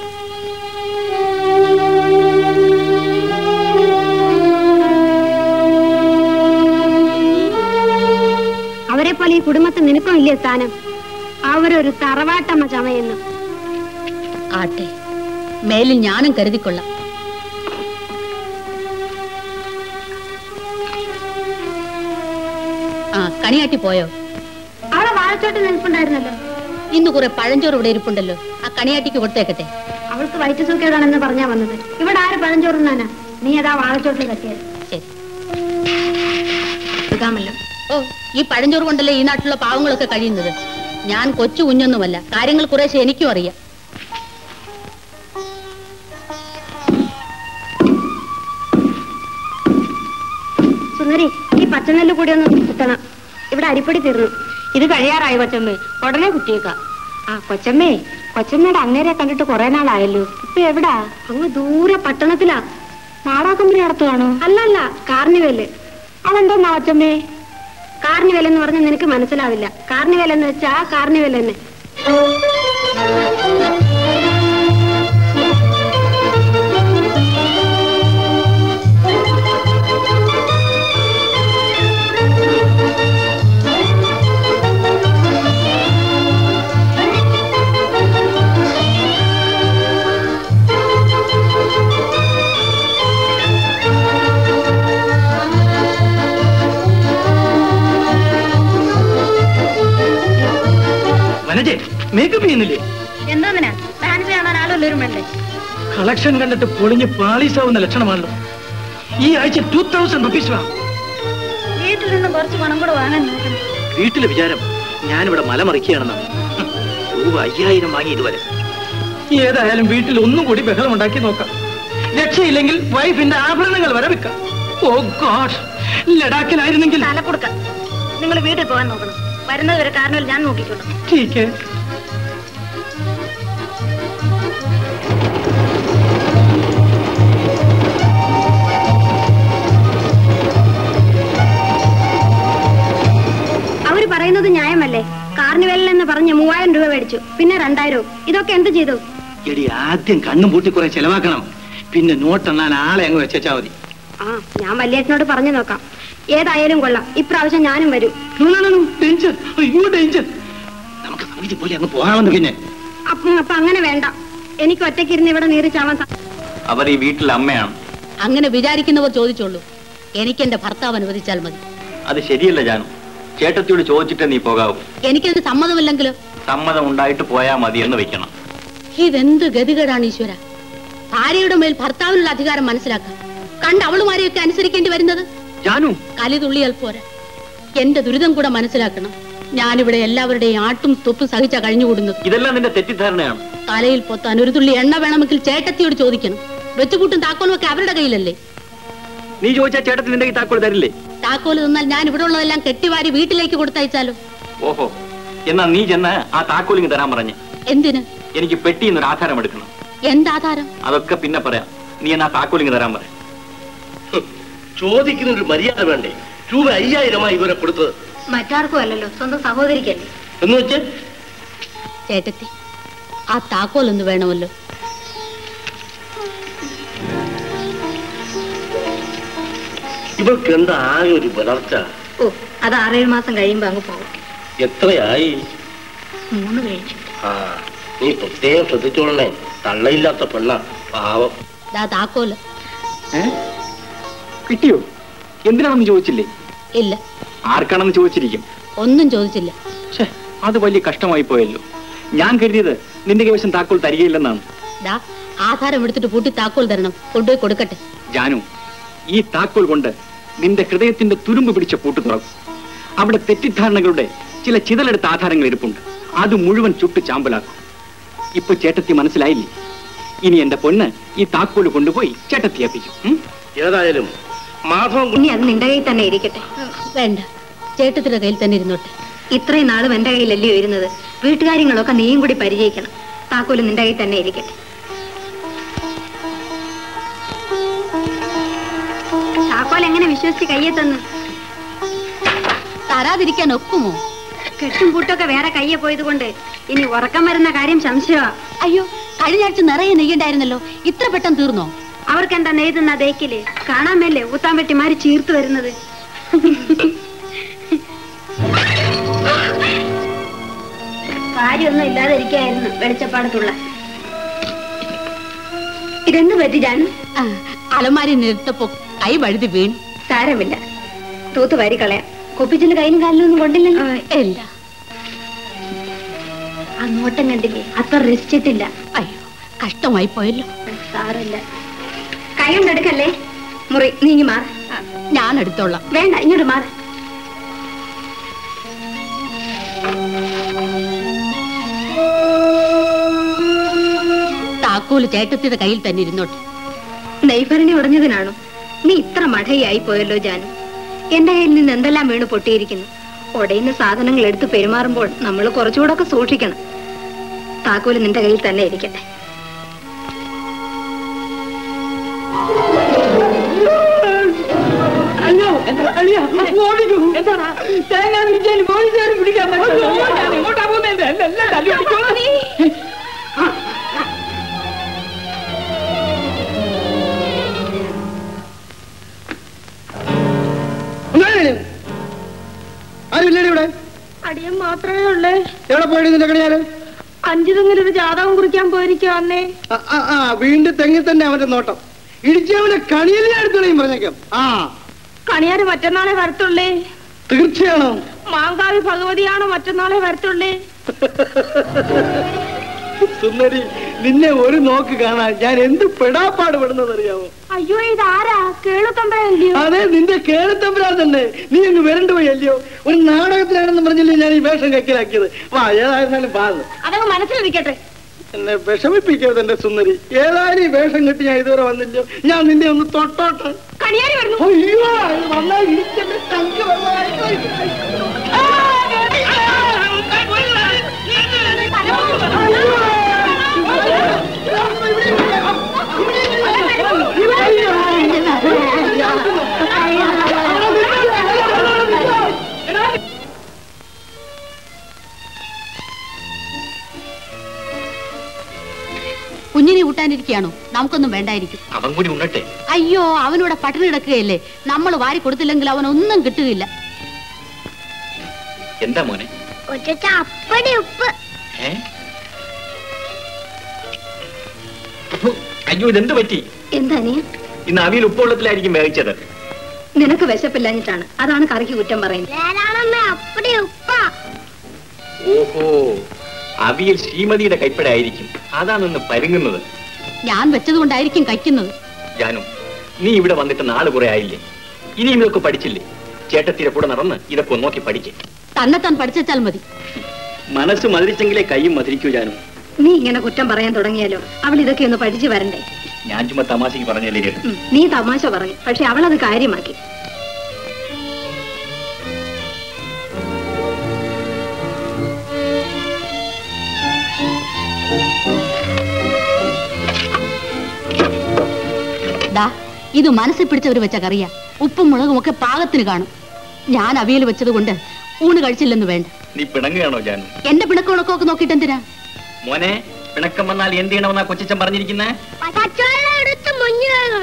അവരെ പോലെ ഈ കുടുംബത്തിൽ നിനക്കും ഇല്ലേ സ്ഥാനം അവരൊരു തറവാട്ടമ്മ ചമയുന്നു ആട്ടെ മേലിൽ ഞാനും കരുതിക്കൊള്ളാം ആ കണിയാട്ടി പോയോ അവിടെ വാഴച്ചോട്ട് നിൽപ്പുണ്ടായിരുന്നല്ലോ ഇന്ന് കുറെ പഴഞ്ചോറ് ഇവിടെ ഇരിപ്പുണ്ടല്ലോ ആ കണിയാട്ടിക്ക് കൊടുത്തേക്കട്ടെ അവൾക്ക് വയറ്റ് സൂക്കേടാണെന്ന് പറഞ്ഞാ വന്നത് ഇവിടെ ആര് പഴഞ്ചോറുന്നാനാ നീ അതാ വാഴച്ചോട്ടിൽ കത്തിയത് ശരി എടുക്കാമല്ലോ ഓ ഈ പഴഞ്ചോറ് കൊണ്ടല്ലേ ഈ നാട്ടിലുള്ള പാവങ്ങളൊക്കെ കഴിയുന്നത് ഞാൻ കൊച്ചു കുഞ്ഞൊന്നുമല്ല കാര്യങ്ങൾ കുറേശ്ശെ എനിക്കും അറിയാം സുന്ദരി ഈ പച്ചനെല്ല് കൂടി ഒന്ന് കുത്തണം ഇവിടെ അരിപ്പൊടി തീർന്നു ഇത് കഴിയാറായി കൊച്ചമ്മേ ഉടനെ കുത്തിയേക്കാം ആ കൊച്ചമ്മേ കൊച്ചമ്മയുടെ അങ്ങേരെ കണ്ടിട്ട് കുറെ നാളായല്ലോ ഇപ്പൊ എവിടാ അങ്ങ് ദൂരെ പട്ടണത്തിലാ നാടാ കമ്പനി നടത്തുവാണോ അല്ലല്ല കാർണിവെല് അതെന്താ കൊച്ചമ്മേ കാർണിവെൽ എന്ന് പറഞ്ഞാൽ നിനക്ക് മനസ്സിലാവില്ല കാർണിവെൽ എന്ന് വെച്ചാ കാർണിവെൽ തന്നെ വനജെ മേക്കപ്പ് ചെയ്യുന്നില്ലേ എന്തോന്നിനാ ഡാൻസ് കാണാൻ ആളുള്ളവരും വേണ്ടേ കളക്ഷൻ കണ്ടിട്ട് പൊളിഞ്ഞ് പാളീസാവുന്ന ലക്ഷണമാണല്ലോ ഈ ആഴ്ച ടൂ തൗസൻഡ് റുപ്പീസ് വേണം വീട്ടിൽ നിന്ന് കുറച്ച് പണം കൂടെ വാങ്ങാൻ നോക്കണം വീട്ടിലെ വിചാരം ഞാനിവിടെ മലമറിക്കുകയാണെന്നാണ് ഹും, രൂപ അയ്യായിരം വാങ്ങി ഇതുവരെ ഏതായാലും വീട്ടിൽ ഒന്നും കൂടി ബഹളം ഉണ്ടാക്കി നോക്കാം രക്ഷയില്ലെങ്കിൽ വൈഫിന്റെ ആഭരണങ്ങൾ വരെ വിൽക്കാം ഓ ഗോഡ് ലഡാക്കിലായിരുന്നെങ്കിൽ തല കൊടുക്ക നിങ്ങൾ വീട്ടിൽ പോകാൻ നോക്കണം വരുന്നത് വരെ കാരണം ഞാൻ നോക്കിക്കോളാം ठीक है അവര് പറയുന്നത് ന്യായമല്ലേ കാർണിവലിൽ എന്ന് പറഞ്ഞ് മൂവായിരം രൂപ മേടിച്ചു പിന്നെ രണ്ടായിരവും ഇതൊക്കെ എന്ത് ചെയ്തു എടി ആദ്യം കണ്ണും പൂട്ടി കുറെ ചെലവാക്കണം പിന്നെ നോട്ടെണ്ണാൻ ആളെ അങ്ങ് വെച്ചാ മതി ആ ഞാൻ വല്യേട്ടനോട് പറഞ്ഞു നോക്കാം ഏതായാലും കൊള്ളാം ഇപ്രാവശ്യം ഞാനും വരും ഡേഞ്ചർ അയ്യോ ഡേഞ്ചർ നമുക്ക് സമിതി പോലെ അങ്ങ് പോകാമെന്ന് പിന്നെ അപ്പൊ അപ്പൊ അങ്ങനെ വേണ്ട എനിക്ക് ഒറ്റയ്ക്ക് ഇരുന്ന് ഇവിടെ നീറി ചാവാൻ സ- അവർ ഈ വീട്ടിലെ അമ്മയാണ് അങ്ങനെ വിചാരിക്കുന്നവർ ചോദിച്ചോളൂ എനിക്ക് എന്റെ ഭർത്താവ് അനുവദിച്ചാൽ മതി അത് ശരിയല്ല ജാനു ചേട്ടത്തിയോട് ചോദിച്ചിട്ടേ നീ പോകാവൂ എനിക്കതിന് സമ്മതമില്ലെങ്കിലോ സമ്മതം ഉണ്ടായിട്ട് പോയാ മതി എന്ന് വെക്കണം ഇതെന്ത് ഗതികേടാണ് ഈശ്വര ഭാര്യയുടെ മേൽ ഭർത്താവിനുള്ള അധികാരം മനസ്സിലാക്കാം കണ്ട് അവളുമാരെയൊക്കെ അനുസരിക്കേണ്ടി വരുന്നത് ജാനു കലി തുള്ളിയാൽ പോരാ എന്റെ ദുരിതം കൂടെ മനസ്സിലാക്കണം ഞാനിവിടെ എല്ലാവരുടെയും ആട്ടും തൊപ്പും സഹിച്ചാ കഴിഞ്ഞുകൂടുന്നത് ഇതെല്ലാം നിന്റെ തെറ്റിദ്ധാരണയാണ് തലയിൽ പൊത്താൻ ഒരു തുള്ളി എണ്ണ വേണമെങ്കിൽ ചേട്ടത്തിയോട് ചോദിക്കണം വെച്ചുകൂട്ടും താക്കോലും ഒക്കെ അവരുടെ കയ്യിലല്ലേ നീ ചോദിച്ചാൽ ചേട്ടത്തി നിന്റെ കൈ താക്കോൽ തരില്ലേ താക്കോല് തന്നാൽ ഞാൻ ഇവിടെ ഉള്ളതെല്ലാം കെട്ടിവാരി വീട്ടിലേക്ക് കൊടുത്തയച്ചാലോ ഓഹോ എന്നാ നീ ചെന്ന് ആ താക്കോലിങ് തരാൻ പറഞ്ഞ് എന്തിന് എനിക്ക് പെട്ടിയിൽ നിന്ന് ഒരു ആധാരം എടുക്കണം എന്താധാരം അതൊക്കെ പിന്നെ പറയാം നീ എന്നാ താക്കോലിങ് തരാൻ പറ ചോദിക്കുന്ന ഒരു മര്യാദ വേണ്ടേ രൂപ അയ്യായിരമായി ഇവരെ കൊടുത്തത് മറ്റാർക്കും അല്ലല്ലോ സ്വന്തം സഹോദരിക്കല്ലേ എന്ന് വെച്ച് ചേട്ടത്തി ആ താക്കോലൊന്ന് വേണമല്ലോ ഇവർക്ക് എന്താ ആകെ ഒരു വളർച്ച ഓ അത് ആറേഴ് മാസം കഴിയുമ്പോ അങ്ങ് പോകും എത്രയായി മൂന്ന് കഴിച്ചു ആ നീ പ്രത്യേകം ശ്രദ്ധിച്ചോളണേ തള്ളയില്ലാത്ത പെണ്ണ പാവം ദാ താക്കോല് കിട്ടിയോ എന്തിനാണെന്ന് ചോദിച്ചില്ലേ ഇല്ല ആർക്കാണെന്ന് ചോദിച്ചിരിക്കും ഒന്നും ചോദിച്ചില്ല ഛേ അത് വലിയ കഷ്ടമായി പോയല്ലോ ഞാൻ കരുതിയത് നിന്റെ കൈവശം താക്കോൽ തരികയില്ലെന്നാണ് ദാ ആധാരം എടുത്തിട്ട് പൂട്ടി താക്കോൽ തരണം കൊണ്ടുപോയി കൊടുക്കട്ടെ ജാനു ഈ താക്കോൽ കൊണ്ട് നിന്റെ ഹൃദയത്തിന്റെ തുരുമ്പ് പിടിച്ച പൂട്ട് തുറക്കും അവിടെ തെറ്റിദ്ധാരണകളുടെ ചില ചിതലെടുത്ത ആധാരങ്ങൾ ഇരിപ്പുണ്ട് അത് മുഴുവൻ ചുട്ട് ചാമ്പലാക്കും ഇപ്പൊ ചേട്ടത്തി മനസ്സിലായില്ലേ ഇനി എന്റെ പൊന്ന് ഈ താക്കോല് കൊണ്ടുപോയി ചേട്ടത്തി ഏൽപ്പിക്കും ഉം? ഏതായാലും മാധവൻ ഇനി അത് നിന്റെ കയ്യിൽ തന്നെ ഇരിക്കട്ടെ വേണ്ട ചേട്ടത്തിന്റെ കയ്യിൽ തന്നെ ഇരുന്നോട്ടെ ഇത്രയും നാളും എന്റെ കയ്യിലല്ലയോ ഇരുന്നത് വീട്ടുകാര്യങ്ങളൊക്കെ നീയും കൂടി പരിചയിക്കണം താക്കോല് നിന്റെ കയ്യിൽ തന്നെ ഇരിക്കട്ടെ താക്കോൽ എങ്ങനെ വിശ്വസിച്ച് കയ്യെ തന്നു തരാതിരിക്കാൻ ഒക്കുമോ കെട്ടും പൂട്ടൊക്കെ വേറെ കയ്യെ പോയത് കൊണ്ട് ഇനി ഉറക്കം വരുന്ന കാര്യം സംശയമാ അയ്യോ കഴിഞ്ഞ ആഴ്ച നിറയെ നെയ്യണ്ടായിരുന്നല്ലോ ഇത്ര പെട്ടെന്ന് തീർന്നോ അവർക്ക് എന്താ നെയ്തുന്ന തേക്കില് കാണാൻ മേലെ ഊത്താൻ വെട്ടിമാര് ചീർത്തു വരുന്നത് കാര്യമൊന്നും ഇല്ലാതെ ഇരിക്കായിരുന്നു വെളിച്ചപ്പാടത്തുള്ള ഇതെന്ത് പറ്റി ഞാൻ ആ, അലമാരി നിർത്തപ്പോ കൈ വഴുതി വീണു സാരമില്ല തൂത്ത് വാരി കളയാം കുപ്പിച്ചിന്റെ കയ്യിലും കാലിലും ഒന്നും കൊണ്ടില്ലല്ലോ ഇല്ല ആ നോട്ടം കണ്ടില്ലേ അത്ര രസിച്ചിട്ടില്ല അയ്യോ കഷ്ടമായി പോയല്ലോ സാരമില്ല കൈ കൊണ്ടെടുക്കല്ലേ മുറി നീങ്ങി മാറ ഞാൻ എടുത്തോളാം വേണ്ട ഇങ്ങോട്ട് മാറ താക്കോല് ചേട്ടത്തിയുടെ കയ്യിൽ തന്നെ ഇരുന്നോട്ടെ നെയ്ഭരണി ഉടഞ്ഞതിനാണോ നീ ഇത്ര മഴയായി പോയല്ലോ ജാനു എന്റെ കയ്യിൽ നിന്ന് എന്തെല്ലാം വീണ് പൊട്ടിയിരിക്കുന്നു ഉടയുന്ന സാധനങ്ങൾ എടുത്ത് പെരുമാറുമ്പോൾ നമ്മൾ കുറച്ചുകൂടെ ഒക്കെ സൂക്ഷിക്കണം താക്കോല് നിന്റെ കയ്യിൽ തന്നെ ഇരിക്കട്ടെ അയ്യോ അളിയ ഓടിക്കൂ എന്താണ് തേങ്ങ വിളിച്ചാൽ പോലീസുകാർ പിടിക്കാൻ പറ്റുമോ ഞാൻ എങ്ങോട്ടാ പോകുന്നത് എല്ലാം തല്ലി പിടിക്കോ ആരുമില്ലേ ഇവിടെ അടിയൻ മാത്രമേ ഉള്ളേ എവിടെ പോയി നിന്റെ കണിയാല് അഞ്ചു തെങ്ങിലൊരു ജാതകം കുറിക്കാൻ പോയിരിക്കുവന്നേ ആ, ആ, ആ വീണ്ടും തെങ്ങിൽ തന്നെ അവന്റെ നോട്ടം ഇടിച്ചവനെ കണിയല്ലേ അടുത്തുള്ളയും പറഞ്ഞേക്കാം ആ കണിയാര് മറ്റന്നാളെ വരത്തുള്ളേ തീർച്ചയാണോ മാങ്കാവി ഭഗവതിയാണോ മറ്റന്നാളെ വരത്തുള്ളേ സുന്ദരി നിന്നെ ഒരു നോക്ക് കാണാൻ ഞാൻ എന്ത് പെടാപ്പാട് പെടുന്നതറിയാമോ അയ്യോ ഇതാരാ കേളുത്തമ്പഴല്ലയോ അതെ നിന്റെ കേരത്തമ്പരാൻ തന്നെ നീ അങ്ങ് വരണ്ടു പോയി അല്ലയോ ഒരു നാടകത്തിലാണെന്ന് പറഞ്ഞില്ലേ ഞാൻ ഈ വേഷം കൈക്കലാക്കിയത് വാ ഏതായിരുന്നാലും വാ അതങ്ങ് മനസ്സിലിരിക്കട്ടെ എന്നെ വിഷമിപ്പിക്കരുത് എന്റെ സുന്ദരി ഏതായാലും ഈ വേഷം കെട്ടി ഞാൻ ഇതുവരെ വന്നില്ലോ ഞാൻ നിന്നെ ഒന്ന് തൊട്ടോട്ടെ കണിയാരി വരുന്നു അയ്യോ അത് വന്നാൽ ഇരിക്കല്ലേ തങ്ക വെള്ളമായിട്ട് കുഞ്ഞിനെ ഊട്ടാനിരിക്കുകയാണോ നമുക്കൊന്നും വേണ്ടായിരിക്കും അവൻ കൂടി ഉണ്ണട്ടെ അയ്യോ അവനൂടെ പട്ടിണി കിടക്കുകയല്ലേ നമ്മൾ വാരി കൊടുത്തില്ലെങ്കിൽ അവനൊന്നും കിട്ടുകയില്ല എന്താ മോനെ കൊച്ചച്ച അപ്പടി ഉപ്പ് ഏ ഫു, അയ്യോ ഇതെന്ത് പറ്റി എന്താ നീ ഇന്ന് അവിയൽ ഉപ്പുവെള്ളത്തിലായിരിക്കും വേവിച്ചത് നിനക്ക് വിശപ്പില്ലാഞ്ഞിട്ടാണ് അതാണ് കറിക്ക് കുറ്റം പറയുന്നത് അപ്പടി ഉപ്പ ഓഹോ അവിയൽ ശ്രീമതിയുടെ കൈപ്പട ആയിരിക്കും അതാണ് ഇന്ന് പരുങ്ങുന്നത് ഞാൻ വെച്ചത് കൊണ്ടായിരിക്കും കഴിക്കുന്നത് ജാനു നീ ഇവിടെ വന്നിട്ട് നാള് കുറെ ആയില്ലേ ഇനിയും ഇതൊക്കെ പഠിച്ചില്ലേ ചേട്ടത്തിരെ കൂടെ നടന്ന് ഇതൊക്കെ ഒന്ന് നോക്കി പഠിക്കേ തന്നെത്താൻ പഠിച്ചാൽ മതി മനസ്സ് മധുരിച്ചെങ്കിലേ കൈയും മധുരിക്കൂ ജാനു നീ ഇങ്ങനെ കുറ്റം പറയാൻ തുടങ്ങിയാലോ അവൾ ഇതൊക്കെ ഒന്ന് പഠിച്ചു വരണ്ടേ ഞാൻ ചുമ്മാ തമാശക്ക് പറഞ്ഞല്ലേ രഘു. ഉം, നീ തമാശ പറഞ്ഞു പക്ഷെ അവൾ അത് കാര്യമാക്കി ദാ ഇത് മനസ്സിൽ പിടിച്ചവർ വെച്ച കറിയാ ഉപ്പും മുളകും ഒക്കെ പാകത്തിന് കാണും ഞാൻ അവിയൽ വെച്ചത് കൊണ്ട് ഊണ് കഴിച്ചില്ലെന്ന് വേണ്ട നീ പിണങ്ങുകയാണോ ജാനു എന്റെ പിണക്കമുണക്കമൊക്കെ നോക്കിയിട്ട് എന്തിനാ മോനെ പിണക്കം വന്നാൽ എന്ത് ചെയ്യണമെന്നാ കൊച്ചിച്ചൻ പറഞ്ഞിരിക്കുന്നേ പച്ചവെള്ളം എടുത്ത് മുന്നിലാണ്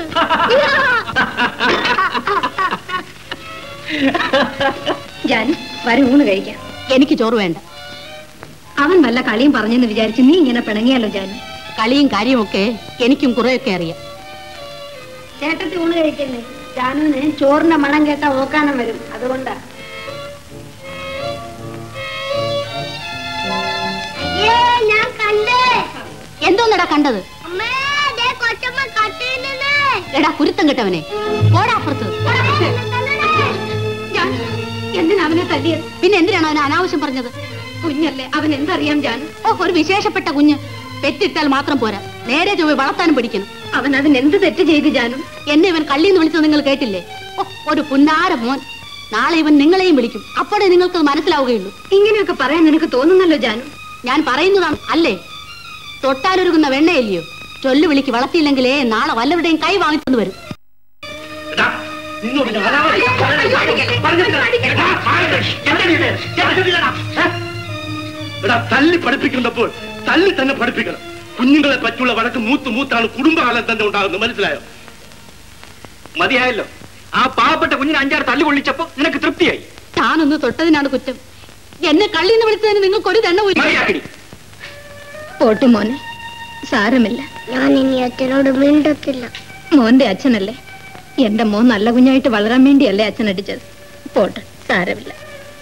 ഞാൻ വരെ ഊണ് കഴിക്കാം എനിക്ക് ചോറ് വേണ്ട അവൻ വല്ല കളിയും പറഞ്ഞെന്ന് വിചാരിച്ച് നീ ഇങ്ങനെ പിണങ്ങിയാലോ ജാനു കളിയും കാര്യവും ഒക്കെ എനിക്കും കുറെയൊക്കെ അറിയാം ചേട്ടത്തി ഊണ് കഴിക്കുന്നേ ജാനുവിന് ചോറിന്റെ മണം കേട്ടാ ഓക്കാനം വരും അതുകൊണ്ടാ ഞാൻ കണ്ടേ എന്തോന്നടാ കണ്ടത് അമ്മേ ദേ കൊച്ചമ്മ കട്ടിലിനെ എടാ കുരുത്തം കെട്ടവനെ പോടാ അപ്പുറത്ത് ജാൻ എന്തിനാ അവനെ തല്ലിയത് പിന്നെ എന്തിനാണ് അവൻ അനാവശ്യം പറഞ്ഞത് കുഞ്ഞല്ലേ അവൻ എന്തറിയാം ജാൻ ഓ ഒരു വിശേഷപ്പെട്ട കുഞ്ഞ് പെറ്റിട്ടാൽ മാത്രം പോരാ നേരെ ചൊവ്വ വളർത്താനും പഠിക്കണം അവൻ അതിന് എന്ത് തെറ്റ് ചെയ്ത് ജാനും എന്നെ ഇവൻ കള്ളിന്ന് വിളിച്ചത് നിങ്ങൾ കേട്ടില്ലേ ഓ ഒരു പുന്നാര മോൻ നാളെ ഇവൻ നിങ്ങളെയും വിളിക്കും അപ്പോഴേ നിങ്ങൾക്ക് മനസ്സിലാവുകയുള്ളൂ ഇങ്ങനെയൊക്കെ പറയാൻ നിനക്ക് തോന്നുന്നല്ലോ ജാനു ഞാൻ പറയുന്നതാണ് അല്ലേ തൊട്ടാലൊരുങ്ങുന്ന വെണ്ണയല്ലയോ ചൊല്ലു വിളിക്ക് വളർത്തിയില്ലെങ്കിലേ നാളെ വല്ലവരുടെയും കൈ വാങ്ങിച്ചെന്ന് വരും നിന്നോട് ഞാൻ അനാവശ്യം എടാ തല്ലി പഠിപ്പിക്കേണ്ടപ്പോൾ തല്ലി തന്നെ പഠിപ്പിക്കണം കുഞ്ഞുങ്ങളെ പറ്റുള്ള വഴക്ക് മൂത്ത് മൂത്താണ് കുടുംബകാലം തന്നെ ഉണ്ടാകുന്നത് മനസ്സിലായോ മതിയായല്ലോ ആ പാവപ്പെട്ട കുഞ്ഞിനെ അഞ്ചാറ് തല്ലി കൊള്ളിച്ചപ്പോ നിനക്ക് തൃപ്തിയായി താനൊന്ന് തൊട്ടതിനാണ് കുറ്റം എന്നെ കള്ളിന്ന് വിളിച്ചതിന് നിങ്ങൾക്ക് ഒരു ദണ്ണ മതിയാക്കടി പോട്ടു മോനെ സാരമില്ല ഞാൻ ഇനി അച്ഛനോട് മിണ്ടത്തില്ല മോന്റെ അച്ഛനല്ലേ എന്റെ മോൻ നല്ല കുഞ്ഞായിട്ട് വളരാൻ വേണ്ടിയല്ലേ അച്ഛൻ അടിച്ചത് പോട്ടെ സാരമില്ല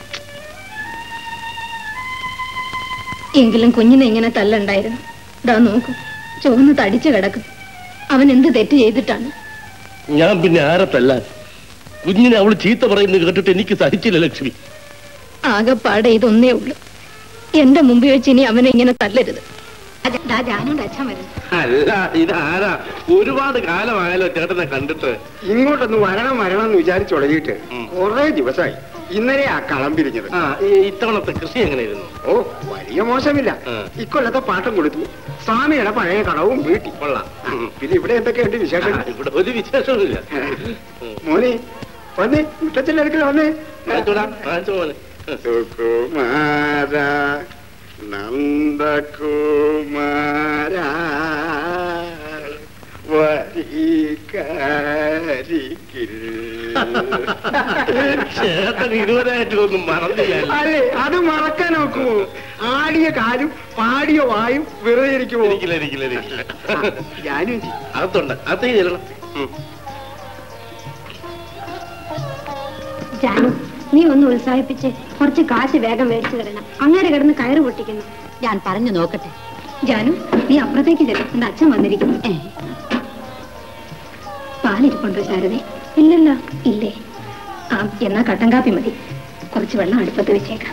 എങ്കിലും കുഞ്ഞിനെ ഇങ്ങനെ തല്ലുണ്ടായിരുന്നു ഇതാ നോക്കൂ ചുവന്ന് തടിച്ചു കിടക്കും അവൻ എന്ത് തെറ്റ് ചെയ്തിട്ടാണ് ഞാൻ പിന്നെ ആരെ തല്ലാൻ കുഞ്ഞിനെ അവള് ചീത്ത പറയുന്നത് കേട്ടിട്ട് എനിക്ക് സഹിച്ചില്ല ലക്ഷ്മി ആകെപ്പാടെ ഇതൊന്നേ ഉള്ളൂ എന്റെ മുമ്പിൽ വെച്ച് ഇനി അവനെ ഇങ്ങനെ തല്ലരുത് ദാ ജാനുണ്ട് അച്ഛൻ വരുന്നു അല്ല ഇതാരാ ഒരുപാട് കാലമായാലോ ചേട്ടനെ കണ്ടിട്ട് ഇങ്ങോട്ടൊന്ന് വരണം വരണം എന്ന് വിചാരിച്ചു തുടങ്ങിയിട്ട് കുറെ ദിവസമായി ഇന്നലെ ആ കളം പിരിഞ്ഞത് ആ ഈ ഇത്തവണത്തെ കൃഷി എങ്ങനെയായിരുന്നു ഓ വലിയ മോശമില്ല ഇക്കൊല്ലത്തെ പാട്ടം കൊടുത്തു സ്വാമിയുടെ പഴയ കടവും വീട്ടി കൊള്ളാം പിന്നെ ഇവിടെ എന്തൊക്കെയുണ്ട് വിശേഷം ഇവിടെ ഒരു വിശേഷവുമില്ല മോനെ വന്നേ മുറ്റത്തിലെടുക്കൽ വന്നേ വാങ്ങിച്ചോടാ, വാങ്ങിച്ചോ മോനെ. സുകുമാര നന്ദകുമാര ചേട്ടൻ ഇതുവരെയായിട്ടൊന്നും മറന്നില്ല അല്ലേ അത് മറക്കാൻ നോക്കുമോ ആടിയ കാലും പാടിയ വായും വെറുതെ ഇരിക്കുമോ ഇരിക്കില്ല ഇരിക്കില്ല ഇരിക്കില്ല ഞാനും അകത്തുണ്ട് അകത്തേക്ക് ചെല്ലണം ഉം. ജാനു നീ ഒന്ന് ഉത്സാഹിപ്പിച്ച് കുറച്ച് കാശ് വേഗം മേടിച്ചു തരണം അങ്ങനെ കിടന്ന് കയറ് പൊട്ടിക്കുന്നു ഞാൻ പറഞ്ഞു നോക്കട്ടെ ജാനു നീ അപ്പുറത്തേക്ക് ചെല്ലും എന്റെ അച്ഛൻ വന്നിരിക്കുന്നു പാലിരിപ്പുണ്ടോ ശാരദേ ഇല്ലല്ലോ ഇല്ലേ ആ എന്നാ കട്ടൻ കാപ്പി മതി കുറച്ച് വെള്ളം അടുപ്പത്ത് വെച്ചേക്കാം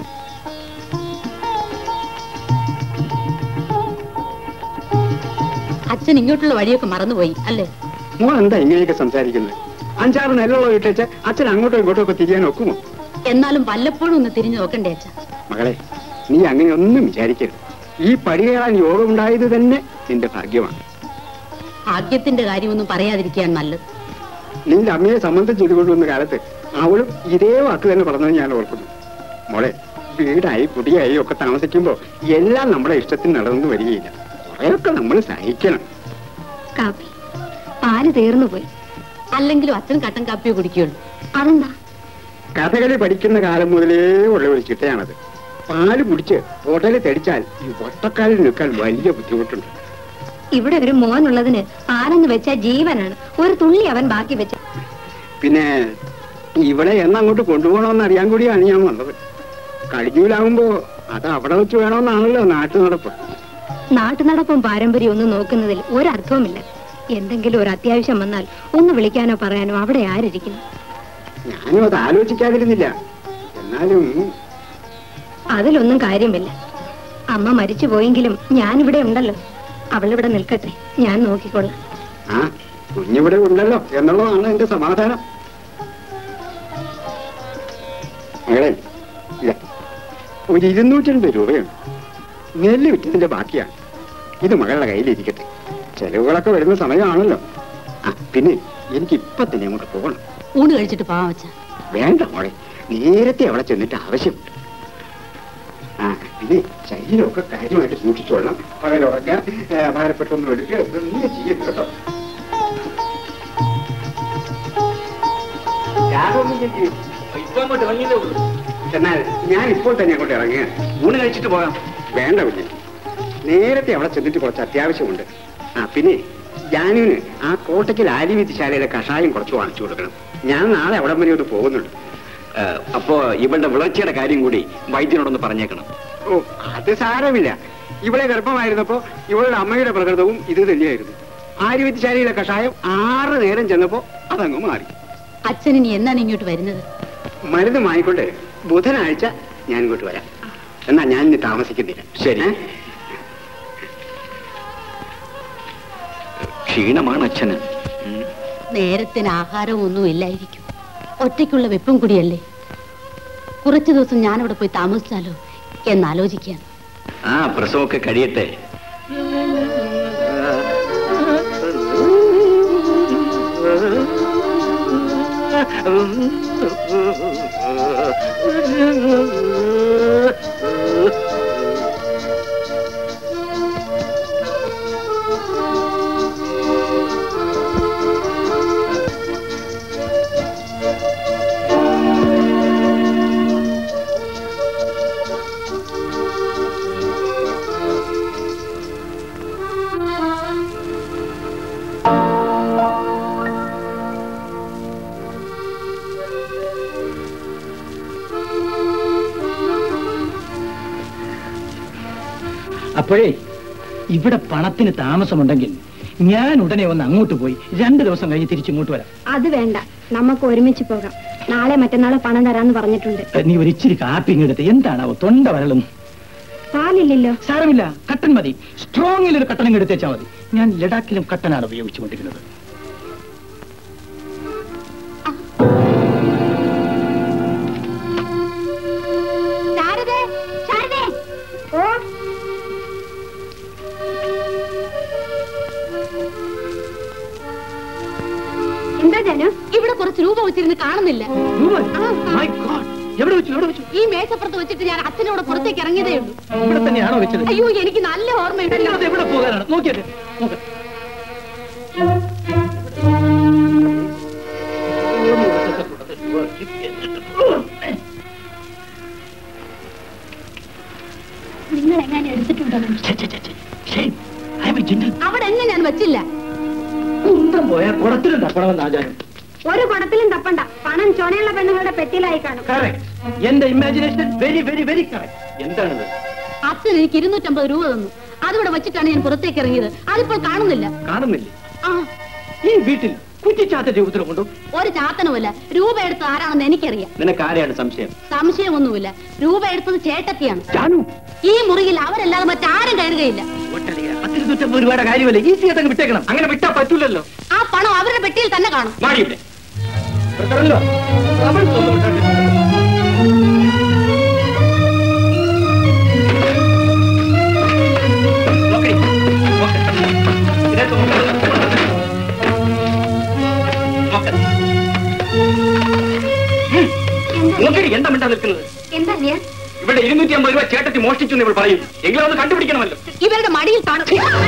അച്ഛൻ ഇങ്ങോട്ടുള്ള വഴിയൊക്കെ മറന്നുപോയി അല്ലേ മോൾ എന്താ ഇങ്ങനെയൊക്കെ സംസാരിക്കുന്നത് അഞ്ചാറ് നെല്ലുള്ള ഇട്ടേച്ച് അച്ഛൻ അങ്ങോട്ടോ ഇങ്ങോട്ടോ ഒക്കെ തിരിയാൻ ഒക്കുമോ എന്നാലും വല്ലപ്പോഴും ഒന്ന് തിരിഞ്ഞു നോക്കണ്ടേ അച്ഛ മകളെ നീ അങ്ങനെ ഒന്നും വിചാരിക്കരുത് ഈ പടി കയറാൻ യോഗമുണ്ടായത് തന്നെ നിന്റെ ഭാഗ്യമാണ് ഭാഗ്യത്തിന്റെ കാര്യമൊന്നും പറയാതിരിക്കാൻ നല്ലത് നിന്റെ അമ്മയെ സംബന്ധം ചെയ്തു കൊണ്ടുവന്ന കാലത്ത് അവളും ഇതേ വാക്ക് തന്നെ പറഞ്ഞത് ഞാൻ ഓർക്കുന്നു മോളെ വീടായി കുടിയായി ഒക്കെ താമസിക്കുമ്പോ എല്ലാം നമ്മുടെ ഇഷ്ടത്തിന് നടന്നു വരികയില്ല കുറെയൊക്കെ നമ്മൾ സഹിക്കണം കാപ്പി പാല് തീർന്നു പോയി അല്ലെങ്കിലും അച്ഛൻ കട്ടൻ കാപ്പിയോ കുടിക്കുകയുള്ളൂ അതെന്താ കഥകളി പഠിക്കുന്ന കാലം മുതലേ ഉള്ള ഒരു ചിട്ടയാണത് പാല് കുടിച്ച് ഉടലെ തെടിച്ചാൽ ഈ ഒട്ടക്കാലിൽ നിൽക്കാൻ വലിയ ബുദ്ധിമുട്ടുണ്ട് ഇവിടെ ഒരു മോനുള്ളതിന് പാലെന്ന് വെച്ച ജീവനാണ് ഒരു തുള്ളി അവൻ ബാക്കി വെച്ച പിന്നെ ഇവിടെ എന്നങ്ങോട്ട് കൊണ്ടുപോകണമെന്ന് അറിയാൻ കൂടിയാണ് ഞാൻ വന്നത് കഴിഞ്ഞൂലാവുമ്പോ അത് അവിടെ വെച്ച് വേണമെന്നാണല്ലോ നാട്ടു നടപ്പ് നാട്ടുനടപ്പും പാരമ്പര്യം ഒന്നും നോക്കുന്നതിൽ ഒരർത്ഥവുമില്ല എന്തെങ്കിലും ഒരു അത്യാവശ്യം വന്നാൽ ഒന്ന് വിളിക്കാനോ പറയാനോ അവിടെ ആരിരിക്കുന്നു ഞാനും അത് ആലോചിക്കാതിരുന്നില്ല എന്നാലും അതിലൊന്നും കാര്യമില്ല അമ്മ മരിച്ചു പോയെങ്കിലും ഞാനിവിടെ ഉണ്ടല്ലോ അവളിവിടെ നിൽക്കട്ടെ ഞാൻ നോക്കിക്കൊള്ളാം ആ കുഞ്ഞിവിടെ ഉണ്ടല്ലോ എന്നുള്ളതാണ് എന്റെ സമാധാനം മകളെ ഇല്ല ഒരു ഇരുന്നൂറ്റൻപത് രൂപയുണ്ട് നെല്ല് വിറ്റതിന്റെ ബാക്കിയാണ് ഇത് മകളുടെ കയ്യിലിരിക്കട്ടെ ചെലവുകളൊക്കെ വരുന്ന സമയമാണല്ലോ ആ പിന്നെ എനിക്ക് ഇപ്പൊ തന്നെ അങ്ങോട്ട് പോകണം ഊണ് കഴിച്ചിട്ട് പോവാം അച്ഛ വേണ്ട മോളെ നേരത്തെ അവിടെ ചെന്നിട്ട് ആവശ്യമുണ്ട് ആ പിന്നെ ശരീരമൊക്കെ കാര്യമായിട്ട് സൂക്ഷിച്ചോളാം പകലുറക്കാൻ ഭാരപ്പെട്ടൊന്നും എടുക്കുക ഇതൊന്നും ചെയ്യരുത് കേട്ടോ ഇപ്പൊ അങ്ങോട്ട് ഇറങ്ങിയതേ ഉള്ളൂ എന്നാൽ ഞാൻ ഇപ്പോൾ തന്നെ അങ്ങോട്ട് ഇറങ്ങുക ഊണ് കഴിച്ചിട്ട് പോകാം വേണ്ട കുഞ്ഞെ നേരത്തെ അവിടെ ചെന്നിട്ട് കുറച്ച് അത്യാവശ്യമുണ്ട് ആ പിന്നെ ജാനുവിന് ആ കോട്ടയ്ക്കൽ ആര്യവിദ്യശാലയിലെ കഷായം കുറച്ച് വാങ്ങിച്ചു കൊടുക്കണം ഞാൻ നാളെ അവിടം വരെ ഒന്ന് പോകുന്നുണ്ട് ഏഹ്, അപ്പോ ഇവളുടെ വിളർച്ചയുടെ കാര്യം കൂടി വൈദ്യനോടൊന്ന് പറഞ്ഞേക്കണം ഓ അത് സാരമില്ല ഇവളെ ഗർഭമായിരുന്നപ്പോ ഇവളുടെ അമ്മയുടെ പ്രകൃതവും ഇത് തന്നെയായിരുന്നു ആര്യവിദ്യശാലയിലെ കഷായം ആറ് നേരം ചെന്നപ്പോ അതങ്ങ് മാറി അച്ഛൻ ഇനി എന്നാണ് ഇങ്ങോട്ട് വരുന്നത് മരുന്ന് വാങ്ങിക്കൊണ്ട് ബുധനാഴ്ച ഞാൻ ഇങ്ങോട്ട് വരാം എന്നാ ഞാൻ ഇനി താമസിക്കുന്നില്ല ശരി ക്ഷീണമാണ് അച്ഛന് നേരത്തിന് ആഹാരവും ഒന്നും ഇല്ലായിരിക്കും ഒറ്റയ്ക്കുള്ള വെപ്പും കൂടിയല്ലേ കുറച്ചു ദിവസം ഞാനവിടെ പോയി താമസിച്ചാലോ എന്നാലോചിക്കാൻ ആ പ്രസവമൊക്കെ കഴിയട്ടെ അപ്പോഴേ ഇവിടെ പണത്തിന് താമസമുണ്ടെങ്കിൽ ഞാൻ ഉടനെ ഒന്ന് അങ്ങോട്ട് പോയി രണ്ടു ദിവസം കഴിഞ്ഞ് തിരിച്ചിങ്ങോട്ട് വരാം അത് വേണ്ട നമുക്ക് ഒരുമിച്ച് പോകാം നാളെ മറ്റന്നാളെ പണം തരാന്ന് പറഞ്ഞിട്ടുണ്ട് ഏ, നീ ഒരു ഇച്ചിരി കാപ്പി ഇങ്ങെടുത്ത് എന്താണാവോ തൊണ്ട വരളും പാലില്ലല്ലോ സാരമില്ല കട്ടൻ മതി സ്ട്രോങ്ങിൽ ഒരു കട്ടൻ എടുത്തേച്ചാൽ മതി ഞാൻ ലഡാക്കിലും കട്ടനാണ് ഉപയോഗിച്ചുകൊണ്ടിരുന്നത് ശാരദേ ശാരദേ ഓ എന്താ ജനു ഇവിടെ കുറച്ച് രൂപ വെച്ചിരുന്ന് കാണുന്നില്ല My God, എവിടെ വെച്ചു എവിടെ വെച്ചു ഈ മേശപ്പുറത്ത് വെച്ചിട്ട് ഞാൻ അച്ഛനോട് പുറത്തേക്ക് ഇറങ്ങിയതേ ഉള്ളൂ ഇവിടെ തന്നെയാണോ വെച്ചത് അയ്യോ എനിക്ക് നല്ല ഓർമ്മയുണ്ടല്ലോ അത് എവിടെ പോകാനാണ് നോക്കിയത് നോക്ക്. നിങ്ങൾ എങ്ങനെ എടുത്തിട്ടുണ്ടോ അവിടെ എന്നെ ഞാൻ വെച്ചില്ല കുന്തം പോയാൽ കുടത്തിലും തപ്പണമെന്ന് ആചാരം ഒരു കുടത്തിലും തപ്പണ്ട പണം ചൊനയുള്ള പെണ്ണുങ്ങളുടെ പെട്ടിയിലായി കാണും എന്റെ imagination very very very correct എന്താണിത് അച്ഛൻ എനിക്ക് ഇരുന്നൂറ്റമ്പത് രൂപ തന്നു അതിവിടെ വെച്ചിട്ടാണ് ഞാൻ പുറത്തേക്ക് ഇറങ്ങിയത് അതിപ്പോൾ കാണുന്നില്ല കാണുന്നില്ലേ ആ ഈ വീട്ടിൽ കുറ്റിച്ചാത്തന്റെ ഉപദ്രവമുണ്ടോ ഒരു ചാത്തനുമല്ല രൂപ എടുത്തത് ആരാണെന്ന് എനിക്കറിയാം നിനക്ക് ആരെയാണ് സംശയം സംശയമൊന്നുമില്ല രൂപ എടുത്തത് ചേട്ടത്തിയാണ് ജാനു ഈ മുറിയിൽ അവരല്ലാതെ മറ്റാരും കയറുകയില്ല പത്തിരുന്നൂറ്റമ്പത് രൂപയുടെ കാര്യമല്ലേ ഈസി ആയിട്ട് അങ്ങ് വിട്ടേക്കണം അങ്ങനെ വിട്ടാ പറ്റൂലല്ലോ ആ പണം അവരുടെ പെട്ടിയിൽ തന്നെ കാണും മാറിയില്ലേ ബ്രദറല്ലോ അവൾ സ്വന്തം ഉണ്ടാക്കി. നോക്കടി. നോക്ക്. ഇതിനകത്ത് നോക്ക്. നോക്ക്. ഉം. നോക്കടി എന്താ മിണ്ടാ നിൽക്കുന്നത് എന്താ ഞാൻ ഇവിടെ ഇരുന്നൂറ്റി അമ്പത് രൂപ ചേട്ടത്തി മോഷ്ടിച്ചു എന്ന് ഇവൾ പറയും എങ്കിലും ഒന്ന് കണ്ടുപിടിക്കണമല്ലോ ഇവരുടെ മടിയിൽ കാണും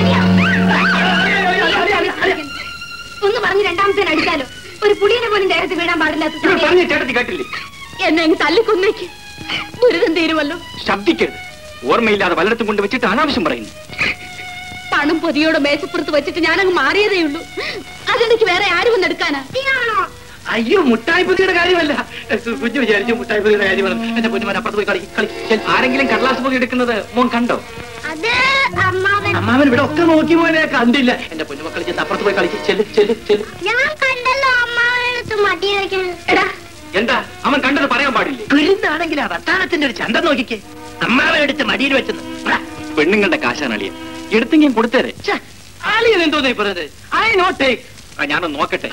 ഒന്ന് പറഞ്ഞ് രണ്ടാമത്തേന് അടിച്ചാലോ ഒരു പുടിയുടെ പോലും ദേഹത്ത് വീഴാൻ പാടില്ലാത്ത ഇവൾ പറഞ്ഞ ചേട്ടത്തി കേട്ടില്ലേ എന്നെ അങ്ങ് തല്ലിക്കൊന്നേക്ക് ദുരിതം തീരുമല്ലോ ശബ്ദിക്കരുത് ഓർമ്മയില്ലാതെ വല്ലയിടത്തും കൊണ്ട് വെച്ചിട്ട് അനാവശ്യം പറയുന്നു പണം പൊതിയോടെ മേശപ്പുറത്ത് വെച്ചിട്ട് ഞാനങ്ങ് മാറിയതേ ഉള്ളൂ അതെനിക്ക് വേറെ ആരും ഒന്ന് എടുക്കാനാ അയ്യോ മുട്ടായി പൊതിയുടെ കാര്യമല്ല കുഞ്ഞു വിചാരിച്ചു മുട്ടായി പൊതിയുടെ കാര്യമാണ് എന്റെ പൊന്നുമാൻ അപ്പുറത്ത് പോയി കളി കളി ചെൽ. ആരെങ്കിലും കടലാസ് പൊതി എടുക്കുന്നത് മോൻ കണ്ടോ അത് അമ്മാവൻ അമ്മാവൻ ഇവിടെ ഒക്കെ നോക്കി പോനെ കണ്ടില്ല എന്റെ പൊന്നുമക്കൾ ചെന്ന് അപ്പുറത്ത് പോയി കളിച്ച് ചെല്ല് ചെല്ല് ചെല്ല് ഞാൻ കണ്ടല്ലോ അമ്മാവനെടുത്ത് മടി വയ്ക്കുന്നത് എടാ എന്താ അവൻ കണ്ടത് പറയാൻ പാടില്ലേ കുരുന്നാണെങ്കിൽ ആ വർത്താനത്തിന്റെ ഒരു ചന്തം നോക്കിക്കേ അമ്മാവൻ എടുത്ത് മടിയിൽ വെച്ചെന്ന് പെണ്ണുങ്ങളുടെ കാശാനളിയ എടുത്തെങ്കിലും കൊടുത്തേരെ ആലിയൻ എന്തോന്നാ ഈ പറഞ്ഞത് ഐ നോട്ട് ടേക്ക് ആ, ഞാനൊന്ന് നോക്കട്ടെ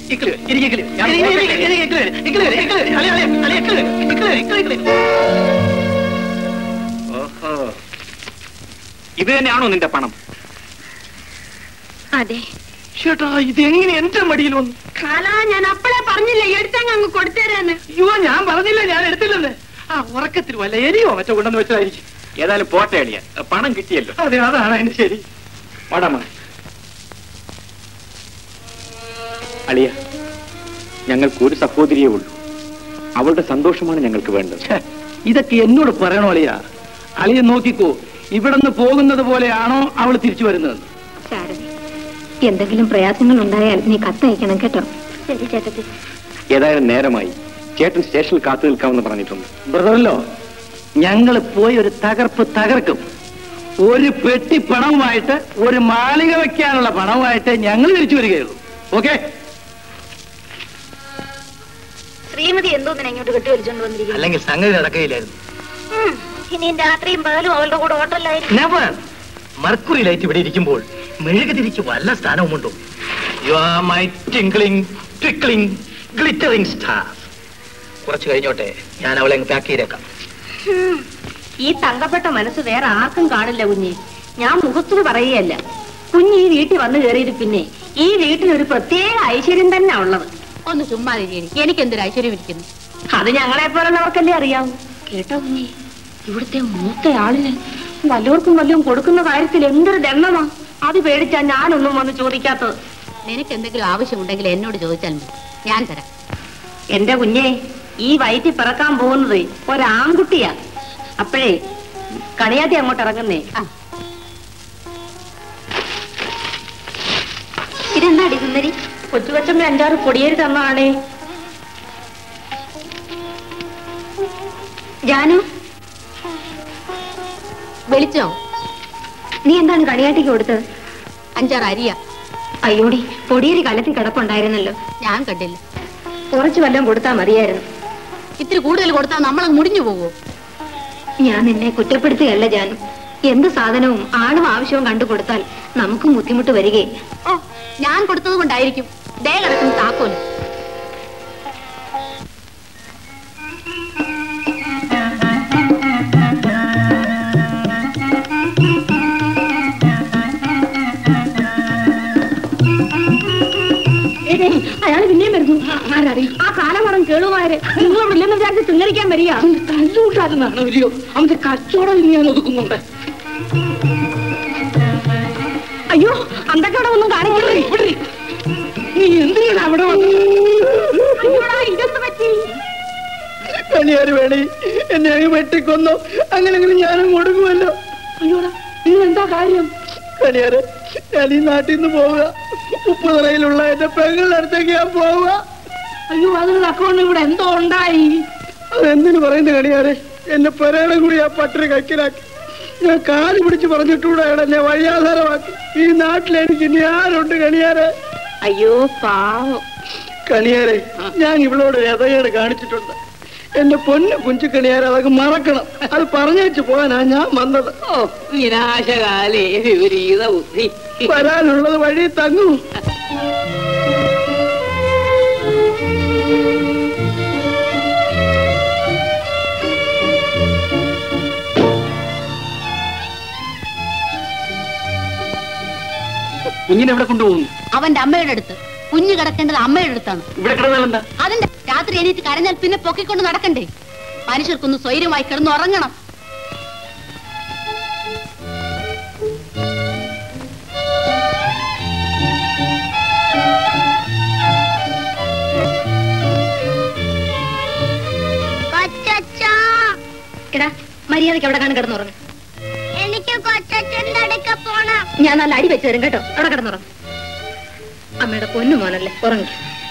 ഓഹോ ഇത് തന്നെയാണോ നിന്റെ പണം അതെ ചേട്ടാ ഇത് എങ്ങനെ എന്റെ മടിയിൽ വന്നു കാലാ ഞാൻ അപ്പഴേ പറഞ്ഞില്ലേ എടുത്തങ്ങ് അങ്ങ് കൊടുത്തേരാന്ന് അയ്യോ ഞാൻ പറഞ്ഞില്ല ഞാൻ എടുത്തില്ലെന്ന് ആ ഉറക്കത്തിൽ വല്ല എലിയോ മറ്റോ കൊണ്ടെന്ന് വെച്ചതായിരിക്കും ഏതായാലും പോട്ടെ അളിയ പണം കിട്ടിയല്ലോ അതെ അതാണ് അതിന്റെ ശരി വാടാ അളിയ ഞങ്ങൾക്ക് ഒരു സഹോദരിയേ ഉള്ളൂ അവളുടെ സന്തോഷമാണ് ഞങ്ങൾക്ക് വേണ്ടത് ഛെ, ഇതൊക്കെ എന്നോട് പറയണോ അളിയ അളിയ നോക്കിക്കോ ഇവിടുന്ന് പോകുന്നത് പോലെയാണോ അവൾ തിരിച്ചു വരുന്നത് ശാരദ എന്തെങ്കിലും പ്രയാസങ്ങൾ ഉണ്ടായാൽ നീ കത്തയക്കണം കേട്ടോ ശരി ചേട്ടത്തി ഏതായാലും നേരമായി ചേട്ടൻ സ്റ്റേഷനിൽ കാത്തു നിൽക്കാമെന്ന് പറഞ്ഞിട്ടുണ്ട് ബ്രദറല്ലോ ഞങ്ങൾ പോയി ഒരു തകർപ്പ് തകർക്കും ഒരു പെട്ടി പണവുമായിട്ട് ഒരു മാളിക വെക്കാനുള്ള പണവുമായിട്ട് ഞങ്ങൾ തിരിച്ചു വരികയുള്ളൂ ഓക്കെ ശ്രീമതി എന്തോന്നിനെ ഇങ്ങോട്ട് കെട്ടിവലിച്ചോണ്ട് വന്നിരിക്കുന്നു അല്ലെങ്കിൽ സംഗതി നടക്കുകയില്ലായിരുന്നു ഉം, ഇനിയും രാത്രിയും പകലും അവളുടെ കൂടെ ഓട്ടല്ലായിരിക്കും നെവർ മർക്കുറി ലൈറ്റ് ഇവിടെ ഇരിക്കുമ്പോൾ മെഴുക തിരിച്ച് വല്ല സ്ഥാനവുമുണ്ടോ you are my tinkling twinkling glittering star കുറച്ച് കഴിഞ്ഞോട്ടെ ഞാൻ അവളെ അങ്ങ് പാക്ക് ചെയ്തേക്കാം ഹും. ഈ തങ്കപ്പെട്ട മനസ്സ് വേറെ ആർക്കും കാണില്ല കുഞ്ഞെ ഞാൻ മുഖത്തിന് പറയുകയല്ല കുഞ്ഞ് ഈ വീട്ടിൽ വന്നു കയറിയത് പിന്നെ ഈ വീട്ടിൽ ഒരു പ്രത്യേക ഐശ്വര്യം തന്നെ ഉള്ളത് ഒന്ന് ചുമ്മാ എനിക്ക് എന്തൊരു ഐശ്വര്യം ഇരിക്കുന്നു അത് ഞങ്ങളെ പോലുള്ളവർക്കല്ലേ അറിയാവൂ കേട്ടോ കുഞ്ഞെ ഇവിടുത്തെ മൂത്ത ആളിന് വല്ലവർക്കും വല്ലതും കൊടുക്കുന്ന കാര്യത്തിൽ എന്തൊരു ദണ്ണമാ അത് പേടിച്ചാ ഞാനൊന്നും വന്ന് ചോദിക്കാത്തത് നിനക്ക് എന്തെങ്കിലും ആവശ്യമുണ്ടെങ്കിൽ എന്നോട് ചോദിച്ചാൽ മതി ഞാൻ തരാം എന്റെ കുഞ്ഞെ ഈ വയറ്റിൽ പിറക്കാൻ പോകുന്നത് ഒരാൺകുട്ടിയാ അപ്പോഴേ കണിയാത്തി അങ്ങോട്ട് ഇറങ്ങുന്നേ ഇതെന്താടി സുന്ദരി കൊച്ചു കൊച്ചമ്മ അഞ്ചാറ് പൊടിയേരി തന്നാണേ ജാനു വിളിച്ചോ നീ എന്താണ് കണിയാട്ടിക്ക് കൊടുത്തത് അഞ്ചാറ് അരിയ അയ്യോടി പൊടിയേരി കലത്തിൽ കിടപ്പുണ്ടായിരുന്നല്ലോ ഞാൻ കണ്ടില്ല കുറച്ച് വല്ലതും കൊടുത്താ മതിയായിരുന്നു ഇത്തിരി കൂടുതൽ കൊടുത്താൽ നമ്മൾ മുടിഞ്ഞു പോകുമോ ഞാൻ നിന്നെ കുറ്റപ്പെടുത്തുകയല്ല ജാനു എന്ത് സാധനവും ആളും ആവശ്യവും കണ്ടു കൊടുത്താൽ നമുക്കും ബുദ്ധിമുട്ട് വരികയില്ല ഓ ഞാൻ കൊടുത്തത് കൊണ്ടായിരിക്കും ദേ കിടക്കുന്ന താക്കോല് അയാൾ പിന്നെയും വരുന്നു ആരറിയും ആ കാലമടം കേളുമാര് നിങ്ങൾ അവിടെ ഇല്ലെന്ന് വിചാരിച്ച് തിങ്ങരിക്കാൻ വരിക തല്ലൂട്ടാരുന്നാണ് ഇല്ലയോ അവന്റെ കച്ചവടം ഞാൻ ഒതുക്കുന്നുണ്ട് അയ്യോ അന്തക്കട ഒന്നും കാണിക്കണേ നീ എന്തിനാണ് അവിടെ അയ്യോടാ ഇതെന്ത് പറ്റി കണിയാര് വേണി എന്നെ അങ്ങ് വെട്ടിക്കൊന്നു അങ്ങനെങ്കിലും ഞാനും കൊടുക്കുമല്ലോ അയ്യോടാ നിങ്ങൾ എന്താ കാര്യം കണിയാര് ഞാൻ ഈ നാട്ടിൽ നിന്ന് പോവുക ഉപ്പുതറയിലുള്ള എന്റെ പെങ്ങളുടെ അടുത്തേക്ക് ഞാൻ പോവുക അയ്യോ അതിന് അക്കൗണ്ട് ഇവിടെ എന്തോ ഉണ്ടായി അതെന്തിനു പറയുന്നു കണിയാരെ എന്നെ പെരേടെ കൂടി ആ പട്ടിണി കക്കിലാക്കി ഞാൻ കാല് പിടിച്ച് പറഞ്ഞിട്ടൂടെ എന്നെ വഴിയാധാരമാക്കി ഈ നാട്ടിൽ എനിക്ക് ഇനി ആരുണ്ട് കണിയാരെ അയ്യോ പാവം കണിയാരെ ഞാൻ ഇവളോട് യഥകേട് കാണിച്ചിട്ടുണ്ട് എന്റെ പൊന്ന് കുഞ്ചുക്കണിയാരെ അതൊക്കെ മറക്കണം അത് പറഞ്ഞേച്ച് പോകാനാ ഞാൻ വന്നത് ഓ വിനാശകാലേ വിപരീത ബുദ്ധി വരാനുള്ളത് വഴി തങ്ങൂ കുഞ്ഞിനെ എവിടെ കൊണ്ടുപോകുന്നു അവന്റെ അമ്മയുടെ അടുത്ത് കുഞ്ഞു കിടക്കേണ്ടത് അമ്മയുടെ അടുത്താണ് ഇവിടെ കിടന്നാൽ എന്താ അതിന്റെ രാത്രി എണീറ്റ് കരഞ്ഞാൽ പിന്നെ പൊക്കിക്കൊണ്ട് നടക്കണ്ടേ മനുഷ്യർക്കൊന്ന് സ്വൈര്യമായി കിടന്ന് ഉറങ്ങണം എടാ മര്യാദയ്ക്ക് അവിടെ കാണും കിടന്നുറങ്ങും എനിക്ക് കൊച്ചച്ഛൻ്റെ അടുക്ക പോണം ഞാൻ നല്ല അടി വെച്ച് തരും കേട്ടോ അവിടെ കിടന്നുറങ്ങും അമ്മയുടെ പൊന്നു മോനല്ലേ ഉറങ്ങി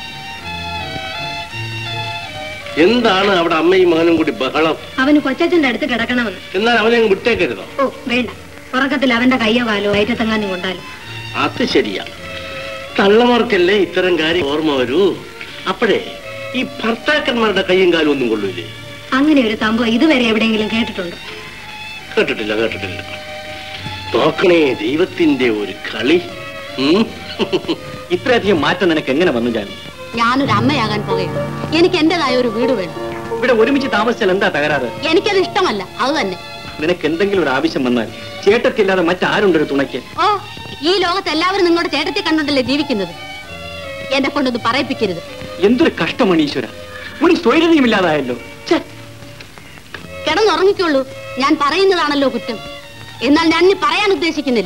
എന്താണ് അവിടെ അമ്മയും മകനും കൂടി ബഹളം അവന് കൊച്ചച്ഛന്റെ അടുത്ത് കിടക്കണമെന്ന് എന്നാൽ അവനെ അങ്ങ് വിട്ടേക്കരുതോ ഓ വേണ്ട ഉറക്കത്തിൽ അവന്റെ കയ്യോ കാലോ വയറ്റത്തെങ്ങാനും കൊണ്ടാലും അത് ശരിയാ തള്ളമാർക്കല്ലേ ഇത്തരം കാര്യം ഓർമ്മ വരൂ അപ്പോഴേ ഈ ഭർത്താക്കന്മാരുടെ കയ്യും കാലും ഒന്നും കൊള്ളൂലേ അങ്ങനെ ഒരു സംഭവം ഇതുവരെ എവിടെയെങ്കിലും കേട്ടിട്ടുണ്ടോ കേട്ടിട്ടില്ല കേട്ടിട്ടില്ല നോക്കണേ ദൈവത്തിന്റെ ഒരു കളി ഉം. ഇത്രയധികം മാറ്റം നിനക്ക് എങ്ങനെ വന്നു ഞാൻ ഞാനൊരു അമ്മയാകാൻ പോകുകയാണ് എനിക്ക് എന്റേതായ ഒരു വീട് വേണം ഇവിടെ ഒരുമിച്ച് താമസിച്ചാൽ എന്താ തകരാറ് എനിക്കത് ഇഷ്ടമല്ല അത് തന്നെ നിനക്ക് എന്തെങ്കിലും ഒരു ആവശ്യം വന്നാൽ ചേട്ടത്തില്ലാതെ മറ്റാരുണ്ടൊരു തുണയ്ക്ക് ഓ ഈ ലോകത്ത് എല്ലാവരും നിങ്ങളുടെ ചേട്ടത്തെ കണ്ടുകൊണ്ടല്ലേ ജീവിക്കുന്നത് എന്നെ കൊണ്ടൊന്ന് പറയിപ്പിക്കരുത് എന്തൊരു കഷ്ടമാണ് ഈശ്വര ഒരു സ്വൈര്യതയുമില്ലാതായല്ലോ കിടന്നുറങ്ങിക്കുള്ളൂ ഞാൻ പറയുന്നതാണല്ലോ കുറ്റം എന്നാൽ ഞാൻ ഇനി പറയാൻ ഉദ്ദേശിക്കുന്നില്ല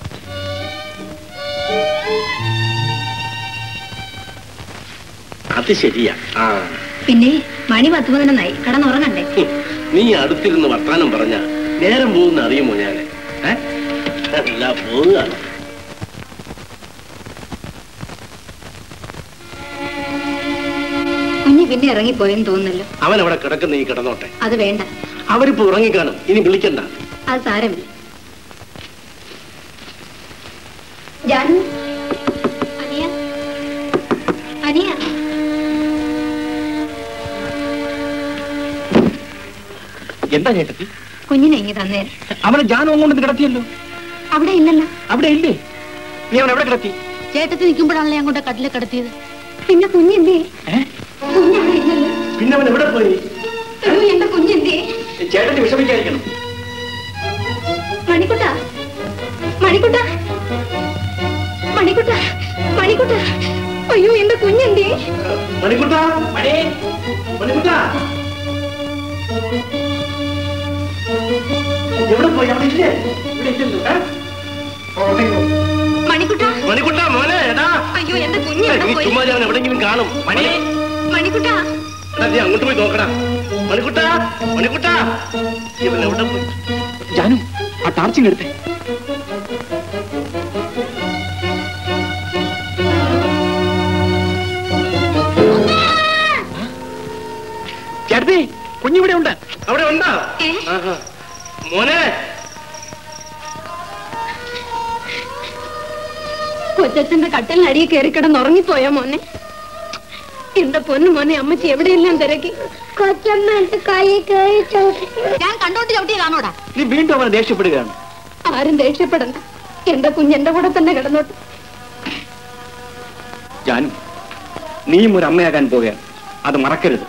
അത് ശരിയാ ആ പിന്നെ മണി പത്ത് പതിനൊന്നായി കിടന്നുറങ്ങണ്ടേ ഹും. നീ അടുത്തിരുന്ന് വർത്താനം പറഞ്ഞ നേരം പോകുന്ന അറിയുമോ ഞാന് ഏ? അല്ല പോവുക കുഞ്ഞ് പിന്നെ ഇറങ്ങിപ്പോയെന്ന് തോന്നുന്നല്ലോ അവൻ അവിടെ കിടക്കുന്ന നീ കിടന്നോട്ടെ അത് വേണ്ട അവരിപ്പോ ഉറങ്ങിക്കാണും ഇനി വിളിക്കണ്ട അത് സാരമില്ല ജാനു അനിയ അനിയ എന്താ ചേട്ടത്തി കുഞ്ഞിനെ ഇങ്ങി തന്നേരം അവനെ ജാനം കൊണ്ട് കിടത്തിയല്ലോ അവിടെ ഇല്ലല്ലോ അവിടെ ഇല്ലേ നീ അവൻ എവിടെ കിടത്തി ചേട്ടത്തി നിൽക്കുമ്പോഴാണല്ലോ ഞാൻ കൊണ്ട് കട്ടിലെ കിടത്തിയത് പിന്നെ കുഞ്ഞെന്തേ ഏ? കുഞ്ഞവിടെ ഇല്ലല്ലോ പിന്നെ അവൻ എവിടെ പോയി അയ്യോ, എന്റെ കുഞ്ഞെന്തേ ചേട്ടത്തി വിഷമിക്കാതിരിക്കണം മണിക്കുട്ട മണിക്കുട്ട മണിക്കുട്ട മണിക്കുട്ട അയ്യോ എന്റെ കുഞ്ഞെന്തേ മണിക്കുട്ട മണി മണിക്കുട്ട എവിടെ പോയി അവിടെ ഇല്ലേ ഇവിടെ ഇല്ലല്ലോ ഏ? മണിക്കുട്ട മണിക്കുട്ട മോനെ എടാ അയ്യോ എന്റെ കുഞ്ഞ് എവിടെ നീ പോയി ചുമ്മാ അവൻ എവിടെങ്കിലും കാണും മണി മണിക്കുട്ട എടാ നീ അങ്ങോട്ട് പോയി നോക്കടാ മണിക്കുട്ട മണിക്കുട്ട ഇവൻ എവിടെ പോയി ജാനു ആ ടാർച്ചിങ് എടുത്തേ ചേട്ടത്തി കുഞ്ഞിവിടെ ഉണ്ട് അവിടെ ഉണ്ടോ ആഹാ. മോനെ കൊച്ചച്ഛന്റെ കട്ടലിനടിയിൽ കയറി കിടന്ന് ഉറങ്ങിപ്പോയാ മോനെ എന്റെ പൊന്നു മോനെ അമ്മച്ചി എവിടെയെല്ലാം തിരക്കി കൊച്ചമ്മ കൈ കയറി ചവിട്ടി ഞാൻ കണ്ടോണ്ട് ചവിട്ടിയതാണോടാ നീ വീണ്ടും അവനെ ദേഷ്യപ്പെടുകയാണ് ആരും ദേഷ്യപ്പെടണ്ട എന്റെ കുഞ്ഞെന്റെ കൂടെ തന്നെ കിടന്നോട്ട് ജാനു നീയും ഒരു അമ്മയാകാൻ പോകുകയാണ് അത് മറക്കരുത്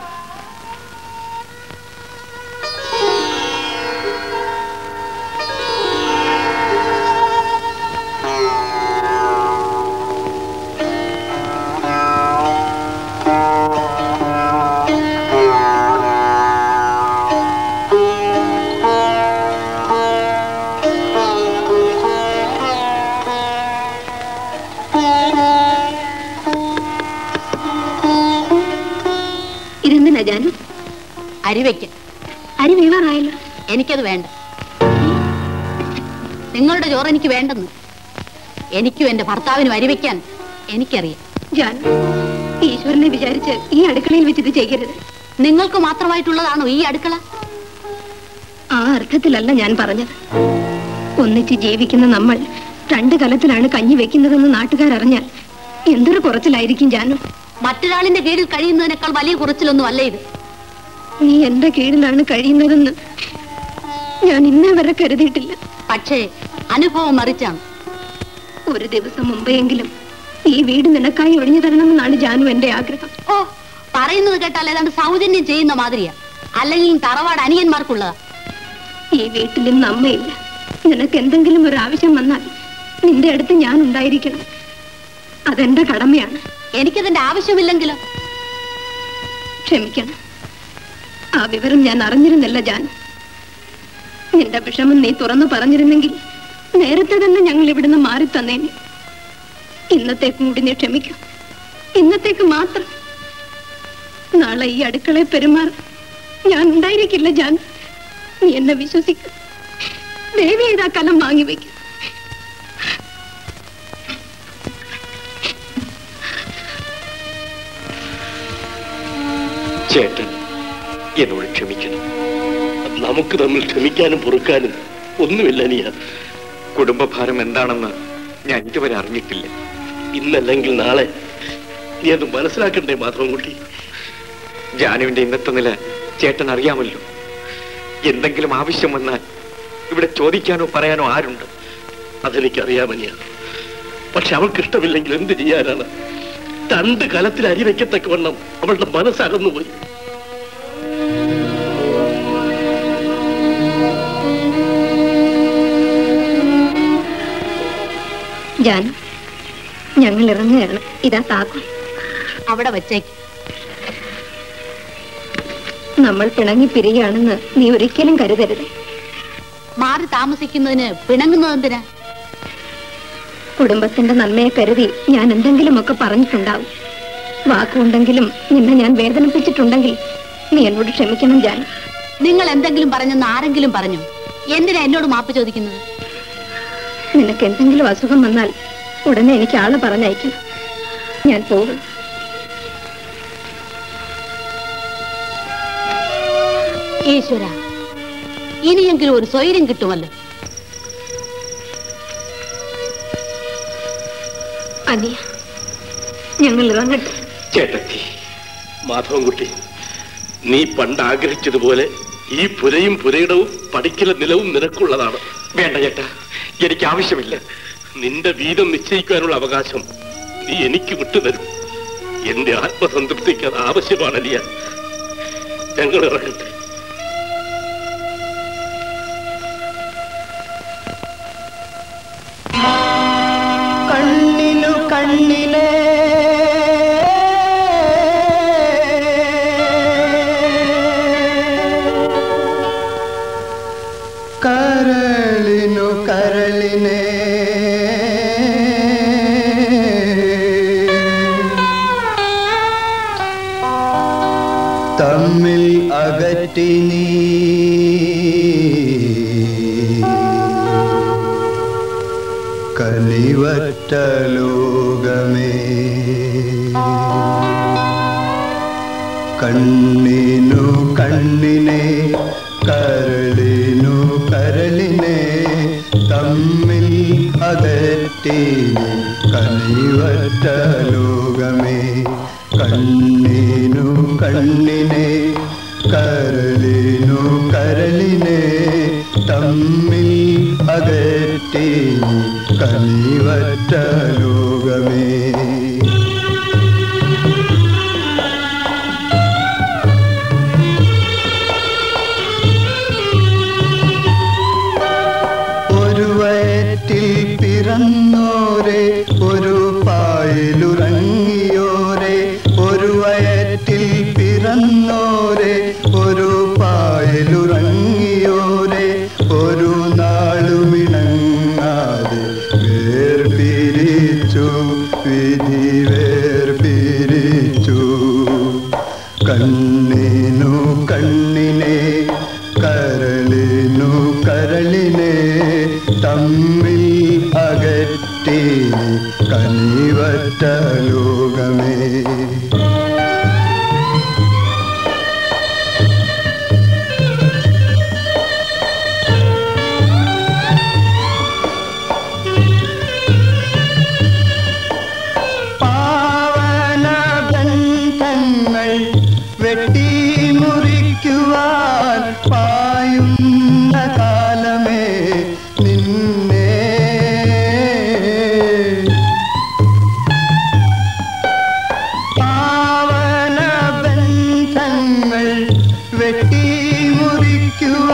ഇതെന്തിനാ ജാനു അരി വെക്കാൻ അരി വീണാറായല്ലോ എനിക്കത് വേണ്ട നിങ്ങളുടെ ചോറ് എനിക്ക് വേണ്ടെന്ന് എനിക്കും എന്റെ ഭർത്താവിനും അരി വെക്കാൻ എനിക്കറിയാം ജാനു ഈശ്വരനെ വിചാരിച്ച് ഈ അടുക്കളയിൽ വെച്ച് ഇത് ചെയ്യരുത് നിങ്ങൾക്ക് മാത്രമായിട്ടുള്ളതാണോ ഈ അടുക്കള ആ അർത്ഥത്തിലല്ല ഞാൻ പറഞ്ഞത് ഒന്നിച്ച് ജീവിക്കുന്ന നമ്മൾ രണ്ട് കലത്തിലാണ് കഞ്ഞി വെക്കുന്നതെന്ന് നാട്ടുകാരറിഞ്ഞാൽ എന്തൊരു കുറച്ചിലായിരിക്കും ജാനു മറ്റൊരാളിന്റെ കീഴിൽ കഴിയുന്നതിനേക്കാൾ വലിയ കുറച്ചിലൊന്നും അല്ല ഇത് നീ എന്റെ കീഴിലാണ് കഴിയുന്നതെന്ന് ഞാൻ ഇന്നേ വരെ കരുതിയിട്ടില്ല പക്ഷേ അനുഭവം മറിച്ചാണ് ഒരു ദിവസം മുമ്പെങ്കിലും ഈ വീട് നിനക്കായി ഒഴിഞ്ഞു തരണമെന്നാണ് ജാനു എന്റെ ആഗ്രഹം ഓ പറയുന്നത് കേട്ടാൽ ഏതാണ്ട് സൗജന്യം ചെയ്യുന്ന മാതിരിയാ അല്ലെങ്കിൽ തറവാട് അനിയന്മാർക്കുള്ളതാ ഈ വീട്ടിൽ ഇന്ന് അമ്മയില്ല നിനക്ക് എന്തെങ്കിലും ഒരു ആവശ്യം വന്നാൽ നിന്റെ അടുത്ത് ഞാൻ ഉണ്ടായിരിക്കണം അതെന്റെ കടമയാണ് എനിക്കതിന്റെ ആവശ്യമില്ലെങ്കിലോ ക്ഷമിക്കണം ആ വിവരം ഞാൻ അറിഞ്ഞിരുന്നില്ല ജാൻ നിന്റെ വിഷമം നീ തുറന്നു പറഞ്ഞിരുന്നെങ്കിൽ നേരത്തെ തന്നെ ഞങ്ങൾ ഇവിടുന്ന് മാറി തന്നേനെ ഇന്നത്തേക്കും കൂടി നീ ക്ഷമിക്കും ഇന്നത്തേക്ക് മാത്രം നാളെ ഈ അടുക്കളയിൽ പെരുമാർ ഞാൻ ഉണ്ടായിരിക്കില്ല ജാൻ നീ എന്നെ വിശ്വസിക്കും ദേവി ഇതാ കലം വാങ്ങി വെക്കും ചേട്ടൻ എന്നോട് ക്ഷമിക്കണം നമുക്ക് തമ്മിൽ ക്ഷമിക്കാനും പൊറുക്കാനും ഒന്നുമില്ല നീയ കുടുംബഭാരം എന്താണെന്ന് ഞാൻ ഇതുവരെ അറിഞ്ഞിട്ടില്ല ഇന്നല്ലെങ്കിൽ നാളെ നീ അത് മനസ്സിലാക്കണ്ടേ മാത്രം കുട്ടി ജാനുവിന്റെ ഇന്നത്തെ നില ചേട്ടൻ അറിയാമല്ലോ എന്തെങ്കിലും ആവശ്യം വന്നാൽ ഇവിടെ ചോദിക്കാനോ പറയാനോ ആരുണ്ട് അതെനിക്കറിയാമനിയ പക്ഷെ അവൾക്ക് ഇഷ്ടമില്ലെങ്കിൽ എന്ത് ചെയ്യാനാണ് രണ്ട് കലത്തിൽ അരി വെക്കത്തക്കവണ്ണം അവളുടെ മനസ്സകന്നുപോയി ജാനു ഞങ്ങൾ ഇറങ്ങുകയാണ് ഇതാ താക്കോൽ അവിടെ വെച്ചേക്ക് നമ്മൾ പിണങ്ങി പിരിയുകയാണെന്ന് നീ ഒരിക്കലും കരുതരുത് മാറി താമസിക്കുന്നതിന് പിണങ്ങുന്നത് എന്തിനാ കുടുംബത്തിന്റെ നന്മയെ കരുതി ഞാൻ എന്തെങ്കിലുമൊക്കെ പറഞ്ഞിട്ടുണ്ടാവും വാക്കുകൊണ്ടെങ്കിലും നിന്നെ ഞാൻ വേദനിപ്പിച്ചിട്ടുണ്ടെങ്കിൽ നീ എന്നോട് ക്ഷമിക്കണം ജാൻ നിങ്ങൾ എന്തെങ്കിലും പറഞ്ഞെന്ന് ആരെങ്കിലും പറഞ്ഞു എന്തിനാ എന്നോട് മാപ്പ് ചോദിക്കുന്നത് നിനക്ക് എന്തെങ്കിലും അസുഖം വന്നാൽ ഉടനെ എനിക്ക് ആളെ പറഞ്ഞയക്കണം ഞാൻ പോകും ഈശ്വര ഇനിയെങ്കിലും ഒരു സ്വൈര്യം കിട്ടുമല്ലോ അനിയ ഞങ്ങൾ ഇറങ്ങട്ടെ ചേട്ടത്തി മാധവൻകുട്ടി നീ പണ്ട് ആഗ്രഹിച്ചതുപോലെ ഈ പുരയും പുരയിടവും പഠിക്കല നിലവും നിനക്കുള്ളതാണ് വേണ്ട ചേട്ടാ എനിക്ക് ആവശ്യമില്ല നിന്റെ വീതം നിശ്ചയിക്കാനുള്ള അവകാശം നീ എനിക്ക് വിട്ടുതരും എന്റെ ആത്മസംതൃപ്തിക്ക് അത് ആവശ്യമാണല്ല ഞങ്ങൾ ഇറങ്ങട്ടെ കണ്ണിനു കണ്ണിനെ കരളിനു കരളിനെ തമ്മിൽ അകറ്റി നീ കലിവറ്റ ലോകമേ കണ്ണിനു കണ്ണിനെ കരളിനു കരളിനെ തമ്മിൽ അകറ്റി നീ കലിവറ്റ ലോകമേ കണ്ണിനു കണ്ണിനെ കരളിനു കരളിനെ തമ്മിൽ അകറ്റി നീ കലിവറ്റ ലോകമേ ഒരു വയറ്റിൽ പിറന്നോരെ ഒരു പായലുറങ്ങിയോരെ ഒരു വയറ്റിൽ പിറന്നോരെ ഒരു പായലുറങ്ങിയോരെ ഒരു നാളുമിണങ്ങാതെ വേർപിരിച്ചു വിധി വേർപിരിച്ചു കണ്ണിനു കണ്ണിനെ കരളിനു കരളിനെ തമ്മിൽ അകറ്റി കനിവറ്റ ലോകമേ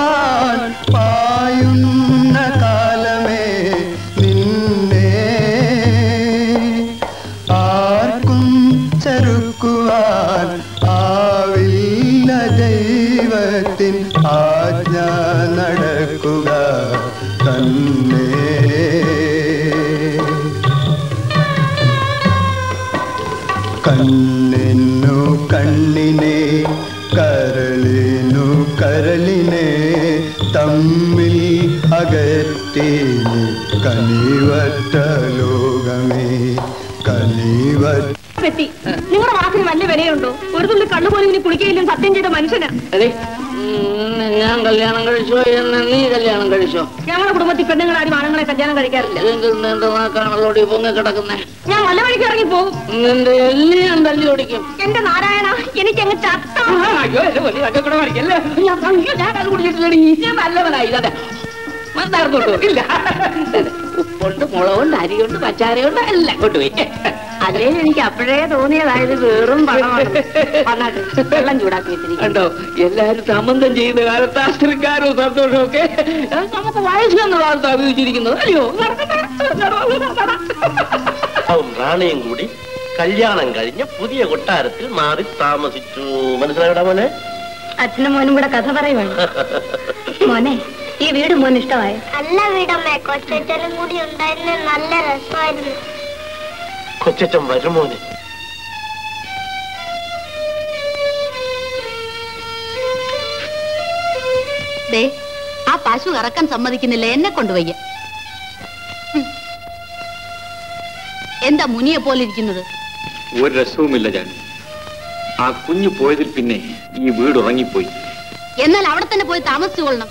ചെറുക്കുവാൻ പായുന്ന കാലമേ നിന്നെ ആർക്കും ചെറുക്കുവാൻ ആവില്ല ദൈവത്തിൻ ആജ്ഞ നടക്കുക തന്നെ കണ്ണിനു കണ്ണിനെ കരളിനു കരളിനെ തമ്മിൽ അകറ്റി കനിവറ്റ ലോകമേ കനിവറ്റ പറ്റി നിങ്ങളുടെ വാക്കിന് വല്ല വിലയുണ്ടോ ഒരു തുള്ളി കണ്ണു പോലും ഇനി കുളിക്കയില്ലെന്ന് സത്യം ചെയ്ത മനുഷ്യന് അതെ ഞാൻ കല്യാണം കഴിച്ചോ എന്ന് നീ കല്യാണം കഴിച്ചോ ഞങ്ങളുടെ കുടുംബത്തിൽ പെണ്ണുങ്ങൾ ആരും ആണുങ്ങളെ കല്യാണം കഴിക്കാറില്ല ഇതെങ്കിൽ നിന്റെ നാക്കാണല്ലോ ഈ പൊങ്ങി കിടക്കുന്നേ ഞാൻ വല്ല വഴിക്ക് ഇറങ്ങി പോകും നിന്റെ എല്ലി ഞാൻ തല്ലി ഓടിക്കും എന്റെ നാരായണ എനിക്ക് അങ്ങ് ചത്ത അയ്യോ എന്റെ വലിയ അക്കക്കൂടെ കാണിക്കല്ലേ ഞാൻ അയ്യോ, ഞാൻ അത് കുടിച്ചിട്ടില്ലടി ഞാൻ നല്ലവനായി അതെ മന്ദാർന്നോട്ടു ഇല്ല ഉപ്പുണ്ട് മുളകുണ്ട് അരിയുണ്ട് പച്ചാരയുണ്ട് എല്ലാം കൊണ്ടുപോയി അല്ലേ എനിക്ക് അപ്പോഴേ തോന്നിയതായത് വെറും പണമാണ് വന്നാട്ട് വെള്ളം ചൂടാക്കി വെച്ചിരിക്കും കണ്ടോ എല്ലാരും സംബന്ധം ചെയ്യുന്ന കാലത്ത് അസ്ത്രീക്കാരോ സന്തോഷവും ഒക്കെ നമുക്ക് വയസ്സ് എന്ന കാലത്ത് അഭിയോഗിച്ചിരിക്കുന്നത് അല്ലയോ അവൻ റാണിയും കൂടി കല്യാണം കഴിഞ്ഞ് പുതിയ കൊട്ടാരത്തിൽ മാറി താമസിച്ചു മനസ്സിലായടാ മോനെ അച്ഛനും മോനും കൂടെ കഥ പറയുവാണ് മോനെ ഈ വീട് മോൻ ഇഷ്ടമായോ നല്ല വീടമ്മേ കൊച്ചനും കൂടി ഉണ്ടായിരുന്ന നല്ല രസമായിരുന്നു കൊച്ചച്ചൻ വരും മോനെ ദേ ആ പശു ഇറക്കാൻ സമ്മതിക്കുന്നില്ല എന്നെ കൊണ്ടുവയ്യ ഹും. എന്താ മുനിയെ പോലെ ഇരിക്കുന്നത് ഒരു രസവുമില്ല ഞാൻ ആ കുഞ്ഞു പോയതിൽ പിന്നെ ഈ വീട് ഉറങ്ങിപ്പോയി എന്നാൽ അവിടെ തന്നെ പോയി താമസിച്ചു കൊള്ളണം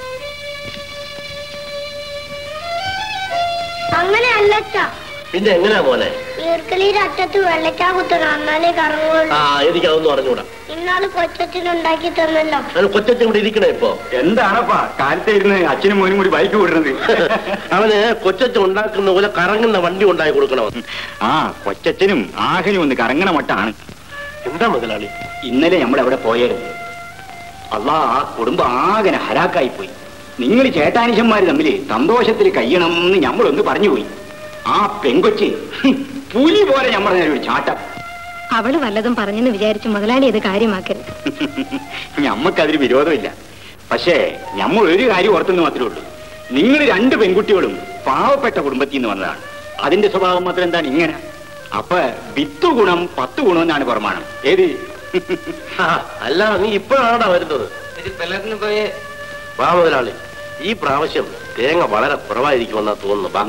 അങ്ങനെ അല്ലച്ചാ പിന്നെ എങ്ങനെയാ മോനെ ഈർക്കലിയുടെ അറ്റത്ത് വെള്ളച്ചാ കുത്തണം എന്നാലേ കറങ്ങുള്ളൂ ആ എനിക്ക് അതൊന്നും അറിഞ്ഞൂടാ ഇന്നാള് കൊച്ചച്ഛനുണ്ടാക്കി തന്നല്ലോ അവന് കൊച്ചച്ചൻ ഇവിടെ ഇരിക്കണേ ഇപ്പൊ എന്താണപ്പാ കാലത്തെ ഇരുന്ന് അച്ഛനും മോനും കൂടി ബൈക്ക് വിടുന്നത് അവന് കൊച്ചച്ചൻ ഉണ്ടാക്കുന്ന പോലെ കറങ്ങുന്ന വണ്ടി ഉണ്ടായി കൊടുക്കണം ആ കൊച്ചച്ഛനും ആകനും ഒന്ന് കറങ്ങണ മട്ടാണ് എന്താ മുതലാളി ഇന്നലെ നമ്മൾ അവിടെ പോയായിരുന്നു അല്ലാ ആ കുടുംബം ആകെ ഹരാക്കായി പോയി നിങ്ങൾ ചേട്ടാനിശന്മാര് തമ്മില് സന്തോഷത്തിൽ കഴിയണം എന്ന് നമ്മളൊന്ന് പറഞ്ഞുപോയി ആ പെങ്കൊച്ച് ഹും, പുലി പോലെ നമ്മൾ ഒരു ചാട്ടം അവള് വല്ലതും പറഞ്ഞെന്ന് വിചാരിച്ചു മുതലാളി ഇത് കാര്യമാക്കരുത് ഞമ്മക്കതിന് വിരോധമില്ല പക്ഷേ നമ്മൾ ഒരു കാര്യം ഓർത്തെന്ന് മാത്രമേ ഉള്ളൂ നിങ്ങൾ രണ്ട് പെൺകുട്ടികളും പാവപ്പെട്ട കുടുംബത്തിൽ നിന്ന് വന്നതാണ് അതിന്റെ സ്വഭാവം മാത്രം എന്താണ് ഇങ്ങനെ അപ്പൊ വിത്ത് ഗുണം പത്ത് ഗുണം എന്നാണ് പ്രമാണം ഏത് ആ, അല്ല നീ ഇപ്പോഴാണോ വരുന്നത് പോയേ വാ മുതലാളി ഈ പ്രാവശ്യം തേങ്ങ വളരെ കുറവായിരിക്കുമെന്നാ തോന്നുന്നു വാ.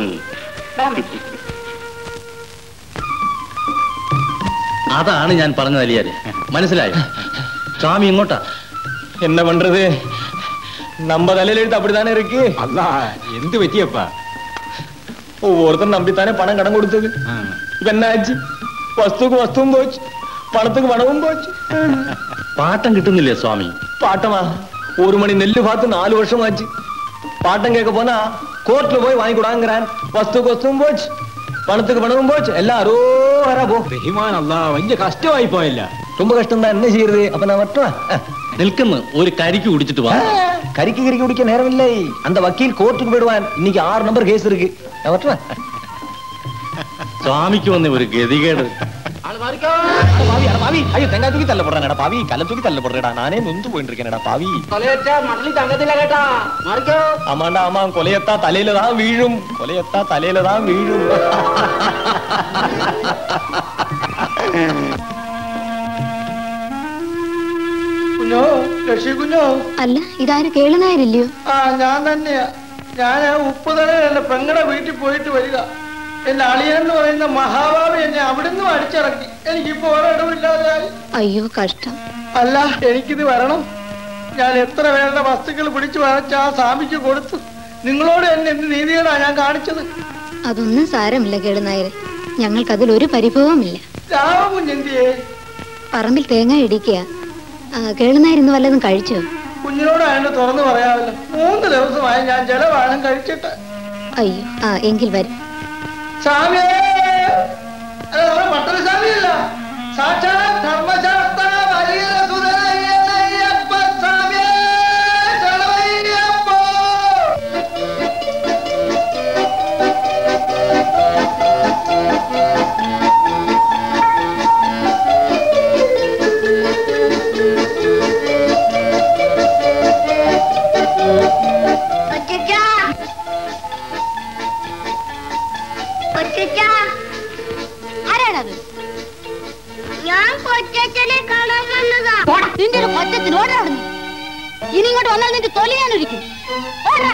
അതാണ് ഞാൻ പറഞ്ഞത് അലിയാര് മനസ്സിലായോ സ്വാമി ഇങ്ങോട്ടാ என்ன பண்றது நம்ம தலையில எடுத்து அப்படித்தானே இருக்கு അല്ല എന്ത് പറ്റിയപ്പാ ஒவ்வொருத்தரும் நம்பித்தானே பணம் கடன் கொடுத்தது இப்ப என்ன ஆச்சு വസ്തുക്ക് വസ്തുവും പോച്ചു പണത്തുക്ക് പണവും പോച്ചു പാട്ടം കിട്ടുന്നില്ലേ സ്വാമി പാട്ടമാ ഒരു മണി നെല്ല് ഭാഗത്ത് നാല് വർഷമാச்சு പാട്ടം കേൾക്ക പോനാ കോർട്ടിൽ പോയി വാങ്ങിക്കൊടാങ്கிறான் വസ്തുക്ക് വസ്തുവും പോച്ചു പണத்துக்கு പണവും പോச்சு எல்லாம் அரோஹரா போ റഹിമാൻ അല്ലാ വലിയ കഷ്ടമായി പോയല്ല ரொம்ப கஷ்டம் தான் என்ன செய்யறது அப்ப நான் வரட்டுமா நிற்குன்னு ஒரு கறிக்கு குடிச்சிட்டு வா கறிக்கு கறிக்கு குடிக்க நேரம் இல்லை அந்த வக்கீல் கோர்ட்டுக்கு போயிடுவான் இன்னைக்கு ஆறு நம்பர் கேஸ் இருக்கு நான் வரட்டுமா சுவாமிக்கு வந்து ஒரு கதிகேடு பாவி அட பாவி ஐயோ தேங்காய் தூக்கி தள்ள போடுறானடா பாவி கல்ல தூக்கி தள்ள போடுறடா நானே நொந்து போயிட்டு இருக்கேனடா பாவி മണലി തങ്കത്തില്ല കേട്ടാ മറിക്കോ ஆமாண்டா ஆமா கொலையத்தா தலையில தான் வீழும் கொலையத்தா தலையில தான் வீழும் കുഞ്ഞോ ലക്ഷി കുഞ്ഞോ അല്ല ഇതാരും കേളുന്നായരില്ലയോ ആ ഞാൻ തന്നെയാ ഞാൻ ഉപ്പുതലയിൽ എന്റെ പെങ്ങടെ വീട്ടിൽ പോയിട്ട് വരിക എന്റെ അളിയൻ എന്ന് പറയുന്ന മഹാഭാവി എന്നെ അവിടുന്ന് അടിച്ചിറക്കി എനിക്കിപ്പോ ഒരിടവില്ലാതെയായി അയ്യോ കഷ്ടം അല്ല എനിക്കിത് വരണം ഞാൻ എത്ര പേരുടെ വസ്തുക്കൾ പിടിച്ചു വരച്ച് ആ സ്വാമിക്ക് കൊടുത്തു നിങ്ങളോട് എന്നെ എന്ത് നീതികേടാ ഞാൻ കാണിച്ചത് അതൊന്നും സാരമില്ല കേളുന്നായരെ ഞങ്ങൾക്കതിൽ ഒരു പരിഭവമില്ല രാമകുഞ്ഞെന്തിയേ പറമ്പിൽ തേങ്ങ ഇടിക്കുക കേളുന്നായിരുന്നു വല്ലതും കഴിച്ചോ കുഞ്ഞിനോട് അയാൾ തുറന്നു പറയാമല്ലോ മൂന്ന് ദിവസമായി ഞാൻ ജലവാഴം കഴിച്ചിട്ട് അയ്യോ ആ എങ്കിൽ വരും സ്വാമിയേ അല്ല, നമ്മുടെ പട്ടണ സ്വാമിയല്ല സാക്ഷാത് ധർമ്മശാസ്ത്ര വലിയ സുതരയ്യപ്പ സ്വാമിയേ ശരണമയ്യ. ഒറ്റത്തിന് ഓടാ അവിടുന്ന് ഇനി ഇങ്ങോട്ട് വന്നാൽ നിന്റെ തൊലി ഞാനൊരിക്കും ഓടാ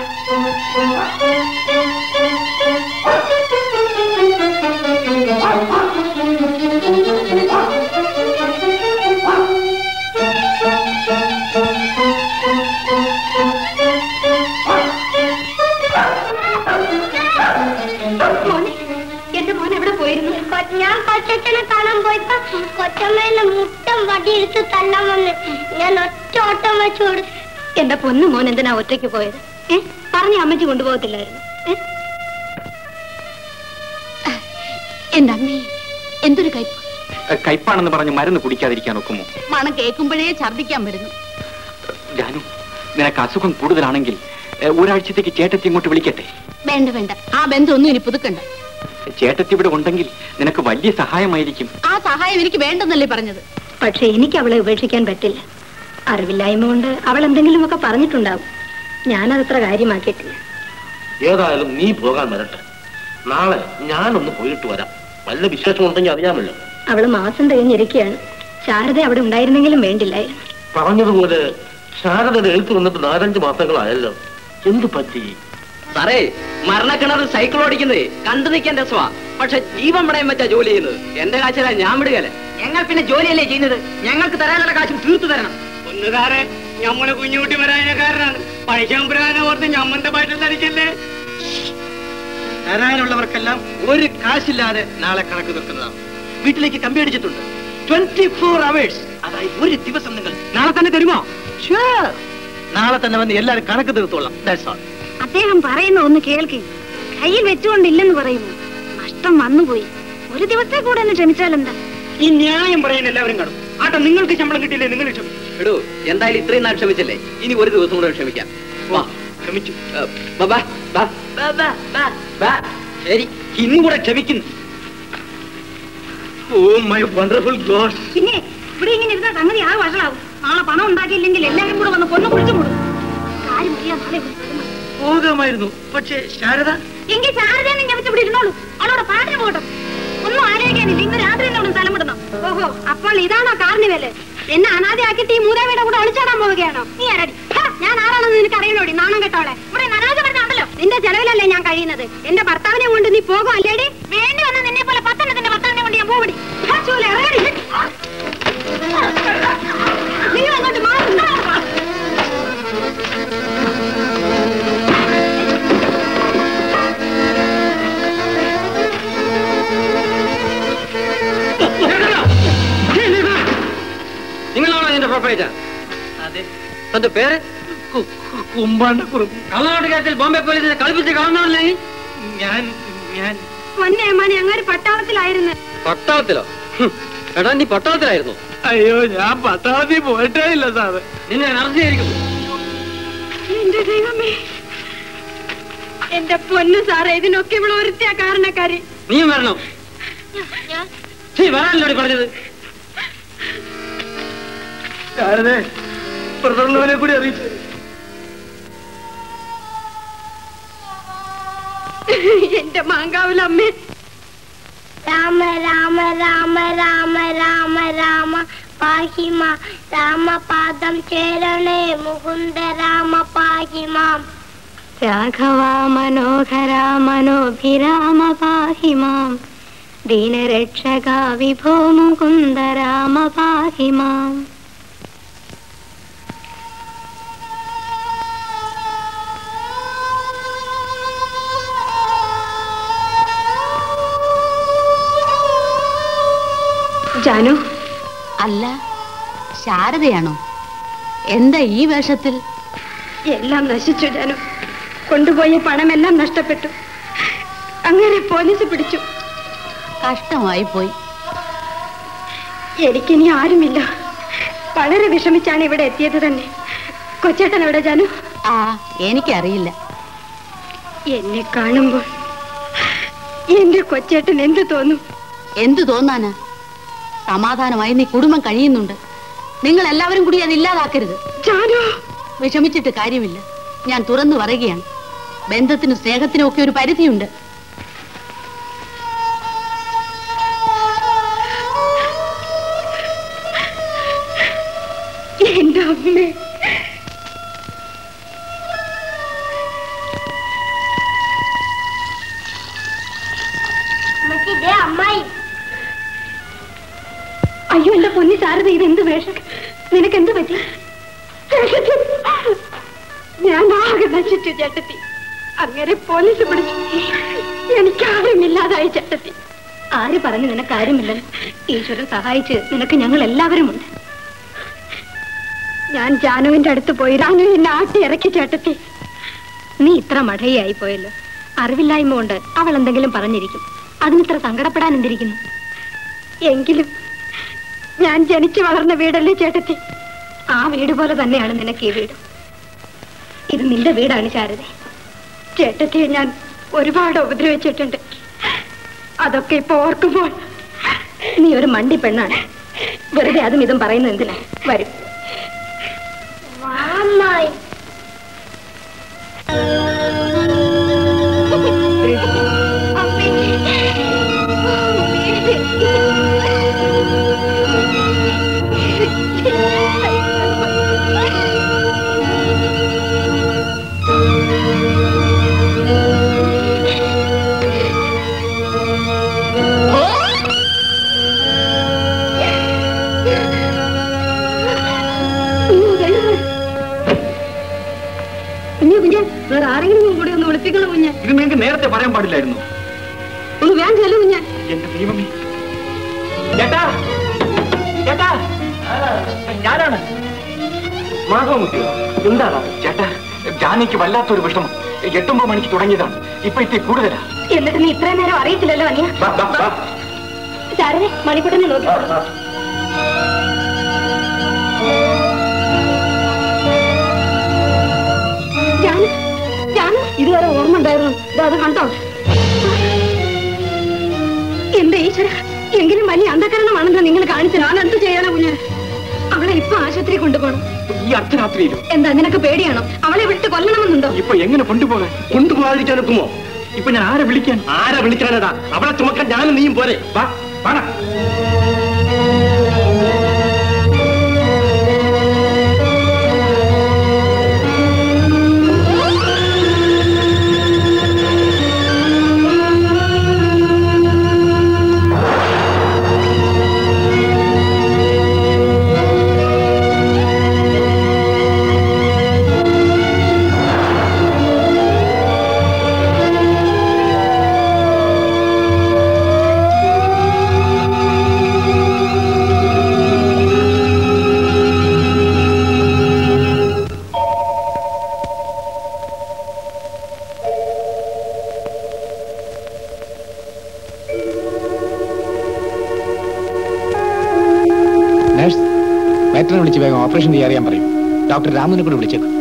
മോനെ എന്റെ മോൻ എവിടെ പോയിരുന്നു ഞാൻ കൊച്ചച്ഛനെ കാണാൻ പോയപ്പോ കൊച്ചമ്മേനെ മുട്ടം വടിയെടുത്ത് തല്ലാൻ വന്ന് ഞാൻ ഒറ്റ ഓട്ടം വെച്ചു കൊടുത്തു എന്റെ പൊന്നു മോൻ എന്തിനാ ഒറ്റയ്ക്ക് പോയത് ഏ പറഞ്ഞ അമ്മച്ചി കൊണ്ടുപോകത്തില്ലായിരുന്നു ഏ? എന്റെ അമ്മേ എന്തൊരു കൈപ്പ് കയ്പാണെന്ന് പറഞ്ഞ് മരുന്ന് കുടിക്കാതിരിക്കാൻ ഒക്കുമോ മണം കേൾക്കുമ്പോഴേ ഛർദിക്കാൻ വരുന്നു ജാനു നിനക്ക് അസുഖം കൂടുതലാണെങ്കിൽ ഏ, ഒരാഴ്ചത്തേക്ക് ചേട്ടത്തി ഇങ്ങോട്ട് വിളിക്കട്ടെ വേണ്ട വേണ്ട ആ ബന്ധം ഒന്നും ഇനി പുതുക്കണ്ട ചേട്ടത്തി ഇവിടെ ഉണ്ടെങ്കിൽ നിനക്ക് വലിയ സഹായമായിരിക്കും ആ സഹായം എനിക്ക് വേണ്ടെന്നല്ലേ പറഞ്ഞത് പക്ഷെ എനിക്ക് അവളെ ഉപേക്ഷിക്കാൻ പറ്റില്ല അറിവില്ലായ്മ കൊണ്ട് അവൾ എന്തെങ്കിലുമൊക്കെ പറഞ്ഞിട്ടുണ്ടാവും ഞാനതത്ര കാര്യമാക്കിയിട്ടില്ല ഏതായാലും നീ പോകാൻ വരട്ടെ നാളെ ഞാനൊന്ന് പോയിട്ട് വരാം വല്ല വിശേഷം ഉണ്ടെങ്കിൽ അറിയാമല്ലോ അവള് മാസം തികഞ്ഞിരിക്കുകയാണ് ശാരദ അവിടെ ഉണ്ടായിരുന്നെങ്കിലും വേണ്ടില്ലായിരുന്നു പറഞ്ഞതുപോലെ ശാരദയുടെ എഴുത്ത് വന്നിട്ട് നാലഞ്ച് മാസങ്ങളായല്ലോ എന്ത് പറ്റി സാറേ മരണക്കിണറിൽ സൈക്കിൾ ഓടിക്കുന്നത് കണ്ടു നിൽക്കാൻ രസമാ പക്ഷെ ജീവൻ പണയം വെച്ചാ ജോലി ചെയ്യുന്നത് എന്റെ കാശിലാ ഞാൻ വിടുകയല്ലേ ഞങ്ങൾ പിന്നെ ജോലിയല്ലേ ചെയ്യുന്നത് ഞങ്ങൾക്ക് തരാനുള്ള കാശും തീർത്തു തരണം ഒന്നുകാരെ ഞമ്മള് കുഞ്ഞുകുട്ടി വരാനക്കാരനാണ് പൈശാമ്പുരാനെ ഓർത്ത് ഞമ്മന്റെ പൈസ തനിക്കല്ലേ തരാനുള്ളവർക്കെല്ലാം ഒരു കാശില്ലാതെ നാളെ കണക്ക് തീർക്കുന്നതാണ് വീട്ടിലേക്ക് കമ്പി അടിച്ചിട്ടുണ്ട് ട്വന്റി ഫോർ അവേഴ്സ് അതായത് ഒരു ദിവസം നിങ്ങൾ നാളെ തന്നെ തരുമോ Sure. നാളെ തന്നെ വന്ന് എല്ലാവരും കണക്ക് തീർത്തോളാം That's all. അദ്ദേഹം പറയുന്ന ഒന്ന് കേൾക്കും കയ്യിൽ വെച്ചുകൊണ്ടില്ലെന്ന് പറയുന്നു നഷ്ടം വന്നുപോയി ഒരു ദിവസത്തെ കൂടെ ഒന്ന് ക്ഷമിച്ചാലെന്താ ഈ ന്യായം പറയുന്ന എല്ലാവരും കാണും ആട്ടെ നിങ്ങൾക്ക് ശമ്പളം കിട്ടിയില്ലേ നിങ്ങൾ ക്ഷമിക്കും എടോ എന്തായാലും ഇത്രയും നാൾ ക്ഷമിച്ചല്ലേ ഇനി ഒരു ദിവസം കൂടെ ക്ഷമിക്കാം വാ ക്ഷമിച്ചു ഏ, ബാ, ബാ, ബാ, ബാ, ബാ, ബാ, ബാ. ശരി ഇന്നും കൂടെ ക്ഷമിക്കുന്നു ഓ മൈ വണ്ടർഫുൾ ഗോഡ് പിന്നെ ഇവിടെ ഇങ്ങനെ ഇരുന്ന സംഗതി ആ വഷളാവും നാളെ പണം ഉണ്ടാക്കിയില്ലെങ്കിൽ എല്ലാവരും കൂടെ വന്ന് കൊന്നു കുളിച്ചു കൂടും കാര്യം അറിയാൻ നാളെ ഇവിടെ വരുന്നു. പോകാമായിരുന്നു പക്ഷേ ശാരദ എങ്കിൽ ശാരദയെന്ന് ഞമിച്ച് ഇവിടെ ഇരുന്നോളൂ അവളോട് പാട്ടിന് പോകട്ടെ ഒന്നും ആലോചിക്കാനില്ല ഇന്ന് രാത്രി എന്നോട് സ്ഥലം വിടണം ഓഹോ അപ്പോൾ ഇതാണോ കാർണിവല് എന്നെ അനാഥയാക്കിയിട്ട് ഈ മൂതാവിയുടെ കൂടെ ഒളിച്ചാടാൻ പോവുകയാണോ നീ ആരടി ഹാ, ഞാൻ ആരാണെന്ന് നിനക്ക് അറിയണോടി നാണം കെട്ടോളെ ഇവിടെ അനാഥ പറഞ്ഞാണല്ലോ നിന്റെ ചെലവിലല്ലേ ഞാൻ കഴിയുന്നത് എന്റെ ഭർത്താവിനെ കൊണ്ട് നീ പോകും അല്ലേടി വേണ്ടി വന്ന നിന്നെ പോലെ പത്തെണ്ണത്തിന്റെ ഭർത്താവിനെ കൊണ്ട് ഞാൻ പോവടി ഹാ, ചൂല, ഇറങ്ങടി. നിങ്ങൾ അങ്ങോട്ട് മാറി നിങ്ങളാണോ എന്റെ പ്രൊപ്പറേറ്റർ അതെ തന്റെ പേര് കുമ്പാണ്ടക്കുറുപ്പ് കള്ളനാട്ട് കേസിൽ ബോംബെ പോലീസിനെ കളിപ്പിച്ച് കാണണമല്ലേ ഞാൻ ഞാൻ പൊന്നെ മണി അങ്ങനെ പട്ടാളത്തിലായിരുന്നു പട്ടാളത്തിലോ ഹും. എടാ നീ പട്ടാളത്തിലായിരുന്നു അയ്യോ ഞാൻ പട്ടാളത്തിൽ പോയിട്ടേ ഇല്ല സാറ് നിന്നെ അറസ്റ്റ് ചെയ്തിരിക്കുന്നു എന്റെ ദൈവമേ എന്റെ പൊന്നു സാറേ ഇതിനൊക്കെ ഇവിടെ ഒരുത്തിയ കാരണക്കാരി നീയും വരണം ശരി വരാനല്ലോടി പറഞ്ഞത് ശാരദേ ബ്രദറിനവനെ കൂടി അറിയിച്ചു എന്റെ മാങ്കാവിലമ്മേ രാമ രാമ രാമ രാമ രാമ രാമ പാഹിമ രാമപാദം ചേരണേ മുകുന്ദ രാമ പാഹിമാം രാഘവ മനോഹര മനോഭിരാമ പാഹി മാം ദീനരക്ഷക വിഭോ മുകുന്ദ രാമ പാഹി മാം ജാനു അല്ല ശാരദയാണോ എന്താ ഈ വേഷത്തിൽ എല്ലാം നശിച്ചു ജാനു കൊണ്ടുപോയ പണമെല്ലാം നഷ്ടപ്പെട്ടു അങ്ങനെ പോലീസ് പിടിച്ചു കഷ്ടമായി പോയി എനിക്കിനി ആരുമില്ല വളരെ വിഷമിച്ചാണ് ഇവിടെ എത്തിയത് തന്നെ കൊച്ചേട്ടൻ എവിടെ ജാനു ആ എനിക്കറിയില്ല എന്നെ കാണുമ്പോൾ എന്റെ കൊച്ചേട്ടൻ എന്ത് തോന്നും എന്തു തോന്നാനാ സമാധാനമായി നീ കുടുംബം കഴിയുന്നുണ്ട് നിങ്ങൾ എല്ലാവരും കൂടി അത് ഇല്ലാതാക്കരുത് വിഷമിച്ചിട്ട് കാര്യമില്ല ഞാൻ തുറന്നു പറയുകയാണ് ബന്ധത്തിനും സ്നേഹത്തിനും ഒക്കെ ഒരു പരിധിയുണ്ട് എന്റെ അമ്മേ അമ്മച്ചി ദേ അമ്മായി അയ്യോ എന്റെ പൊന്നി സാരത ഇത് എന്ത് വേഷം നിനക്ക് എന്ത് പറ്റി ഞാൻ ആകെ നശിച്ചു ചേട്ടത്തി അങ്ങനെ പോലീസ് പിടിച്ചു എനിക്ക് ആരുമില്ലാതായി ചേട്ടത്തി ആര് പറഞ്ഞു നിനക്ക് ആരുമില്ലെന്ന് ഈശ്വരൻ സഹായിച്ച് നിനക്ക് ഞങ്ങൾ എല്ലാവരുമുണ്ട് ഞാൻ ജാനുവിന്റെ അടുത്ത് പോയി രാനു എന്നെ ആട്ടി ഇറക്കി ചേട്ടത്തി നീ ഇത്ര മടയായി പോയല്ലോ അറിവില്ലായ്മ കൊണ്ട് അവൾ എന്തെങ്കിലും പറഞ്ഞിരിക്കും അതിനിത്ര സങ്കടപ്പെടാൻ എന്തിരിക്കുന്നു എങ്കിലും ഞാൻ ജനിച്ചു വളർന്ന വീടല്ലേ ചേട്ടത്തി ആ വീട് പോലെ തന്നെയാണ് നിനക്ക് ഈ വീട് ഇത് നിന്റെ വീടാണ് ശാരദ ചേട്ടത്തിയെ ഞാൻ ഒരുപാട് ഉപദ്രവിച്ചിട്ടുണ്ട് അതൊക്കെ ഇപ്പൊ ഓർക്കുമ്പോൾ നീ ഒരു മണ്ടി പെണ്ണാണ് വെറുതെ അതും ഇതും പറയുന്നത് എന്തിനാ വരും വാ അമ്മായി കുഞ്ഞു കുഞ്ഞ് വേറെ ആരെങ്കിലും കൂടെ ഒന്ന് വിളിപ്പിക്കണം കുഞ്ഞ് ഇത് നിങ്ങൾക്ക് നേരത്തെ പറയാൻ പാടില്ലായിരുന്നു ഒന്ന് വേഗം ചെല്ലു കുഞ്ഞ് എന്റെ ദൈവമേ ചേട്ടാ ചേട്ടാ ഞാനാണ് മാധവമുത്തിയോ എന്താണ് ചേട്ടാ ജാനിക്ക് വല്ലാത്തൊരു വിഷമം എട്ടുമ്പോ മണിക്ക് തുടങ്ങിയതാണ് ഇപ്പൊ ഇത്തിരി കൂടുതലാ എന്നിട്ട് നീ ഇത്രയും നേരം അറിയിച്ചില്ലല്ലോ അനിയ വാ, വാ, വാ. ശാരദ മണിക്കൂട്ടനെ നോക്കി ജാനു, ജാനു, ഇതുവരെ ഓർമ്മ ഉണ്ടായിരുന്നു ദാ അത് കണ്ടോ എന്റെ ഈശ്വര എങ്കിലും വലിയ അന്ധകരണമാണല്ലോ നിങ്ങൾ കാണിച്ചത് ഞാൻ എന്ത് ചെയ്യാനാ കുഞ്ഞ് അവളെ ഇപ്പൊ ആശുപത്രി കൊണ്ടുപോകണം ഈ അർദ്ധരാത്രിയിലും എന്താ നിനക്ക് പേടിയാണോ അവളെ വിളിച്ച് കൊല്ലണമെന്നുണ്ടോ ഇപ്പൊ എങ്ങനെ കൊണ്ടുപോകാൻ കൊണ്ടുപോകാതിരിക്കാൻ ഒക്കുമോ ഇപ്പൊ ഞാൻ ആരെ വിളിക്കാൻ ആരെ വിളിക്കാനടാ അവളെ ചുമക്കാൻ ഞാനും നീയും പോരെ വാ വാടാ നഴ്സ് മേറ്ററിനെ വിളിച്ച് വേഗം ഓപ്പറേഷൻ ചെയ്യാറിയാൻ പറയും ഡോക്ടർ രാമനെ കൂടെ വിളിച്ചേക്കും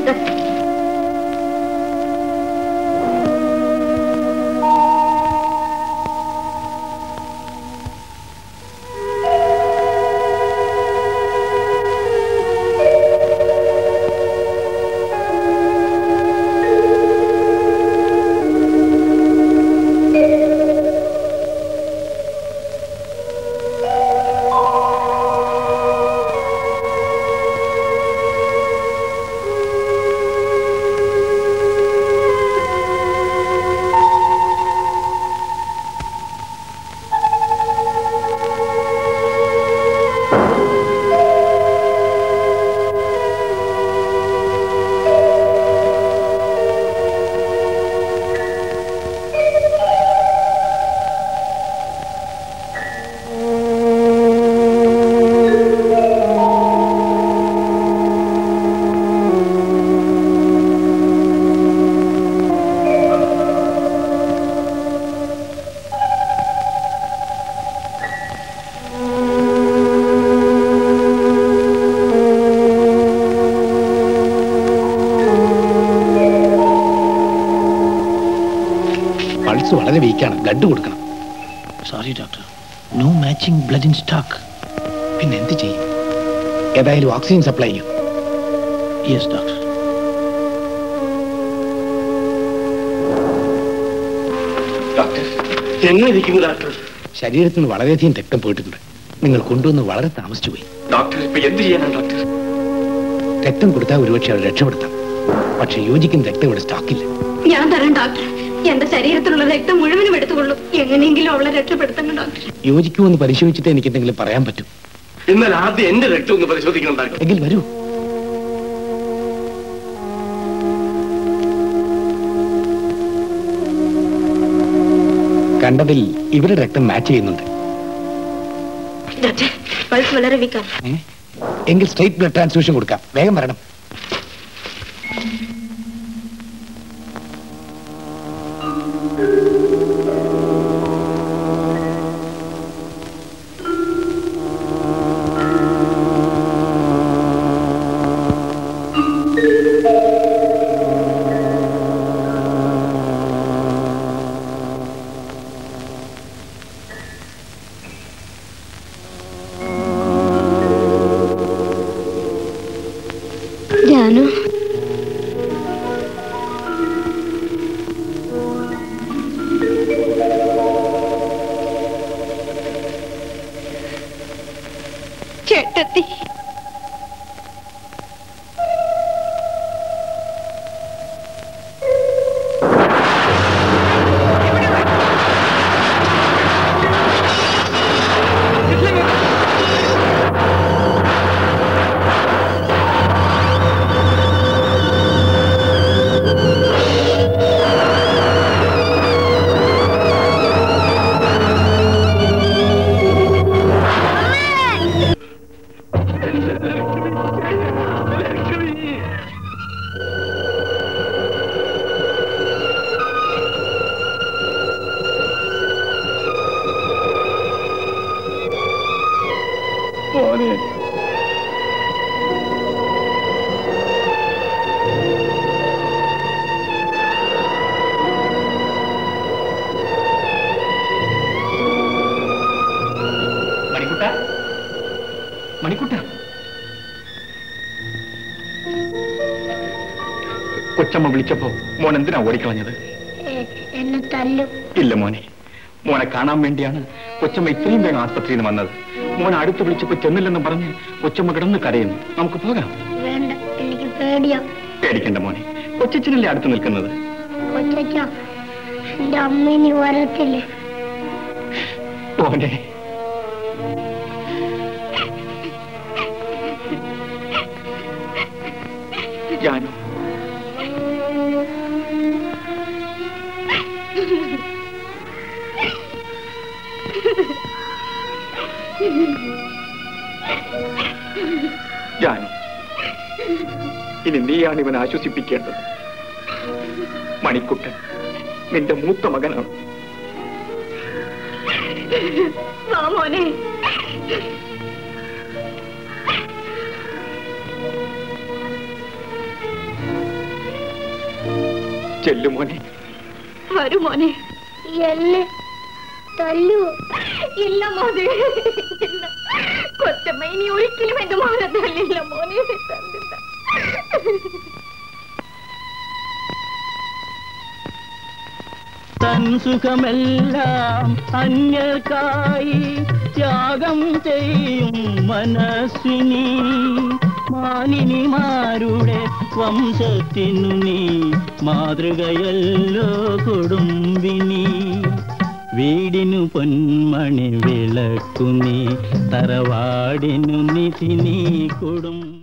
പൾസ് വളരെ വീക്കാണ് ബ്ലഡ് കൊടുക്കണം sorry doctor no matching blood in stock പിന്നെ എന്ത് ചെയ്യും ഏതായാലും ഓക്സിജൻ സപ്ലൈ ചെയ്യും യെസ് ഡോക്ടർ ഡോക്ടർ എങ്ങനെ ഇരിക്കുന്നു ഡോക്ടർ ശരീരത്തിൽ നിന്ന് വളരെയധികം രക്തം പോയിട്ടുണ്ട് നിങ്ങൾ കൊണ്ടുവന്ന് വളരെ താമസിച്ചു പോയി ഡോക്ടർ ഇപ്പൊ എന്ത് ചെയ്യാനാണ് ഡോക്ടർ രക്തം കൊടുത്താൽ ഒരുപക്ഷെ അവരെ രക്ഷപ്പെടുത്താം പക്ഷെ യോജിക്കുന്ന രക്തം ഇവിടെ സ്റ്റോക്കില്ല ഞാൻ തരാം ഡോക്ടർ എന്റെ ശരീരത്തിലുള്ള രക്തം മുഴുവനും എടുത്തുകൊള്ളൂ എങ്ങനെയെങ്കിലും അവളെ രക്ഷപ്പെടുത്തണം ഡോക്ടർ യോജിക്കുമെന്ന് പരിശോധിച്ചിട്ട് എനിക്ക് എന്തെങ്കിലും പറയാൻ പറ്റും എന്നാൽ ആദ്യം എന്റെ രക്തം ഒന്ന് പരിശോധിക്കണം ഡോക്ടർ എങ്കിൽ വരൂ കണ്ടതിൽ ഇവരുടെ രക്തം മാച്ച് ചെയ്യുന്നുണ്ട് ഡോക്ടർ പൾസ് വളരെ വീക്കാണ് ഏ? എങ്കിൽ സ്ട്രേറ്റ് ബ്ലഡ് ട്രാൻസ്ഫ്യൂഷൻ കൊടുക്കാം വേഗം വരണം ജാനു ചേട്ടത്തി മോനെ മണിക്കുട്ട മണിക്കുട്ട കൊച്ചമ്മ വിളിച്ചപ്പോ മോൻ എന്തിനാ ഓടിക്കളഞ്ഞത് എന്നെ തല്ലും ഇല്ല മോനെ മോനെ കാണാൻ വേണ്ടിയാണ് കൊച്ചമ്മ ഇത്രയും വേഗം ആസ്പത്രിയിൽ നിന്ന് വന്നത് മോനെ അടുത്ത് വിളിച്ചപ്പോ ചെന്നില്ലെന്ന് പറഞ്ഞ് കൊച്ചമ്മ കിടന്ന് കരയുന്നു നമുക്ക് പോകാം വേണ്ട എനിക്ക് പേടിയാ പേടിക്കണ്ട മോനെ കൊച്ചച്ഛനല്ലേ അടുത്ത് നിൽക്കുന്നത് കൊച്ചച്ച എന്റെ അമ്മ ഇനി വരത്തില്ലേ മോനെ ജാനു ജാനു ഇനി നീയാണ് ഇവൻ ആശ്വസിപ്പിക്കേണ്ടത് മണിക്കുട്ടൻ നിന്റെ മൂത്ത മകനാണ് വാ മോനെ ചെല്ലു മോനെ വരൂ മോനെ എന്നെ തല്ലുവോ ഇല്ല മോനെ ഇല്ല കൊച്ചമ്മ ഇനി ഒരിക്കലും എന്റെ മോനെ തല്ലില്ല മോനെ തല്ലില്ല തൻ സുഖമെല്ലാം അന്യർക്കായി ത്യാഗം ചെയ്യും മനസ്വിനി മാലിനിമാരുടെ വംശത്തിനു നീ മാതൃകയല്ലോ കൊടുമ്പിനി വീടിനു പൊന്മണി വിളക്കു നീ തറവാടിനു നിധി നീ കൊടും